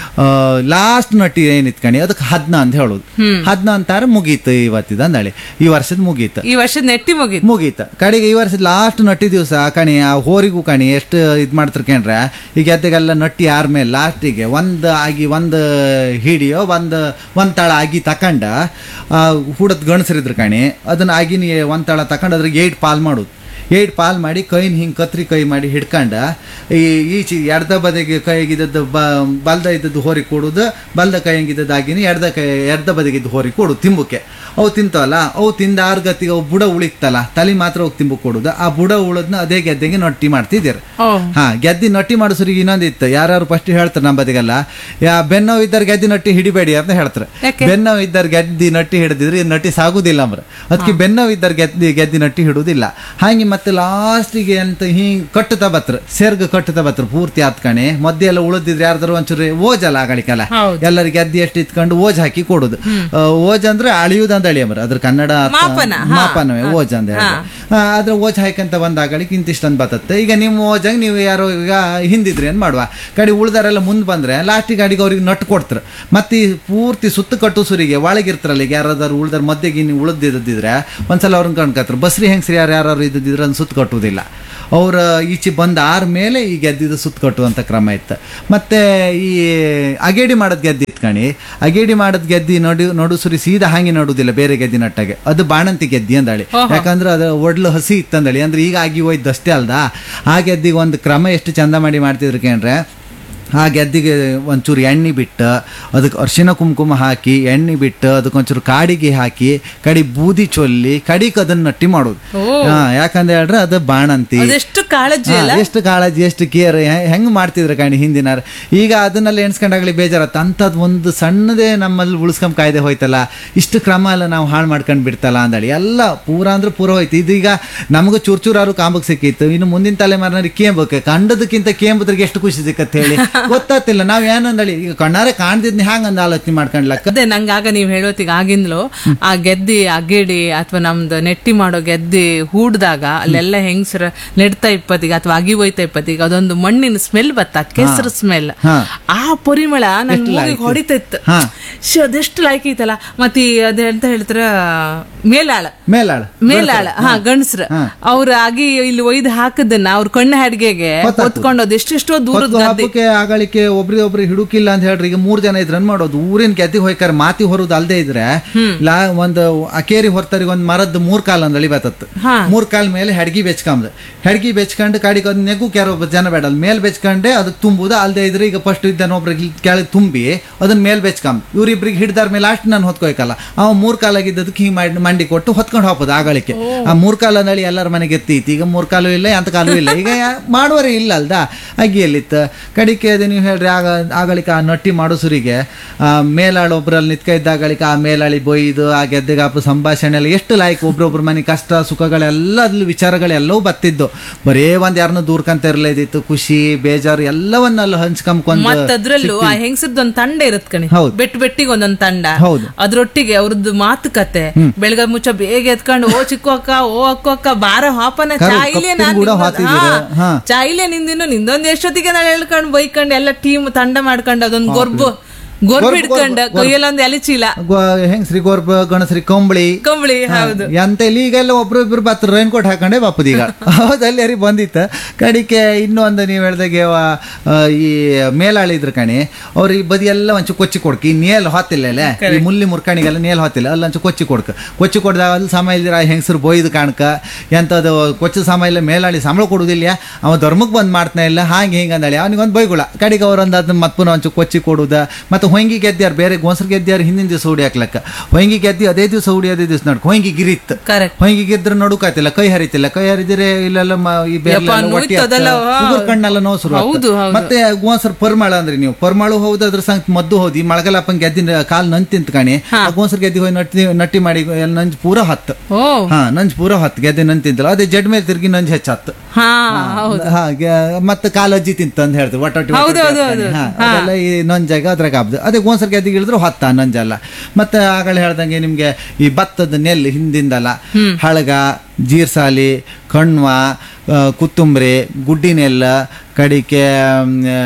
ಲಾಸ್ಟ್ ನಟ್ಟಿ ಏನಿತ್ತು ಕಣಿ ಅದಕ್ಕೆ ಹದ್ನ ಅಂತ ಹೇಳುದು ಹದ್ನ ಅಂತಾರೆ ಮುಗೀತು ಇವತ್ತಿದ ಅಂದಳಿ ಈ ವರ್ಷದ ಮುಗೀತು ಈ ವರ್ಷದ ನೆಟ್ಟಿ ಮುಗಿದ್ ಮುಗೀತ ಕಡೆಗೆ ಈ ವರ್ಷದ ಲಾಸ್ಟ್ ನಟ್ಟಿ ದಿವಸ ಕಣಿ ಆ ಹೋರಿಗೂ ಕಣಿ ಎಷ್ಟು ಇದು ಮಾಡ್ತಿರ್ಕೊಂಡ್ರೆ ಈಗ ಎದ್ದೆಗೆಲ್ಲ ನಟ್ಟಿ ಆರ್ಮೇಲೆ ಲಾಸ್ಟಿಗೆ ಒಂದು ಆಗಿ ಒಂದು ಹಿಡಿಯೋ ಒಂದು ಒಂದು ತಳ ಆಗಿ ತಕಂಡ ಹುಡದ್ ಗಣಸರಿದ್ರು ಕಣಿ ಅದನ್ನ ಆಗಿನ ಒಂದು ತಳ ತಕೊಂಡು ಅದ್ರಿಗೆ ಏಟ್ ಪಾಲ್ ಮಾಡೋದು ಏಟ್ ಪಾಲ್ ಮಾಡಿ ಕೈನ ಹಿಂಗೆ ಕತ್ರಿ ಕೈ ಮಾಡಿ ಹಿಡ್ಕೊಂಡ ಈ ಈಚೆ ಎಡ್ದ ಬದಿಗೆ ಕೈಗಿದ್ದದ್ದು ಬ ಬಲ್ದ ಇದ್ದದ್ದು ಹೋರಿ ಕೊಡೋದು ಬಲ್ದ ಕೈಯಂಗಿದ್ದದ್ದು ಆಗಿನ ಎಡ್ದ ಕೈ ಎಡ್ದ ಬದಿಗಿದ್ದು ಹೋರಿ ಕೊಡು ತಿಂಬುಕ್ಕೆ ಅವು ತಿಂತವಲ್ಲ ಅವು ತಿಂದ ಆರು ಗತಿಗೆ ಅವು ಬುಡ ಉಳಿತಲ್ಲ ತಲೆ ಮಾತ್ರ ಹೋಗಿ ತಿಂಬು ಕೊಡುದು ಆ ಬುಡ ಉಳದ್ನ ಅದೇ ಗೆದ್ದೆಗೆ ನೊಟ್ಟಿ ಮಾಡ್ತಿದ್ದೀರ ಓ ಹಾ ಗೆದ್ದಿ ನೊಟ್ಟಿ ಮಾಡಿಸೋರಿಗೆ ಇನ್ನೊಂದಿತ್ತು ಯಾರು ಫಸ್ಟ್ ಹೇಳ್ತಾರೆ ನಮ್ಮ ಬದಿಗೆಲ್ಲ ಯಾ ಬೆನ್ನೋವು ಇದ್ದಾರೆ ಗೆದ್ದಿ ನೊಟ್ಟಿ ಹಿಡಿಬೇಡಿ ಅಂತ ಹೇಳ್ತಾರೆ ಯಾಕೆ? ಬೆನ್ನೋವು ಇದ್ದಾರೆ ಗೆದ್ದಿ ನಟ್ಟಿ ಹಿಡಿದಿದ್ರೆ ಈ ನಟ್ಟಿ ಸಾಗುದಿಲ್ಲ ಅಂಬ್ರ ಅದಕ್ಕೆ ಬೆನ್ನೋವು ಇದ್ದಾರೆ ಗೆದ್ದಿ ಗೆದ್ದಿ ನಟ್ಟಿ ಹಿಡುದಿಲ್ಲ ಹಾಗೆ ಮತ್ತೆ ಲಾಸ್ಟಿಗೆ ಅಂತ ಹಿಂಗ್ ಕಟ್ಟುತ್ತಾ ಬತ್ರ ಸೇರ್ಗ ಕಟ್ಟುತ್ತಾ ಬತ್ರ ಪೂರ್ತಿ ಆತ್ಕಣೆ ಮಧ್ಯೆ ಎಲ್ಲ ಉಳಿದಿದ್ರೆ ಯಾರ್ದಾರು ಒಂಚೂರು ಓಜಲ್ಲ ಆಗಳಿಕಲ್ಲ ಹೌದು. ಎಲ್ಲರಿಗೆ ಗೆದ್ದಿ ಎಷ್ಟು ಇತ್ಕೊಂಡು ಓಜ್ ಹಾಕಿ ಕೊಡುದು ಆ, ಓಜ್ ಅಂದ್ರೆ ಅಳಿಯುದಂತ ಅಳಿ ಅಂಬ್ರ ಅದ್ರ ಕನ್ನಡ ಅರ್ಥ- ಮಾಪನ, ಹಾ. ಮಾಪನವೇ ಓಜ್ ಅಂತ ಹೇಳಿ ಅದ್ರ ಓಜ್ ಹಾಕಂತ ಬಂದಾಗಳಿಗೆ ಇಂತಿಷ್ಟೊಂದು ಬರ್ತತ್ತೆ ಈಗ ನಿಮ್ಮ ಓಜಾಗ ನೀವು ಯಾರೋ ಈಗ ಹಿಂದಿದ್ರಿ ಏನ್ ಮಾಡುವ ಗಾಡಿ ಉಳ್ದಾರೆಲ್ಲ ಮುಂದೆ ಬಂದ್ರೆ ಲಾಸ್ಟಿಗೆ ಗಾಡಿಗೆ ಅವ್ರಿಗೆ ನಟ್ಟು ಕೊಡ್ತಾರೆ ಮತ್ತೆ ಈ ಪೂರ್ತಿ ಸುತ್ತ ಕಟ್ಟು ಸುರಿಗೆ ಒಳಗಿರ್ತಾರಲ್ಲ ಈಗ ಯಾರಾದ್ರು ಉಳ್ದಾರ ಮಧ್ಯೆಗೆ ನೀವು ಉಳಿದಿದ್ದಿದ್ರೆ ಒಂದ್ಸಲ ಅವ್ರನ್ನ ಕಣ್ಕತ್ರು ಬಸ್ರಿ ಹೆಂಗ್ಸ್ರಿ ಯಾರು ಯಾರು ಇದ್ದಿದ್ರೆ ಅದನ್ನ ಸುತ್ತ ಕಟ್ಟುವುದಿಲ್ಲ ಅವ್ರ ಈಚೆ ಬಂದ ಆರ್ ಮೇಲೆ ಈ ಗೆದ್ದಿದ್ದು ಸುತ್ತ ಕಟ್ಟುವಂಥ ಕ್ರಮ ಇತ್ತು ಮತ್ತೆ ಈ ಅಗೇಡಿ ಮಾಡೋದ್ ಗೆದ್ದಿ ಇತ್ಕಣಿ ಅಗೇಡಿ ಮಾಡೋದ್ ಗೆದ್ದಿ ನಡು ನಡು ಸುರಿ ಸೀದಾ ಹಾಗೆ ನಡುವುದಿಲ್ಲ ಬೇರೆ ಗೆದ್ದಿ ನಟ್ಟಾಗೆ ಅದು ಬಾಣಂತಿ ಗೆದ್ದಿ ಅಂದಳಿ ಯಾಕಂದ್ರೆ ಅದು ಒಡ್ಲು ಹಸಿ ಇತ್ತಂದಳಿ ಅಂದ್ರೆ ಈಗ ಆಗಿ ಹೋಯ್ತು ಅಷ್ಟೇ ಅಲ್ದಾ ಆ ಗೆದ್ದಿಗೆ ಒಂದು ಕ್ರಮ ಎಷ್ಟು ಚಂದ ಮಾಡಿ ಮಾಡ್ತಿದ್ರು ಕೇಂದ್ರೆ ಆ ಗೆದ್ದಿಗೆ ಒಂಚೂರು ಎಣ್ಣೆ ಬಿಟ್ಟು ಅದಕ್ಕೆ ಅರಿಶಿನ ಕುಂಕುಮ ಹಾಕಿ ಎಣ್ಣೆ ಬಿಟ್ಟು ಅದಕ್ಕೆ ಒಂಚೂರು ಕಾಡಿಗೆ ಹಾಕಿ ಕಡಿ ಬೂದಿ ಚೊಲ್ಲಿ ಕಡಿಗೆ ಅದನ್ನ ನಟ್ಟಿ ಮಾಡೋದು ಹಾ ಯಾಕಂದ್ರೆ ಹೇಳ್ರೆ ಅದು ಬಾಣಂತಿ ಅದೆಷ್ಟು ಕಾಳಜಿ ಹಾ, ಅಲ್ಲ ಎಷ್ಟು ಕಾಳಜಿ ಎಷ್ಟು ಕೇರ್ ಹೆಂಗ್ ಮಾಡ್ತಿದ್ರು ಕಾಣಿ ಹಿಂದಿನ ಈಗ ಅದನ್ನೆಲ್ಲ ಎಣ್ಸ್ಕೊಂಡಾಗಲಿ ಬೇಜಾರತ್ತ ಅಂಥದ್ದು ಒಂದು ಸಣ್ಣದೇ ನಮ್ಮಲ್ಲಿ ಉಳಿಸ್ಕೊಂಡ್ ಕಾಯ್ದೆ ಹೋಯ್ತಲ್ಲ ಇಷ್ಟು ಕ್ರಮ ಎಲ್ಲ ನಾವು ಹಾಳು ಮಾಡ್ಕೊಂಡು ಬಿಡ್ತಲ್ಲ ಅಂದಳಿ ಎಲ್ಲ ಪೂರ ಅಂದ್ರೆ ಪೂರ ಹೋಯ್ತು ಇದೀಗ ನಮಗೂ ಚೂರ್ ಚೂರಾರು ಕಾಂಬಕ್ ಸಿಕ್ಕಿತ್ತು ಇನ್ನು ಮುಂದಿನ ತಲೆಮಾರಿನವ್ರಿಗೆ ಕೇಂಬಕ್ಕೆ ಕಂಡದಕ್ಕಿಂತ ಕೇಂಬದ್ರಿಗೆ ಎಷ್ಟು ಖುಷಿ ಸಿಕ್ಕತ್ತೆ ಹೇಳಿ ಗೊತ್ತಾತಿಲ್ಲ ನಾವ್ ಏನಂದಳಿ ಈಗ ಕಣ್ಣಾರೆ ಕಾಣ್ದಿದ್ನ ಹ್ಯಾಂಗಂದ ಆಲೋಚನೆ ಮಾಡ್ಕೊಂಡ್ಲಕ್ಕ ಅದೇ ನಂಗೆ ಆಗ ನೀವು ಹೇಳೋತಿಗೆ ಆಗಿಂದ್ಲು ಆ ಗೆದ್ದಿ ಅಗೇಡಿ ಅಥವಾ ನಮ್ದು ನೆಟ್ಟಿ ಮಾಡೋ ಗೆದ್ದಿ ಹೂಡ್ದಾಗ ಅಲ್ಲೆಲ್ಲ ಹೆಂಗಸರ ನೆಡ್ತಾ ಇಪ್ಪತ್ತಿಗೆ ಅಥವಾ ಅಗಿ ಹೋಯ್ತಾ ಇಪ್ಪತ್ತಿಗೆ ಅದೊಂದು ಮಣ್ಣಿನ ಸ್ಮೆಲ್ ಬತ್ತ ಕೆಸರು ಸ್ಮೆಲ್ ಹಾ. ಆ ಪರಿಮಳ ನನ್ ಎಷ್ಟು ಮೂಗಿಗೆ ಲಾಯ್ಕು. ಹೊಡಿತಿತ್ತು ಹಾ. ಶ್, ಅದೆಷ್ಟು ಲಾಯ್ಕ್ ಐತಲ್ಲ ಮತ್ತೆ ಈ ಅದೇ ಅಂತ ಹೇಳ್ತಾರ ಮೇಲಾಳ ಮೇಲಾಳ ಮೇಲಾಳ ಹಾ ಗಂಡಸ್ರ ಅವ್ರ ಆಗಿ ಇಲ್ಲಿ ಒಯ್ದು ಹಾಕದನ್ನ ಅವ್ರ ಕಣ್ಣು ಹಡ್ಗೆಗೆ ಗೊತ್ತಾಗ್ತದೆ. ಹೊತ್ಕೊಂಡು ಅದೆಷ್ಟೆಷ್ಟೋ ದೂರದ ಹೊತ್ತು ಗದ್ದೆ ಹಬ್ಬಕ್ಕೆ ಆಗಳಿಕೆ ಒಬ್ರಿ ಒಬ್ರು ಹಿಡುಕಿಲ್ಲ ಅಂತ ಹೇಳ್ರಿ ಈಗ ಮೂರ್ ಜನ ಇದ್ರನ್ ಮಾಡೋದು ಊರಿನ ಗೆದ್ದಿಗೆ ಹೋಯ್ಕಾರ ಮಾತಿ ಹೊರೋದು ಅಲ್ದೇ ಇದ್ರೆ ಲಾ ಒಂದು ಅಕೇರಿ ಹೊರ್ತರಿಗೆ ಒಂದ್ ಮರದ್ ಮೂರ್ ಕಾಲ್ ಅಂದಳಿ ಬತ್ತತ್ತು ಹಾ. ಮೂರ್ ಕಾಲ್ ಮೇಲೆ ಹೆಡ್ಗಿ ಬೆಚ್ಕೊಂಬದು ಹೆಡ್ಗಿ ಬೆಚ್ಕೊಂಡು ಕಾಡಿಗೆ ಅದ್ ನೆಗು ಕ್ಯಾರ ಒಬ್ಬ ಜನ ಬೇಡ ಅಲ್ಲಿ ಮೇಲ್ ಬೆಚ್ಕೊಂಡೆ ಅದು ತುಂಬುದು ಅಲ್ದೇ ಇದ್ರೆ ಈಗ ಫಸ್ಟ್ ಇದ್ದಾನ ಒಬ್ರಿಗೆ ಕೆಳಗೆ ತುಂಬಿ ಅದನ್ನ ಮೇಲ್ ಬೆಚ್ಕೊಂಬ ಇವ್ರಿಬ್ರಿಗೆ ಹಿಡ್ದಾರ ಮೇಲೆ ಲಾಸ್ಟ್ ನಾನು ಹೊತ್ಕೊಯ್ಕಲ್ಲ ಅವ ಮೂರ್ ಕಾಲಾಗಿದ್ದದಕ್ಕೆ ಹಿಂಗ್ ಮಾಡಿ ಮಂಡಿ ಕೊಟ್ಟು ಹೊತ್ಕೊಂಡು ಹೋಗ್ಬೋದು ಆಗಳಿಕೆ ಆ ಮೂರ್ ಕಾಲ ನಳಿ ಎಲ್ಲರ ಮನೆಗೆ ಎತ್ತೈತಿ ಈಗ ಮೂರ್ ಕಾಲು ಇಲ್ಲ ಎಂತ ಕಾಲು ಇಲ್ಲ ಈಗ ಯಾ- ಮಾಡುವರೇ ಇಲ್ಲ ಅಲ್ದಾ ಅಗಿಯಲ್ಲಿತ್ತು ಕಡಿಕೆ ಅದು ನೀವು ಹೇಳ್ರಿ ಆಗ ಆಗಳಿಕ ಆ ನಟ್ಟಿ ಮಾಡೋಸುರಿಗೆ ಆ ಮೇಲಾಳು ಒಬ್ರಲ್ಲಿ ನಿತ್ಕ ಇದ್ದಾಗಳಿಕ ಆ ಮೇಲಾಳಿ ಬೊಯ್ದು ಆ ಗೆದ್ದೆಗಾಪು ಸಂಭಾಷಣೆ ಎಲ್ಲ ಎಷ್ಟು ಲಾಯ್ಕ್ ಒಬ್ರೊಬ್ರ ಮನೆ ಕಷ್ಟ ಸುಖಗಳೆಲ್ಲ ಅದ್ರಲ್ಲಿ ವಿಚಾರಗಳೆಲ್ಲವೂ ಬತ್ತಿದ್ದು ಬರೇ ಒಂದ್ ಯಾರನ್ನ ದೂರ್ಕಂತ ಇರ್ಲೇದಿತ್ತು ಖುಷಿ ಬೇಜಾರು ಎಲ್ಲವನ್ನೆಲ್ಲ ಹಂಚ್ಕೊಂಬ್ಕೊಂಡ್ ಮತ್ತ ಅದ್ರಲ್ಲೂ ಆ ಹೆಂಗಸರ್ದು ಒಂದ್ ತಂಡ ಇರತ್ ಕಣಿ ಹೌದು. ಬೆಟ್ ಬೆಟ್ಟಿಗೆ ಒಂದೊಂದ್ ತಂಡ ಹೌದು. ಅದ್ರೊಟ್ಟಿಗೆ ಅವ್ರದ್ದು ಮಾತುಕತೆ ಬೆಳಗ ಮುಚ್ಚ ಬೇಗ ಎತ್ಕೊಂಡು ಓ ಚಿಕ್ಕು ಅಕ್ಕ ಓ ಅಕ್ಕು ಅಕ್ಕ ಬಾರ ಹಾಪನ ಕರು, ಚಾಯಿಲೆ ಕಪ್ಪಿನ ನಾನ್ ಕೂಡ ನಿಂದೊಂದ್- ಹಾತಿದ್ದೀರ. ಹಾ. ಹಾ. ಚಾಯಿಲೆ ನಿಂದಿನ್ನು ನಿಂದೊಂದ್ ಎಷ್ಟೊತ್ತಿಗೆ ನಾನು ಹೇಳ್ಕೊಂಡು ಬೈಕೊಂಡು ಎಲ್ಲ ಟೀಮ್ ತಂಡ ಮಾಡ್ಕೊಂಡು ಅದೊಂದ್ ಗೊರ್ಬು ಗೊರ್ಬು ಗೊರ್ಬು, ಹಿಡ್ಕೊಂಡು ಗೊರ್ಬು. ಕೈಯಲ್ಲೊಂದ್ ಎಲೆ ಚೀಲ ಹೆಂಗ್ಸ್ರಿ ಗೋರ್ಬ ಗಣಸ್ರಿ ಕಂಬಳಿ ಕಂಬಳಿ ಹೌದು ಎಂತ ಇಲ್ಲಿ ಈಗೆಲ್ಲ ಒಬ್ರು ಇಬ್ರು ಬತ್ರ ರೈನ್ ಕೋಟ್ ಹಾಕೊಂಡೆ ಬಾಪುದು ಈಗ ಹೌದಲ್ಲಿ ಯಾರಿಗೆ ಬಂದಿತ್ತು ಕಡಿಕೆ ಇನ್ನೊಂದು ನೀವು ಹೇಳ್ದಾಗೆ ಅವ, ಆ, ಈ ಮೇಲಾಳಿ ಇದ್ರ ಕಣಿ ಅವ್ರಿಗೆ ಈ ಬದಿ ಎಲ್ಲ ಒಂಚು ಕೊಚ್ಚಿ ಕೊಡ್ಕ ಈ ನೇಲ್ ಹೊತ್ತಿಲ್ಲ ಅಲ್ಲೇ ಈ ಮುಲ್ಲಿ ಮುರ್ಕಣಿಗೆಲ್ಲ ನೇಲ್ ಹೊತ್ತಿಲ್ಲ ಅಲ್ಲಿ ಒಂಚು ಕೊಚ್ಚಿ ಕೊಡ್ಕ ಕೊಚ್ಚಿ ಕೊಡ್ದಾಗ ಅಲ್ಲಿ ಸಮ ಇಲ್ದಿರ ಹೆಂಗಸರು ಬೋಯ್ದು ಕಾಣ್ಕ ಎಂಥದ್ದು ಕೊಚ್ಚು ಸಮ ಇಲ್ಲ ಮೇಲಾಳಿ ಸಂಬಳ ಕೊಡುದಿಲ್ಲ ಅವ ಧರ್ಮಕ್ಕೆ ಬಂದ್ ಮಾಡ್ತಾನೆ ಇಲ್ಲ ಹಾಗೆ ಹಿಂಗೆ ಅಂದಳಿ ಅವನಿಗೊಂದು ಬೈಗುಳ ಕಡಿಗೆ ಅವ್ರೊಂದು ಅದನ್ನ ಮತ್ತೆ ಪುನಃ ಒಂಚು ಕೊಚ್ಚಿ ಕೊಡುದ ಮತ್ತೆ ಹೊಂಗಿ ಗೆದ್ದ್ಯಾರು ಬೇರೆ ಗೋನ್ಸರ್ ಗೆದ್ದ್ಯಾರು ಹಿಂದಿನ ದಿವಸ ಹುಡಿ ಹಾಕ್ಲಕ್ಕ ಹೊಂಗಿ ಗೆದ್ದಿ ಅದೇ ದಿವಸ ಹುಡಿ ಅದೇ ದಿವಸ ನಡ್ಕ ಹೊಂಗಿ ಗಿರಿತ್ತು ಕರೆಕ್ಟ್ ಹೊಂಗಿ ಗಿದ್ರೆ ನಡುಕಾತಿಲ್ಲ ಕೈ ಹರಿತಿಲ್ಲ ಕೈ ಹರಿದಿರೆ ಇಲ್ಲೆಲ್ಲ ಮ- ಈ ಬೇರ್ಲೆಲ್ಲ ಯಪ್ಪ, ಹೊಟ್ಟಿ ನೋಯ್ತು ಹತ್ತ, ಅದೆಲ್ಲ, ಹಾ. ಉಗುರು ಕಣ್ಣೆಲ್ಲ ನೋವು ಶುರು ಆಗ್ತದೆ. ಹೌದು, ಹೌದು. ಮತ್ತೆ ಗೋನ್ಸರ್ ಪರ್ಮಾಳ ಅಂದ್ರೆ ನೀವು ಪರ್ಮಾಳು ಹೌದು ಅದ್ರ ಸಂಗ್ ಮದ್ದು ಹೌದು ಈ ಮಳಗಲಪ್ಪನ್ ಗೆದ್ದಿನ ಕಾಲ್ ನಂಜ್ ತಿಂತ ಕಣಿ ಆ ಗೋನ್ಸರ್ ಗೆದ್ದಿ ಹೋಗಿ ನಟ್ಟಿ ನಟ್ಟಿ ಮಾಡಿ ಎಲ್ಲ ನಂಜ್ ಪೂರ ಹತ್ತು ಓ ಹಾ ನಂಜ್ ಪೂರ ಹತ್ತು ಗೆದ್ದೆ ನಂಜ್ ತಿಂತಲ್ಲ ಅದೇ ಜಡ್ ಮೇಲೆ ತಿರ್ಗಿ ನಂಜ್ ಹೆಚ್ಚತ್ತು ಹಾ ಹೌದು ಹಾಗೆ ಮತ್ತೆ ಕಾಲಜ್ಜಿ ತಿಂತ ಅಂತ ಹೇಳ್ತಾರೆ ಒಟ್ಟೊಟ್ಟಿ ಹೌದು, ಹೌದು, ಹೌದು. ಹಾ. ಅದೆಲ್ಲ ಈ ನೊಂಜಾಗ ಅದ್ರಾಗ ಹಬ್ದು ಅದೇ ಗೋನ್ಸರ್ ಗೆದ್ದಿಗೆ ಇಳಿದ್ರು ಹೊತ್ತ ನೊಂಜಲ್ಲ ಮತ್ತೆ ಆಗಲೇ ಹೇಳ್ದಂಗೆ ನಿಮ್ಗೆ ಈ ಭತ್ತದ ನೆಲ್ಲು ಹಿಂದಿಂದಲ್ಲ ಹಳಗ ಜೀರ್ಸಾಲಿ ಕಣ್ವ ಆ, ಕುತ್ತುಂಬ್ರಿ ಗುಡ್ಡಿನೆಲ್ಲ ಕಡಿಕೆ ಮ್, ಆ,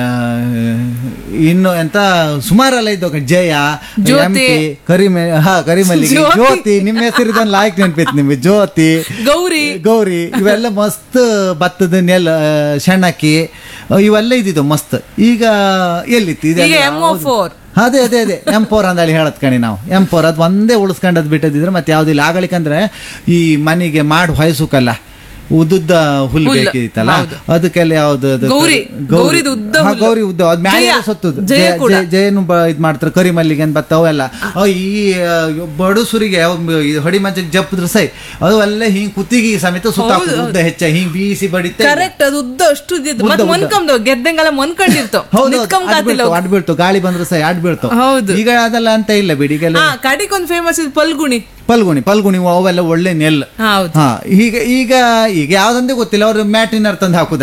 ಇನ್ನು ಎಂತ ಸುಮಾರೆಲ್ಲ ಇದ್ದವು ಜಯ ಜ್ಯೋತಿ. ಎಂಪಿ ಕರಿಮೆ ಹಾ ಕರಿಮಲ್ಲಿಗೆ ಜ್ಯೋತಿ. ಜ್ಯೋತಿ ನಿಮ್ಮ ಹೆಸರಿದೊಂದು ಲಾಯ್ಕ್ ನೆನ್ಪಿತ್ತು ನಿಮ್ಗೆ ಜ್ಯೋತಿ ಗೌರಿ ಗೌರಿ ಇವೆಲ್ಲ ಮಸ್ತ್ ಭತ್ತದ ನೆಲ ಶಣಕಿ ಇವೆಲ್ಲ ಇದ್ದಿದ್ದು ಮಸ್ತ್ ಈಗ ಎಲ್ಲಿತ್ತು ಈಗ ಇದೆಲ್ಲ MO4. ಹೌದು. ಅದೇ ಅದೇ ಅದೇ ಎಂ ಫೋರ್ ಅಂದೇಳಿ ಹೇಳತ್ ಕಣಿ ನಾವು ಎಂ ಫೋರ್ ಅದು ಒಂದೇ ಉಳಿಸ್ಕೊಂಡದ್ ಬಿಟ್ಟದಿದ್ರೆ ಮತ್ತೆ ಯಾವ್ದಿಲ್ಲ ಆಗಲಿಕ್ಕಂದ್ರೆ ಈ ಮನೆಗೆ ಮಾಡಿ ಹೊಯ್ಸುಕಲ್ಲ ಉದ್ದುದ್ದ ಹುಲ್ಲು ಹುಲ್ಲು, ಬೇಕಿತ್ತಲ್ಲ ಹೌದು. ಅದಕ್ಕೆಲ್ಲ ಯಾವ್ದು ಅದು ಗೌರಿ, ಗೌರಿದು ಉದ್ದ ಹಾ, ಹುಲ್ಲು. ಗೌರಿ ಉದ್ದ ಅದ್ ಮ್ಯಾಲೆ ಜಯ, ಸತ್ತದು ಜಯ ಜಯ- ಕೂಡ. ಜಯ- ಜಯನು ಬ- ಇದ್ ಮಾಡ್ತಾರೆ ಕರಿ ಮಲ್ಲಿಗೆ ಅಂತ ಬರ್ತಾವೆಲ್ಲ ಅವ್ ಈ ಆ, ಬಡುಸುರಿಗೆ ಒಂದ್ ಈ ಹೊಡಿ ಮಂಚಕ್ಕೆ ಜಪ್ಪಿದ್ರೆ ಸೈ ಅದು ಅಲ್ಲೇ ಹಿಂಗ್ ಕುತ್ತಿಗೆ ಸಮೇತ ಸುತ್ತ ಹೌದು, ಹೌದು. ಉದ್ದ ಹೆಚ್ಚ ಹಿಂಗ್ ಬೀಸಿ ಬಡಿತೆ ಕರೆಕ್ಟ್ ಅದು ಉದ್ದ ಅಷ್ಟು ಇದ್ದಿದ್ದು ಉದ್ದ, ಮತ್ತೆ ಉದ್ದ. ಮೊನ್ಕಂದು ಗೆದ್ದಂಗೆಲ್ಲ ಮೊನ್ಕೊಂಡಿರ್ತಾವ ಹೌದು ನಿತ್ಕೊಂಡ್ ಅಡ್ ಬೀಳ್ತು ಅಡ್ ಬೀಳ್ತು ಗಾಳಿ ಬಂದ್ರೆ ಸೈ ಅಡ್ ಬೀಳ್ತು ಹೌದು. ಈಗ ಅದೆಲ್ಲ ಅಂತ ಇಲ್ಲ ಬಿಡಿ ಈಗೆಲ್ಲ ಹಾ ಕಡಿಗೊಂದು ಫೇಮಸ್ ಇದು ಪಲ್ಗುಣಿ ಪಲ್ಗುಣಿ ಪಲ್ಗುಣಿ ಅವೆಲ್ಲ ಒಳ್ಳೆ ನೆಲ್ ಹೌದು ಹಾ ಈಗ ಈಗ ಈಗ ಯಾವ್ದಂದೇ ಗೊತ್ತಿಲ್ಲ ಅವ್ರು ಮ್ಯಾಟಿನರ್ ತಂದು ಹಾಕುದು